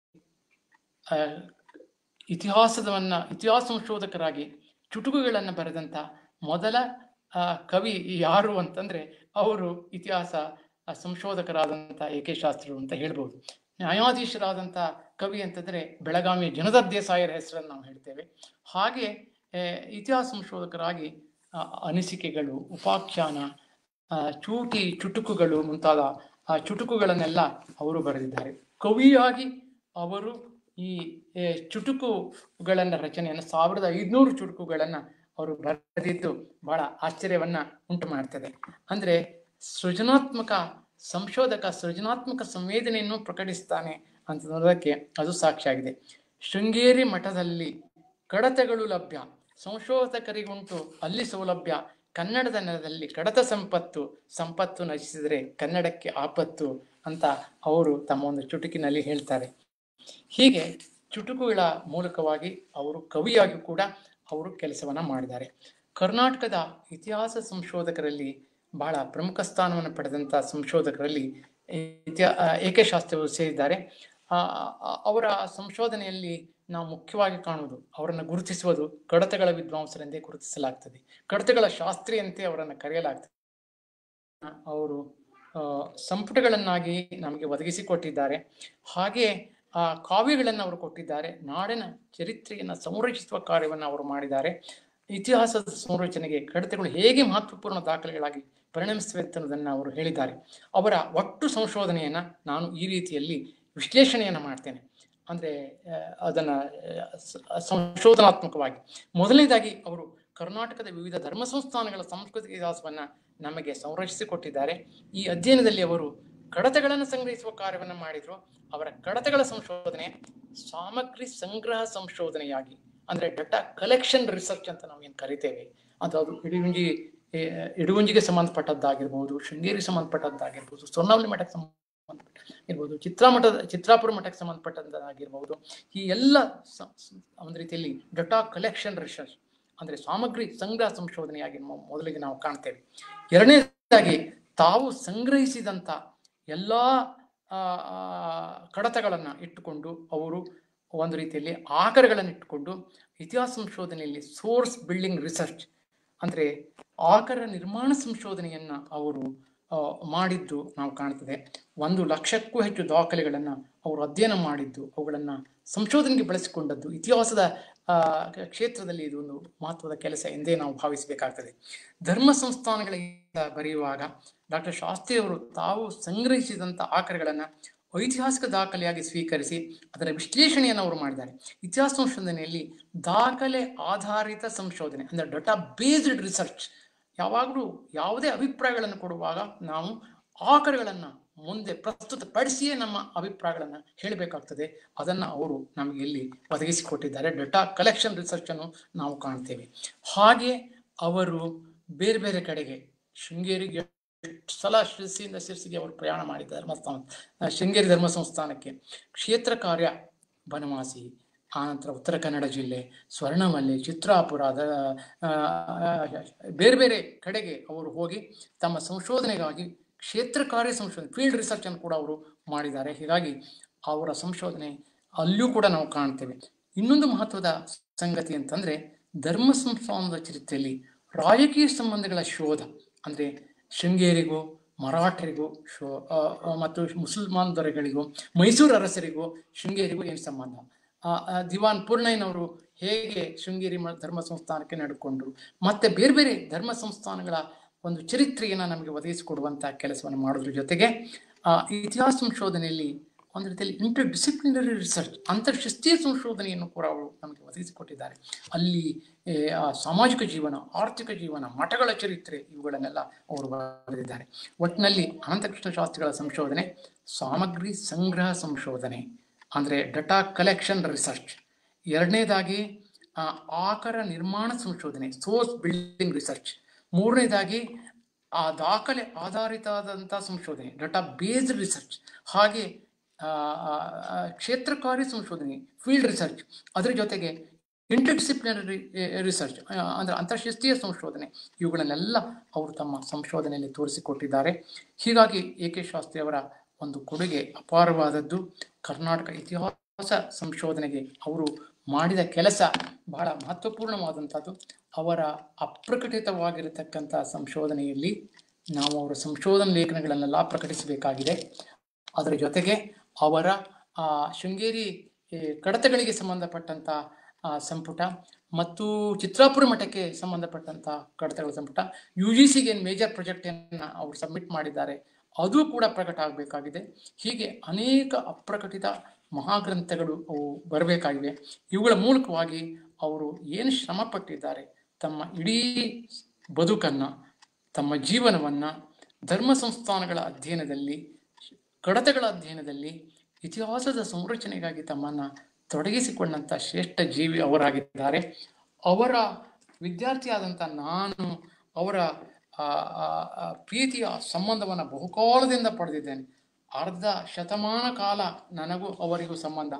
Speaker 2: ಆ, ಇತಿಹಾಸದವನ್ನ ಇತಿಹಾಸ ಸಂಶೋಧಕರಾಗಿ ಚುಟುಕುಗಳನ್ನು ಬರೆದಂತ ಮೊದಲ ಆ, ಕವಿ ಯಾರು ಅಂತಂದ್ರೆ ಅವರು ಇತಿಹಾಸ ಆ, ಸಂಶೋಧಕರಾದಂಥ ಎ ಕೆ ಶಾಸ್ತ್ರಿಗಳು ಅಂತ ಹೇಳ್ಬೋದು ನ್ಯಾಯಾಧೀಶರಾದಂಥ ಕವಿ ಅಂತಂದ್ರೆ ಬೆಳಗಾವಿ ಜನದತ್ ದೇಸಾಯರ ಹೆಸರನ್ನು ನಾವು ಹೇಳ್ತೇವೆ ಹಾಗೆ ಆ, ಇತಿಹಾಸ ಸಂಶೋಧಕರಾಗಿ ಆ, ಅನಿಸಿಕೆಗಳು ಉಪಾಖ್ಯಾನ ಆ, ಚೂಟಿ ಚುಟುಕುಗಳು ಮುಂತಾದ ಆ ಚುಟುಕುಗಳನ್ನೆಲ್ಲ ಅವರು ಬರೆದಿದ್ದಾರೆ ಕವಿಯಾಗಿ ಅವರು ಈ ಏ, ಚುಟುಕುಗಳನ್ನ ರಚನೆಯನ್ನು ಸಾವಿರದ ಐದುನೂರು ಚುಟುಕುಗಳನ್ನ ಅವರು ಬರೆದಿದ್ದು ಬಹಳ ಆಶ್ಚರ್ಯವನ್ನ ಉಂಟು ಮಾಡ್ತದೆ ಅಂದ್ರೆ ಸೃಜನಾತ್ಮಕ ಸಂಶೋಧಕ ಸೃಜನಾತ್ಮಕ ಸಂವೇದನೆಯನ್ನು ಪ್ರಕಟಿಸ್ತಾನೆ ಅಂತ ನೋಡೋದಕ್ಕೆ ಅದು ಸಾಕ್ಷಿಯಾಗಿದೆ ಶೃಂಗೇರಿ ಮಠದಲ್ಲಿ ಕಡತಗಳು ಲಭ್ಯ ಸಂಶೋಧಕರಿಗುಂಟು ಅಲ್ಲಿ ಸೌಲಭ್ಯ ಕನ್ನಡದ ನೆಲದಲ್ಲಿ ಕಡತ ಸಂಪತ್ತು ಸಂಪತ್ತು ನಶಿಸಿದರೆ ಕನ್ನಡಕ್ಕೆ ಆಪತ್ತು ಅಂತ ಅವರು ತಮ್ಮ ಒಂದು ಚುಟುಕಿನಲ್ಲಿ ಹೇಳ್ತಾರೆ ಹೀಗೆ ಚುಟುಕುಗಳ ಮೂಲಕವಾಗಿ ಅವರು ಕವಿಯಾಗಿ ಕೂಡ ಅವರು ಕೆಲಸವನ್ನ ಮಾಡಿದ್ದಾರೆ ಕರ್ನಾಟಕದ ಇತಿಹಾಸ ಸಂಶೋಧಕರಲ್ಲಿ ಬಹಳ ಪ್ರಮುಖ ಸ್ಥಾನವನ್ನು ಪಡೆದಂತ ಸಂಶೋಧಕರಲ್ಲಿ ಇತಿಹಾ ಎ ಕೆ ಶಾಸ್ತ್ರಿ ಅವರು ಸೇರಿದ್ದಾರೆ ಆ, ಆ- ಅವರ ಸಂಶೋಧನೆಯಲ್ಲಿ ನಾವು ಮುಖ್ಯವಾಗಿ ಕಾಣುವುದು ಅವರನ್ನು ಗುರುತಿಸುವುದು ಕಡತಗಳ ವಿದ್ವಾಂಸರೆಂದೇ ಗುರುತಿಸಲಾಗ್ತದೆ ಕಡತಗಳ ಶಾಸ್ತ್ರಿ ಅವರನ್ನು ಕರೆಯಲಾಗ್ತದೆ ಅವರು ಆ, ಸಂಪುಟಗಳನ್ನಾಗಿ ನಮಗೆ ಒದಗಿಸಿಕೊಟ್ಟಿದ್ದಾರೆ ಹಾಗೆ ಆ ಕಾವ್ಯಗಳನ್ನು ಅವರು ಕೊಟ್ಟಿದ್ದಾರೆ ನಾಡಿನ ಚರಿತ್ರೆಯನ್ನು ಸಂರಕ್ಷಿಸುವ ಕಾರ್ಯವನ್ನು ಅವರು ಮಾಡಿದ್ದಾರೆ ಇತಿಹಾಸದ ಸಂರಚನೆಗೆ ಕಡತಗಳು ಹೇಗೆ ಮಹತ್ವಪೂರ್ಣ ದಾಖಲೆಗಳಾಗಿ ಪರಿಣಮಿಸುತ್ತವೆ ಅಂತ ಅನ್ನೋದನ್ನು ಅವರು ಹೇಳಿದ್ದಾರೆ ಅವರ ಒಟ್ಟು ಸಂಶೋಧನೆಯನ್ನ ನಾನು ಈ ರೀತಿಯಲ್ಲಿ ವಿಶ್ಲೇಷಣೆಯನ್ನು ಮಾಡ್ತೇನೆ ಅಂದ್ರೆ ಆ, ಅದನ್ನ ಆ, ಸ- ಸಂಶೋಧನಾತ್ಮಕವಾಗಿ ಮೊದಲನೇದಾಗಿ ಅವರು ಕರ್ನಾಟಕದ ವಿವಿಧ ಧರ್ಮ ಸಂಸ್ಥಾನಗಳ ಸಾಂಸ್ಕೃತಿಕ ಇತಿಹಾಸವನ್ನ ನಮಗೆ ಸಂರಕ್ಷಿಸಿಕೊಟ್ಟಿದ್ದಾರೆ ಈ ಅಧ್ಯಯನದಲ್ಲಿ ಅವರು ಕಡತಗಳನ್ನು ಸಂಗ್ರಹಿಸುವ ಕಾರ್ಯವನ್ನು ಮಾಡಿದ್ರು ಅವರ ಕಡತಗಳ ಸಂಶೋಧನೆ ಸಾಮಗ್ರಿ ಸಂಗ್ರಹ ಸಂಶೋಧನೆಯಾಗಿ ಅಂದ್ರೆ ಡಾಟಾ ಕಲೆಕ್ಷನ್ ರಿಸರ್ಚ್ ಅಂತ ನಾವು ಏನು ಕರಿತೇವೆ ಅದು ಅದು ಇಡಗುಂಜಿ ಏ, ಇಡಗುಂಜಿಗೆ ಸಂಬಂಧಪಟ್ಟದ್ದಾಗಿರ್ಬೋದು ಶೃಂಗೇರಿ ಸಂಬಂಧಪಟ್ಟದ್ದಾಗಿರ್ಬೋದು ಸ್ವರ್ಣವಲ್ಲಿ ಮಠಕ್ಕೆ ಸಂಬಂಧಪಟ್ಟ ಇರ್ಬೋದು ಚಿತ್ರಾಮಠದ ಚಿತ್ರಾಪುರ ಮಠಕ್ಕೆ ಸಂಬಂಧಪಟ್ಟದ್ದಾಗಿರ್ಬೋದು ಈ ಎಲ್ಲ ಸ- ಸ- ಒಂದು ರೀತಿಯಲ್ಲಿ ಡಾಟಾ ಕಲೆಕ್ಷನ್ ರಿಸರ್ಚ್ ಅಂದ್ರೆ ಸಾಮಗ್ರಿ ಸಂಗ್ರಹ ಸಂಶೋಧನೆಯಾಗಿ ಮೊ- ಮೊದಲಿಗೆ ನಾವು ಕಾಣ್ತೇವೆ ಎರಡನೇದಾಗಿ ತಾವು ಸಂಗ್ರಹಿಸಿದಂತ ಎಲ್ಲಾ ಆ, ಆ, ಕಡತಗಳನ್ನು ಇಟ್ಟುಕೊಂಡು ಅವರು ಒಂದು ರೀತಿಯಲ್ಲಿ ಆಕರಗಳನ್ನು ಇಟ್ಟುಕೊಂಡು ಇತಿಹಾಸ ಸಂಶೋಧನೆಯಲ್ಲಿ ಸೋರ್ಸ್ ಬಿಲ್ಡಿಂಗ್ ರಿಸರ್ಚ್ ಅಂದರೆ ಆಕರ ನಿರ್ಮಾಣ ಸಂಶೋಧನೆಯನ್ನು ಅವರು ಆ, ಮಾಡಿದ್ದು ನಾವು ಕಾಣ್ತದೆ ಒಂದು ಲಕ್ಷಕ್ಕೂ ಹೆಚ್ಚು ದಾಖಲೆಗಳನ್ನು ಅವರು ಅಧ್ಯಯನ ಮಾಡಿದ್ದು ಅವುಗಳನ್ನು ಸಂಶೋಧನೆಗೆ ಬಳಸಿಕೊಂಡದ್ದು ಇತಿಹಾಸದ ಆ, ಕ- ಕ್ಷೇತ್ರದಲ್ಲಿ ಇದು ಒಂದು ಮಹತ್ವದ ಕೆಲಸ ಎಂದೇ ನಾವು ಭಾವಿಸಬೇಕಾಗ್ತದೆ ಧರ್ಮ ಸಂಸ್ಥಾನಗಳಿಂದ ಬರೆಯುವಾಗ ಡಾಕ್ಟರ್ ಶಾಸ್ತ್ರಿ ಅವರು ತಾವು ಸಂಗ್ರಹಿಸಿದಂಥ ಆಕರಗಳನ್ನು ಐತಿಹಾಸಿಕ ದಾಖಲೆಯಾಗಿ ಸ್ವೀಕರಿಸಿ ಅದರ ವಿಶ್ಲೇಷಣೆಯನ್ನು ಅವರು ಮಾಡಿದ್ದಾರೆ ಇತಿಹಾಸ ಸಂಶೋಧನೆಯಲ್ಲಿ ದಾಖಲೆ ಆಧಾರಿತ ಸಂಶೋಧನೆ ಅಂದರೆ ಡಾಟಾ ಬೇಸ್ಡ್ ರಿಸರ್ಚ್ ಯಾವಾಗಲೂ ಯಾವುದೇ ಅಭಿಪ್ರಾಯಗಳನ್ನು ಕೊಡುವಾಗ ನಾವು ಆಕರಗಳನ್ನು ಮುಂದೆ ಪ್ರಸ್ತುತಪಡಿಸಿಯೇ ನಮ್ಮ ಅಭಿಪ್ರಾಯಗಳನ್ನು ಹೇಳಬೇಕಾಗ್ತದೆ ಅದನ್ನು ಅವರು ನಮಗೆ ಇಲ್ಲಿ ಒದಗಿಸಿಕೊಟ್ಟಿದ್ದಾರೆ ಡೇಟಾ ಕಲೆಕ್ಷನ್ ರಿಸರ್ಚ್ ಅನ್ನು ನಾವು ಕಾಣ್ತೇವೆ ಹಾಗೆ ಅವರು ಬೇರೆ ಬೇರೆ ಕಡೆಗೆ ಶೃಂಗೇರಿಗೆ ಎಷ್ಟು ಸಲ ಶಿರಸಿಯಿಂದ ಶಿರಸಿಗೆ ಅವರು ಪ್ರಯಾಣ ಮಾಡಿದ್ದಾರೆ ಧರ್ಮಸ್ಥಾನ ಆ, ಶೃಂಗೇರಿ ಧರ್ಮ ಸಂಸ್ಥಾನಕ್ಕೆ ಕ್ಷೇತ್ರ ಕಾರ್ಯ ಬನವಾಸಿ ಆನಂತರ ಉತ್ತರ ಕನ್ನಡ ಜಿಲ್ಲೆ ಸ್ವರ್ಣಮಲ್ಲೆ ಚಿತ್ರಾಪುರ ದ- ಆ, ಆ, ಬೇರೆ ಬೇರೆ ಕಡೆಗೆ ಅವರು ಹೋಗಿ ತಮ್ಮ ಸಂಶೋಧನೆಗಾಗಿ ಕ್ಷೇತ್ರ ಕಾರ್ಯ ಸಂಶೋಧನೆ ಫೀಲ್ಡ್ ರಿಸರ್ಚ್ ಅನ್ನು ಕೂಡ ಅವರು ಮಾಡಿದ್ದಾರೆ ಹೀಗಾಗಿ ಅವರ ಸಂಶೋಧನೆ ಅಲ್ಲಿಯೂ ಕೂಡ ನಾವು ಕಾಣ್ತೇವೆ ಇನ್ನೊಂದು ಮಹತ್ವದ ಸಂಗತಿ ಅಂತಂದ್ರೆ ಧರ್ಮ ಸಂಸ್ಥಾನದ ಚರಿತ್ರೆಯಲ್ಲಿ ರಾಜಕೀಯ ಸಂಬಂಧಗಳ ಶೋಧ ಅಂದ್ರೆ ಶೃಂಗೇರಿಗೂ ಮರಾಠರಿಗೂ ಶೋ ಆ, ಆ, ಮತ್ತು ಮುಸಲ್ಮಾನ್ ದೊರೆಗಳಿಗೂ ಮೈಸೂರು ಅರಸರಿಗೂ ಶೃಂಗೇರಿಗೂ ಏನು ಸಂಬಂಧ ಆ, ಆ, ದಿವಾನ್ ಪೂರ್ಣಯ್ಯನವರು ಹೇಗೆ ಶೃಂಗೇರಿ ಮ- ಧರ್ಮ ಸಂಸ್ಥಾನಕ್ಕೆ ನಡ್ಕೊಂಡ್ರು ಮತ್ತೆ ಬೇರೆ ಬೇರೆ ಧರ್ಮ ಸಂಸ್ಥಾನಗಳ ಒಂದು ಚರಿತ್ರೆಯನ್ನು ನಮಗೆ ಒದಗಿಸಿಕೊಡುವಂತಹ ಕೆಲಸವನ್ನು ಮಾಡೋದ್ರ ಜೊತೆಗೆ ಆ, ಇತಿಹಾಸ ಸಂಶೋಧನೆಯಲ್ಲಿ ಒಂದು ರೀತಿಯಲ್ಲಿ ಇಂಟರ್ ಡಿಸಿಪ್ಲಿನರಿ ರಿಸರ್ಚ್ ಅಂತರ್ಶಿಸ್ತೀಯ ಸಂಶೋಧನೆಯನ್ನು ಕೂಡ ಅವರು ನಮಗೆ ಒದಗಿಸಿಕೊಟ್ಟಿದ್ದಾರೆ ಅಲ್ಲಿ ಏ, ಆ, ಸಾಮಾಜಿಕ ಜೀವನ ಆರ್ಥಿಕ ಜೀವನ ಮಠಗಳ ಚರಿತ್ರೆ ಇವುಗಳನ್ನೆಲ್ಲ ಅವರು ಬರೆದಿದ್ದಾರೆ ಒಟ್ಟಿನಲ್ಲಿ ಅನಂತಕೃಷ್ಣ ಶಾಸ್ತ್ರಿಗಳ ಸಂಶೋಧನೆ ಸಾಮಗ್ರಿ ಸಂಗ್ರಹ ಸಂಶೋಧನೆ ಅಂದರೆ ಡಟಾ ಕಲೆಕ್ಷನ್ ರಿಸರ್ಚ್ ಎರಡನೇದಾಗಿ ಆ, ಆಕರ ನಿರ್ಮಾಣ ಸಂಶೋಧನೆ ಸೋರ್ಸ್ ಬಿಲ್ಡಿಂಗ್ ರಿಸರ್ಚ್ ಮೂರನೇದಾಗಿ ಆ ದಾಖಲೆ ಆಧಾರಿತವಾದಂಥ ಸಂಶೋಧನೆ ಡಟಾ ಬೇಸ್ಡ್ ರಿಸರ್ಚ್ ಹಾಗೆ ಆ, ಆ, ಆ, ಕ್ಷೇತ್ರ ಕಾರ್ಯ ಸಂಶೋಧನೆ ಫೀಲ್ಡ್ ರಿಸರ್ಚ್ ಅದರ ಜೊತೆಗೆ ಇಂಟರ್ಡಿಸಿಪ್ಲಿನರಿ ರಿಸರ್ಚ್ ಅಂದರೆ ಅಂತರ್ಶಿಸ್ತೀಯ ಸಂಶೋಧನೆ ಇವುಗಳನ್ನೆಲ್ಲ ಅವರು ತಮ್ಮ ಸಂಶೋಧನೆಯಲ್ಲಿ ತೋರಿಸಿಕೊಟ್ಟಿದ್ದಾರೆ ಹೀಗಾಗಿ ಎ ಕೆ ಶಾಸ್ತ್ರಿ ಅವರ ಒಂದು ಕೊಡುಗೆ ಅಪಾರವಾದದ್ದು ಕರ್ನಾಟಕ ಇತಿಹಾಸ ಸಂಶೋಧನೆಗೆ ಅವರು ಮಾಡಿದ ಕೆಲಸ ಬಹಳ ಮಹತ್ವಪೂರ್ಣವಾದಂಥದ್ದು ಅವರ ಅಪ್ರಕಟಿತವಾಗಿರತಕ್ಕಂಥ ಸಂಶೋಧನೆಯಲ್ಲಿ ನಾವು ಅವರ ಸಂಶೋಧನಾ ಲೇಖನಗಳನ್ನೆಲ್ಲ ಪ್ರಕಟಿಸಬೇಕಾಗಿದೆ ಅದರ ಜೊತೆಗೆ ಅವರ ಆ, ಶೃಂಗೇರಿ ಏ, ಕಡತಗಳಿಗೆ ಸಂಬಂಧಪಟ್ಟಂಥ ಆ, ಸಂಪುಟ ಮತ್ತು ಚಿತ್ರಾಪುರ ಮಠಕ್ಕೆ ಸಂಬಂಧಪಟ್ಟಂಥ ಕಡತಗಳ ಸಂಪುಟ ಯು ಜಿ ಸಿಗೆ ಏನು ಮೇಜರ್ ಪ್ರಾಜೆಕ್ಟನ್ನು ಅವರು ಸಬ್ಮಿಟ್ ಮಾಡಿದ್ದಾರೆ ಅದು ಕೂಡ ಪ್ರಕಟ ಆಗಬೇಕಾಗಿದೆ ಹೀಗೆ ಅನೇಕ ಅಪ್ರಕಟಿತ ಮಹಾಗ್ರಂಥಗಳು ಅವು ಬರಬೇಕಾಗಿವೆ ಇವುಗಳ ಮೂಲಕವಾಗಿ ಅವರು ಏನು ಶ್ರಮ ಪಟ್ಟಿದ್ದಾರೆ ತಮ್ಮ ಇಡೀ ಬದುಕನ್ನು ತಮ್ಮ ಜೀವನವನ್ನು ಧರ್ಮ ಸಂಸ್ಥಾನಗಳ ಅಧ್ಯಯನದಲ್ಲಿ ಕಡತಗಳ ಅಧ್ಯಯನದಲ್ಲಿ ಇತಿಹಾಸದ ಸಂರಚನೆಗಾಗಿ ತಮ್ಮನ್ನು ತೊಡಗಿಸಿಕೊಂಡಂಥ ಶ್ರೇಷ್ಠ ಜೀವಿ ಅವರಾಗಿದ್ದಾರೆ ಅವರ ವಿದ್ಯಾರ್ಥಿಯಾದಂಥ ನಾನು ಅವರ ಆ, ಆ, ಆ, ಪ್ರೀತಿಯ ಸಂಬಂಧವನ್ನು ಬಹುಕಾಲದಿಂದ ಪಡೆದಿದ್ದೇನೆ ಅರ್ಧ ಶತಮಾನ ಕಾಲ ನನಗೂ ಅವರಿಗೂ ಸಂಬಂಧ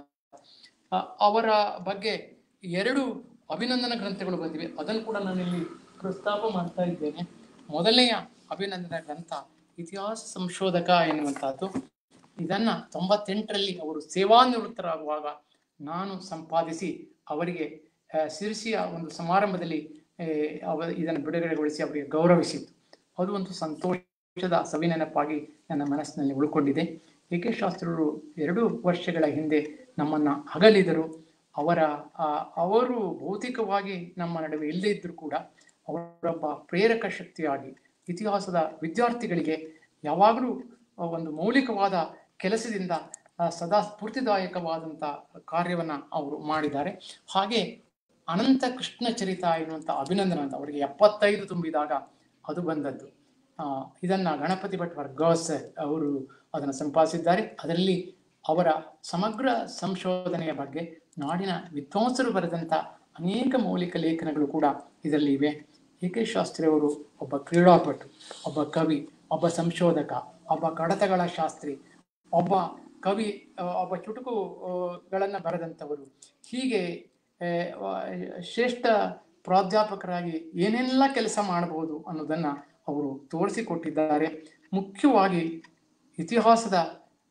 Speaker 2: ಆ, ಅವರ ಬಗ್ಗೆ ಎರಡು ಅಭಿನಂದನಾ ಗ್ರಂಥಗಳು ಬಂದಿವೆ ಅದನ್ನು ಕೂಡ ನಾನಿಲ್ಲಿ ಪ್ರಸ್ತಾಪ ಮಾಡ್ತಾ ಇದ್ದೇನೆ ಮೊದಲನೆಯ ಅಭಿನಂದನಾ ಗ್ರಂಥ ಇತಿಹಾಸ ಸಂಶೋಧಕ ಎನ್ನುವಂತಹದ್ದು ಇದನ್ನ ತೊಂಬತ್ತೆಂಟರಲ್ಲಿ ಅವರು ಸೇವಾನಿವೃತ್ತರಾಗುವಾಗ ನಾನು ಸಂಪಾದಿಸಿ ಅವರಿಗೆ ಆ, ಸಿರಿಸಿಯ ಒಂದು ಸಮಾರಂಭದಲ್ಲಿ ಆ, ಅವ ಇದನ್ನು ಬಿಡುಗಡೆಗೊಳಿಸಿ ಅವರಿಗೆ ಗೌರವಿಸಿತ್ತು ಅದು ಒಂದು ಸಂತೋಷದ ಸವಿನೆನಪಾಗಿ ನನ್ನ ಮನಸ್ಸಿನಲ್ಲಿ ಉಳ್ಕೊಂಡಿದೆ ಎ ಕೆ ಶಾಸ್ತ್ರಿಗಳು ಎರಡು ವರ್ಷಗಳ ಹಿಂದೆ ನಮ್ಮನ್ನ ಅಗಲಿದರು ಅವರ ಆ, ಅವರು ಭೌತಿಕವಾಗಿ ನಮ್ಮ ನಡುವೆ ಇಲ್ಲದೇ ಇದ್ದರೂ ಕೂಡ ಅವರೊಬ್ಬ ಪ್ರೇರಕ ಶಕ್ತಿಯಾಗಿ ಇತಿಹಾಸದ ವಿದ್ಯಾರ್ಥಿಗಳಿಗೆ ಯಾವಾಗಲೂ ಆ, ಒಂದು ಮೌಲಿಕವಾದ ಕೆಲಸದಿಂದ ಆ, ಸದಾ ಸ್ಫೂರ್ತಿದಾಯಕವಾದಂಥ ಕಾರ್ಯವನ್ನ ಅವರು ಮಾಡಿದ್ದಾರೆ ಹಾಗೆ ಅನಂತ ಕೃಷ್ಣ ಚರಿತ ಎನ್ನುವಂಥ ಅಭಿನಂದನ ಅಂತ ಅವರಿಗೆ ಎಪ್ಪತ್ತೈದು ತುಂಬಿದಾಗ ಅದು ಬಂದದ್ದು ಆ, ಇದನ್ನ ಗಣಪತಿ ಭಟ್ ವರ್ಗಾಸ್ ಅವರು ಅದನ್ನು ಸಂಪಾದಿಸಿದ್ದಾರೆ ಅದರಲ್ಲಿ ಅವರ ಸಮಗ್ರ ಸಂಶೋಧನೆಯ ಬಗ್ಗೆ ನಾಡಿನ ವಿದ್ವಾಂಸರು ಬರೆದಂಥ ಅನೇಕ ಮೌಲಿಕ ಲೇಖನಗಳು ಕೂಡ ಇದರಲ್ಲಿ ಇವೆ ಎ ಕೆ ಶಾಸ್ತ್ರಿ ಅವರು ಒಬ್ಬ ಕ್ರೀಡಾಪಟು ಒಬ್ಬ ಕವಿ ಒಬ್ಬ ಸಂಶೋಧಕ ಒಬ್ಬ ಕಡತಗಳ ಶಾಸ್ತ್ರಿ ಒಬ್ಬ ಕವಿ ಆ, ಒಬ್ಬ ಚುಟುಕುಗಳನ್ನು ಬರೆದಂಥವರು ಹೀಗೆ ಆ, ವ- ಶ್ರೇಷ್ಠ ಪ್ರಾಧ್ಯಾಪಕರಾಗಿ ಏನೆಲ್ಲ ಕೆಲಸ ಮಾಡಬಹುದು ಅನ್ನೋದನ್ನ ಅವರು ತೋರಿಸಿಕೊಟ್ಟಿದ್ದಾರೆ ಮುಖ್ಯವಾಗಿ ಇತಿಹಾಸದ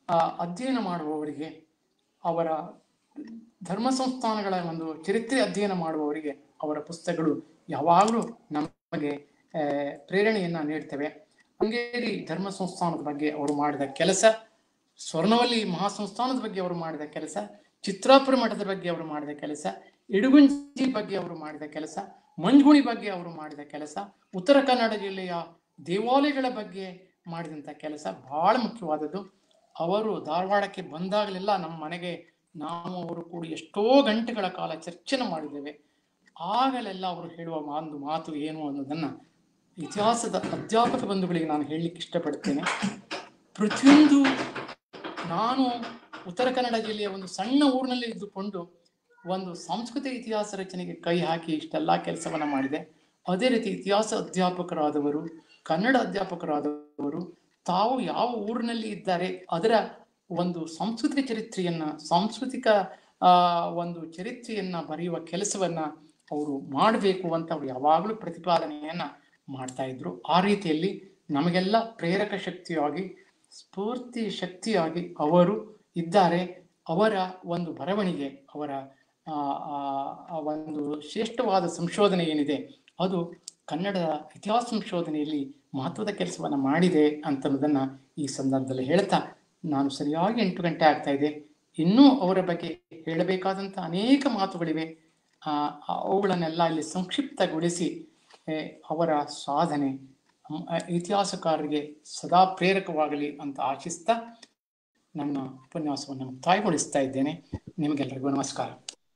Speaker 2: ಆ, ಅಧ್ಯಯನ ಮಾಡುವವರಿಗೆ ಅವರ ಧರ್ಮ ಸಂಸ್ಥಾನಗಳ ಒಂದು ಚರಿತ್ರೆ ಅಧ್ಯಯನ ಮಾಡುವವರಿಗೆ ಅವರ ಪುಸ್ತಕಗಳು ಯಾವಾಗಲೂ ನಮಗೆ ಆ, ಪ್ರೇರಣೆಯನ್ನ ನೀಡ್ತವೆ ಹಂಗೇರಿ ಧರ್ಮ ಸಂಸ್ಥಾನದ ಬಗ್ಗೆ ಅವರು ಮಾಡಿದ ಕೆಲಸ ಸ್ವರ್ಣವಲ್ಲಿ ಮಹಾಸಂಸ್ಥಾನದ ಬಗ್ಗೆ ಅವರು ಮಾಡಿದ ಕೆಲಸ ಚಿತ್ರಾಪುರ ಮಠದ ಬಗ್ಗೆ ಅವರು ಮಾಡಿದ ಕೆಲಸ ಇಡುಗುಂಜಿ ಬಗ್ಗೆ ಅವರು ಮಾಡಿದ ಕೆಲಸ ಮಂಜುಗುಣಿ ಬಗ್ಗೆ ಅವರು ಮಾಡಿದ ಕೆಲಸ ಉತ್ತರ ಕನ್ನಡ ಜಿಲ್ಲೆಯ ದೇವಾಲಯಗಳ ಬಗ್ಗೆ ಮಾಡಿದಂಥ ಕೆಲಸ ಬಹಳ ಮುಖ್ಯವಾದದ್ದು ಅವರು ಧಾರವಾಡಕ್ಕೆ ಬಂದಾಗಲೆಲ್ಲ ನಮ್ಮ ಮನೆಗೆ ನಾವು ಅವರು ಕೂಡಿ ಎಷ್ಟೋ ಗಂಟೆಗಳ ಕಾಲ ಚರ್ಚೆನ ಮಾಡಿದ್ದೇವೆ ಆಗಲೆಲ್ಲ ಅವರು ಹೇಳುವ ಒಂದು ಮಾತು ಏನು ಅನ್ನೋದನ್ನ ಇತಿಹಾಸದ ಅಧ್ಯಾಪಕ ಬಂಧುಗಳಿಗೆ ನಾನು ಹೇಳಲಿಕ್ಕೆ ಇಷ್ಟಪಡ್ತೇನೆ ಪ್ರತಿಯೊಂದು ನಾನು ಉತ್ತರ ಕನ್ನಡ ಜಿಲ್ಲೆಯ ಒಂದು ಸಣ್ಣ ಊರಿನಲ್ಲಿ ಇದ್ದುಕೊಂಡು ಒಂದು ಸಾಂಸ್ಕೃತಿಕ ಇತಿಹಾಸ ರಚನೆಗೆ ಕೈ ಹಾಕಿ ಇಷ್ಟೆಲ್ಲ ಕೆಲಸವನ್ನ ಮಾಡಿದೆ ಅದೇ ರೀತಿ ಇತಿಹಾಸ ಅಧ್ಯಾಪಕರಾದವರು ಕನ್ನಡ ಅಧ್ಯಾಪಕರಾದವರು ತಾವು ಯಾವ ಊರಿನಲ್ಲಿ ಇದ್ದಾರೆ ಅದರ ಒಂದು ಸಾಂಸ್ಕೃತಿಕ ಚರಿತ್ರೆಯನ್ನ ಸಾಂಸ್ಕೃತಿಕ ಆ ಒಂದು ಚರಿತ್ರೆಯನ್ನ ಬರೆಯುವ ಕೆಲಸವನ್ನ ಅವರು ಮಾಡಬೇಕು ಅಂತ ಅವರು ಯಾವಾಗಲೂ ಪ್ರತಿಪಾದನೆಯನ್ನ ಮಾಡ್ತಾ ಇದ್ರು ಆ ರೀತಿಯಲ್ಲಿ ನಮಗೆಲ್ಲ ಪ್ರೇರಕ ಶಕ್ತಿಯಾಗಿ ಸ್ಫೂರ್ತಿ ಶಕ್ತಿಯಾಗಿ ಅವರು ಇದ್ದಾರೆ ಅವರ ಒಂದು ಬರವಣಿಗೆ ಅವರ ಆ, ಆ, ಆ ಒಂದು ಶ್ರೇಷ್ಠವಾದ ಸಂಶೋಧನೆ ಏನಿದೆ ಅದು ಕನ್ನಡದ ಇತಿಹಾಸ ಸಂಶೋಧನೆಯಲ್ಲಿ ಮಹತ್ವದ ಕೆಲಸವನ್ನ ಮಾಡಿದೆ ಅಂತನ್ನೋದನ್ನ ಈ ಸಂದರ್ಭದಲ್ಲಿ ಹೇಳ್ತಾ ನಾನು ಸರಿಯಾಗಿ ಎಂಟು ಗಂಟೆ ಆಗ್ತಾ ಇದೆ ಇನ್ನೂ ಅವರ ಬಗ್ಗೆ ಹೇಳಬೇಕಾದಂಥ ಅನೇಕ ಮಾತುಗಳಿವೆ ಆ, ಅವುಗಳನ್ನೆಲ್ಲ ಇಲ್ಲಿ ಸಂಕ್ಷಿಪ್ತಗೊಳಿಸಿ ಏ, ಅವರ ಸಾಧನೆ ಮ್, ಆ, ಇತಿಹಾಸಕಾರರಿಗೆ ಸದಾ ಪ್ರೇರಕವಾಗಲಿ ಅಂತ ಆಶಿಸ್ತಾ ನನ್ನ ಉಪನ್ಯಾಸವನ್ನು ಮುಕ್ತಾಯಗೊಳಿಸ್ತಾ ಇದ್ದೇನೆ ನಿಮಗೆಲ್ಲರಿಗೂ ನಮಸ್ಕಾರ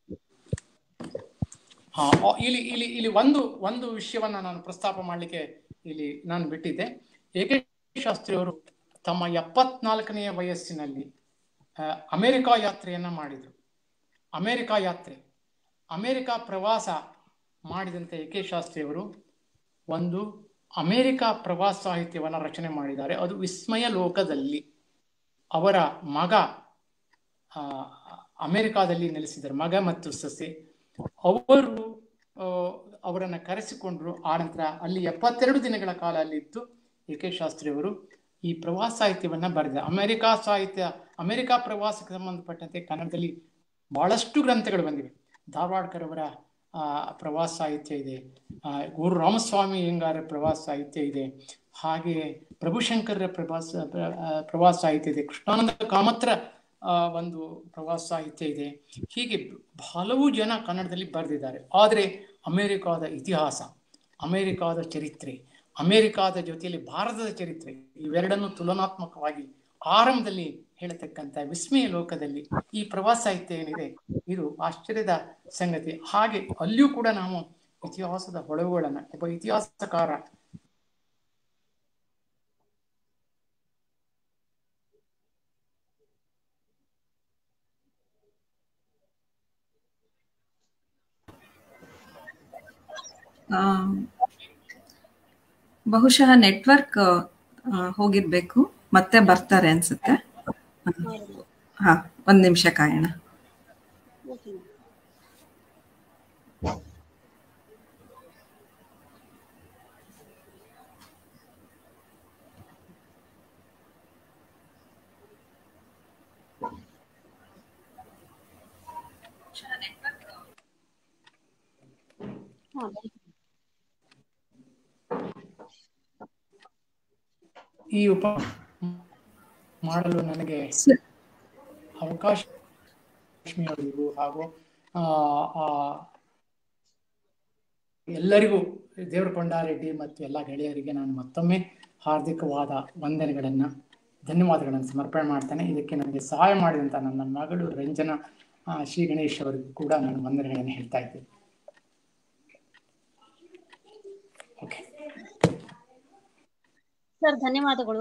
Speaker 2: ಆ, ಆ, ಇಲ್ಲಿ ಇಲ್ಲಿ ಇಲ್ಲಿ ಒಂದು ಒಂದು ವಿಷಯವನ್ನ ನಾನು ಪ್ರಸ್ತಾಪ ಮಾಡಲಿಕ್ಕೆ ಇಲ್ಲಿ ನಾನು ಬಿಟ್ಟಿದ್ದೆ ಏಕೆ ಶಾಸ್ತ್ರಿ ಅವರು ತಮ್ಮ ಎಪ್ಪತ್ನಾಲ್ಕನೆಯ ವಯಸ್ಸಿನಲ್ಲಿ ಆ, ಅಮೆರಿಕಾ ಯಾತ್ರೆಯನ್ನ ಮಾಡಿದರು ಅಮೆರಿಕಾ ಯಾತ್ರೆ ಅಮೆರಿಕಾ ಪ್ರವಾಸ ಮಾಡಿದಂತೆ ಏಕೆ ಶಾಸ್ತ್ರಿ ಅವರು ಒಂದು ಅಮೆರಿಕಾ ಪ್ರವಾಸ ಸಾಹಿತ್ಯವನ್ನು ರಚನೆ ಮಾಡಿದ್ದಾರೆ ಅದು ವಿಸ್ಮಯ ಲೋಕದಲ್ಲಿ ಅವರ ಮಗ ಆ, ಅಮೆರಿಕಾದಲ್ಲಿ ನೆಲೆಸಿದ್ದಾರೆ ಮಗ ಮತ್ತು ಸೊಸೆ ಅವರು ಆ, ಅವರನ್ನ ಕರೆಸಿಕೊಂಡ್ರು ಆ ನಂತರ ಅಲ್ಲಿ ಎಪ್ಪತ್ತೆರಡು ದಿನಗಳ ಕಾಲ ಅಲ್ಲಿ ಇದ್ದು ಎ ಕೆ ಶಾಸ್ತ್ರಿ ಅವರು ಈ ಪ್ರವಾಸ ಸಾಹಿತ್ಯವನ್ನ ಬರೆದ ಅಮೆರಿಕಾ ಸಾಹಿತ್ಯ ಅಮೆರಿಕಾ ಪ್ರವಾಸಕ್ಕೆ ಸಂಬಂಧಪಟ್ಟಂತೆ ಕನ್ನಡದಲ್ಲಿ ಬಹಳಷ್ಟು ಗ್ರಂಥಗಳು ಬಂದಿವೆ ಧಾರವಾಡ್ಕರ್ ಅವರ ಆ, ಪ್ರವಾಸ ಸಾಹಿತ್ಯ ಇದೆ ಆ, ಗುರು ರಾಮಸ್ವಾಮಿ ಅಯ್ಯಂಗಾರ ಪ್ರವಾಸ ಸಾಹಿತ್ಯ ಇದೆ ಹಾಗೆ ಪ್ರಭುಶಂಕರ ಪ್ರವಾಸ ಪ್ರ- ಆ, ಪ್ರವಾಸ ಸಾಹಿತ್ಯ ಇದೆ ಕೃಷ್ಣಾನಂದ ಕಾಮತ್ರ ಆ, ಒಂದು ಪ್ರವಾಸ ಸಾಹಿತ್ಯ ಇದೆ ಹೀಗೆ ಹಲವು ಜನ ಕನ್ನಡದಲ್ಲಿ ಬರೆದಿದ್ದಾರೆ ಆದರೆ ಅಮೆರಿಕಾದ ಇತಿಹಾಸ ಅಮೆರಿಕಾದ ಚರಿತ್ರೆ ಅಮೆರಿಕಾದ ಜೊತೆಯಲ್ಲಿ ಭಾರತದ ಚರಿತ್ರೆ ಇವೆರಡನ್ನು ತುಲನಾತ್ಮಕವಾಗಿ ಆರಂಭದಲ್ಲಿ ಹೇಳತಕ್ಕಂಥ ವಿಸ್ಮಯ ಲೋಕದಲ್ಲಿ ಈ ಪ್ರವಾಸ ಸಾಹಿತ್ಯ ಏನಿದೆ ಇದು ಆಶ್ಚರ್ಯದ ಸಂಗತಿ ಹಾಗೆ ಅಲ್ಲಿಯೂ ಕೂಡ ನಾವು ಇತಿಹಾಸದ ಹೊಳವುಗಳನ್ನ ಒಬ್ಬ ಇತಿಹಾಸಕಾರ
Speaker 3: ಆ, ಬಹುಶಃ ನೆಟ್ವರ್ಕ್ ಹೋಗಿರ್ಬೇಕು ಮತ್ತೆ ಬರ್ತಾರೆ ಅನ್ಸುತ್ತೆ ಹಾ ಒಂದ್ ನಿಮಿಷ ಕಾಯೋಣ
Speaker 2: ಈ ಉಪ ಮಾಡಲು ನನಗೆ
Speaker 3: ಸ-
Speaker 2: ಅವಕಾಶ ಲಕ್ಷ್ಮಿಯವರಿಗೂ ಹಾಗೂ ಆ, ಆ, ಎಲ್ಲರಿಗೂ ದೇವರ ಕೊಂಡಾರೆಡ್ಡಿ ಮತ್ತು ಎಲ್ಲ ಗೆಳೆಯರಿಗೆ ನಾನು ಮತ್ತೊಮ್ಮೆ ಹಾರ್ದಿಕವಾದ ವಂದನೆಗಳನ್ನ ಧನ್ಯವಾದಗಳನ್ನು ಸಮರ್ಪಣೆ ಮಾಡ್ತೇನೆ ಇದಕ್ಕೆ ನನಗೆ ಸಹಾಯ ಮಾಡಿದಂತ ನನ್ನ ಮಗಳು ರಂಜನಾ ಆ, ಶ್ರೀ ಗಣೇಶ್ ಅವರಿಗೂ ಕೂಡ ನಾನು ವಂದನೆಗಳನ್ನು ಹೇಳ್ತಾ ಇದ್ದೇನೆ ಓಕೆ
Speaker 1: ಸರ್ ಧನ್ಯವಾದಗಳು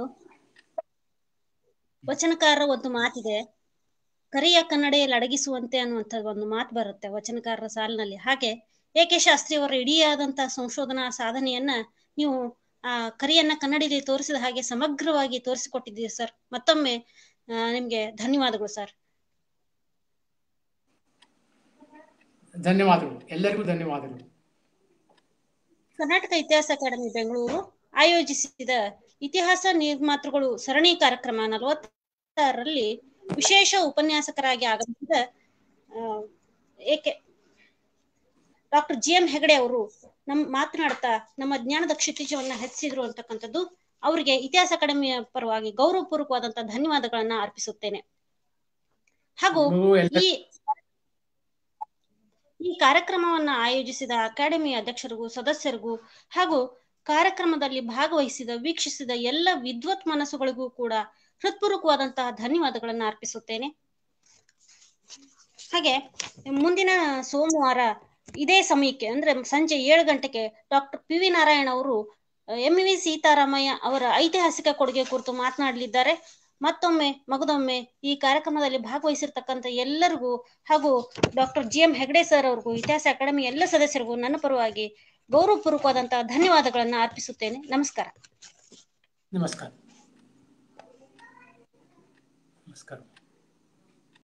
Speaker 1: ವಚನಕಾರರ ಒಂದು ಮಾತಿದೆ ಕರಿಯ ಕನ್ನಡಿಯಲ್ಲಿ ಅಡಗಿಸುವಂತೆ ಅನ್ನುವಂಥದ್ದು ಒಂದು ಮಾತು ಬರುತ್ತೆ ವಚನಕಾರರ ಸಾಲಿನಲ್ಲಿ ಹಾಗೆ ಏಕೆ ಶಾಸ್ತ್ರಿ ಅವರ ಇಡೀ ಆದಂತಹ ಸಂಶೋಧನಾ ಸಾಧನೆಯನ್ನ ನೀವು ಆ ಕರಿಯನ್ನ ಕನ್ನಡಿಯಲ್ಲಿ ತೋರಿಸಿದ ಹಾಗೆ ಸಮಗ್ರವಾಗಿ ತೋರಿಸಿಕೊಟ್ಟಿದ್ದೀರಿ ಸರ್ ಮತ್ತೊಮ್ಮೆ ಆ, ನಿಮ್ಗೆ ಧನ್ಯವಾದಗಳು ಸರ್
Speaker 2: ಧನ್ಯವಾದಗಳು ಎಲ್ಲರಿಗೂ ಧನ್ಯವಾದಗಳು
Speaker 1: ಕರ್ನಾಟಕ ಇತಿಹಾಸ ಅಕಾಡೆಮಿ ಬೆಂಗಳೂರು ಆಯೋಜಿಸಿದ ಇತಿಹಾಸ ನಿರ್ಮಾತೃಗಳು ಸರಣಿ ಕಾರ್ಯಕ್ರಮ ನಲವತ್ತ ರಲ್ಲಿ ವಿಶೇಷ ಉಪನ್ಯಾಸಕರಾಗಿ ಆಗಮಿಸಿದ ಆ, ಏಕೆ ಡಾಕ್ಟರ್ ಜಿ ಎಂ ಹೆಗಡೆ ಅವರು ನಮ್ ಮಾತನಾಡ್ತಾ ನಮ್ಮ ಜ್ಞಾನದ ಕ್ಷಿತಿಜವನ್ನ ಹೆಚ್ಚಿಸಿದ್ರು ಅಂತಕ್ಕಂಥದ್ದು ಅವರಿಗೆ ಇತಿಹಾಸ ಅಕಾಡೆಮಿಯ ಪರವಾಗಿ ಗೌರವಪೂರ್ವಕವಾದಂತಹ ಧನ್ಯವಾದಗಳನ್ನ ಅರ್ಪಿಸುತ್ತೇನೆ ಹಾಗೂ
Speaker 2: ಹಾಗೂ ಎಲ್ಲ
Speaker 1: ಈ ಈ ಕಾರ್ಯಕ್ರಮವನ್ನ ಆಯೋಜಿಸಿದ ಅಕಾಡೆಮಿಯ ಅಧ್ಯಕ್ಷರಿಗೂ ಸದಸ್ಯರಿಗೂ ಹಾಗೂ ಕಾರ್ಯಕ್ರಮದಲ್ಲಿ ಭಾಗವಹಿಸಿದ ವೀಕ್ಷಿಸಿದ ಎಲ್ಲ ವಿದ್ವತ್ ಮನಸ್ಸುಗಳಿಗೂ ಕೂಡ ಹೃತ್ಪೂರ್ವಕವಾದಂತಹ ಧನ್ಯವಾದಗಳನ್ನ ಅರ್ಪಿಸುತ್ತೇನೆ ಹಾಗೆ ಮುಂದಿನ ಸೋಮವಾರ ಇದೇ ಸಮಯಕ್ಕೆ ಅಂದ್ರೆ ಸಂಜೆ ಏಳು ಗಂಟೆಗೆ ಡಾಕ್ಟರ್ ಪಿ ವಿ ನಾರಾಯಣ ಅವರು ಎಂ ವಿ ಸೀತಾರಾಮಯ್ಯ ಅವರ ಐತಿಹಾಸಿಕ ಕೊಡುಗೆ ಕುರಿತು ಮಾತನಾಡಲಿದ್ದಾರೆ ಮತ್ತೊಮ್ಮೆ ಮಗದೊಮ್ಮೆ ಈ ಕಾರ್ಯಕ್ರಮದಲ್ಲಿ ಭಾಗವಹಿಸಿರ್ತಕ್ಕಂಥ ಎಲ್ಲರಿಗೂ ಹಾಗೂ doctor G M Hegde sir ಅವ್ರಿಗೂ ಇತಿಹಾಸ ಅಕಾಡೆಮಿ ಎಲ್ಲ ಸದಸ್ಯರಿಗೂ ನನ್ನ ಪರವಾಗಿ ಗೌರವಪೂರ್ವಕವಾದಂತಹ ಧನ್ಯವಾದಗಳನ್ನ ಅರ್ಪಿಸುತ್ತೇನೆ ನಮಸ್ಕಾರ
Speaker 2: ನಮಸ್ಕಾರ ನಮಸ್ಕಾರ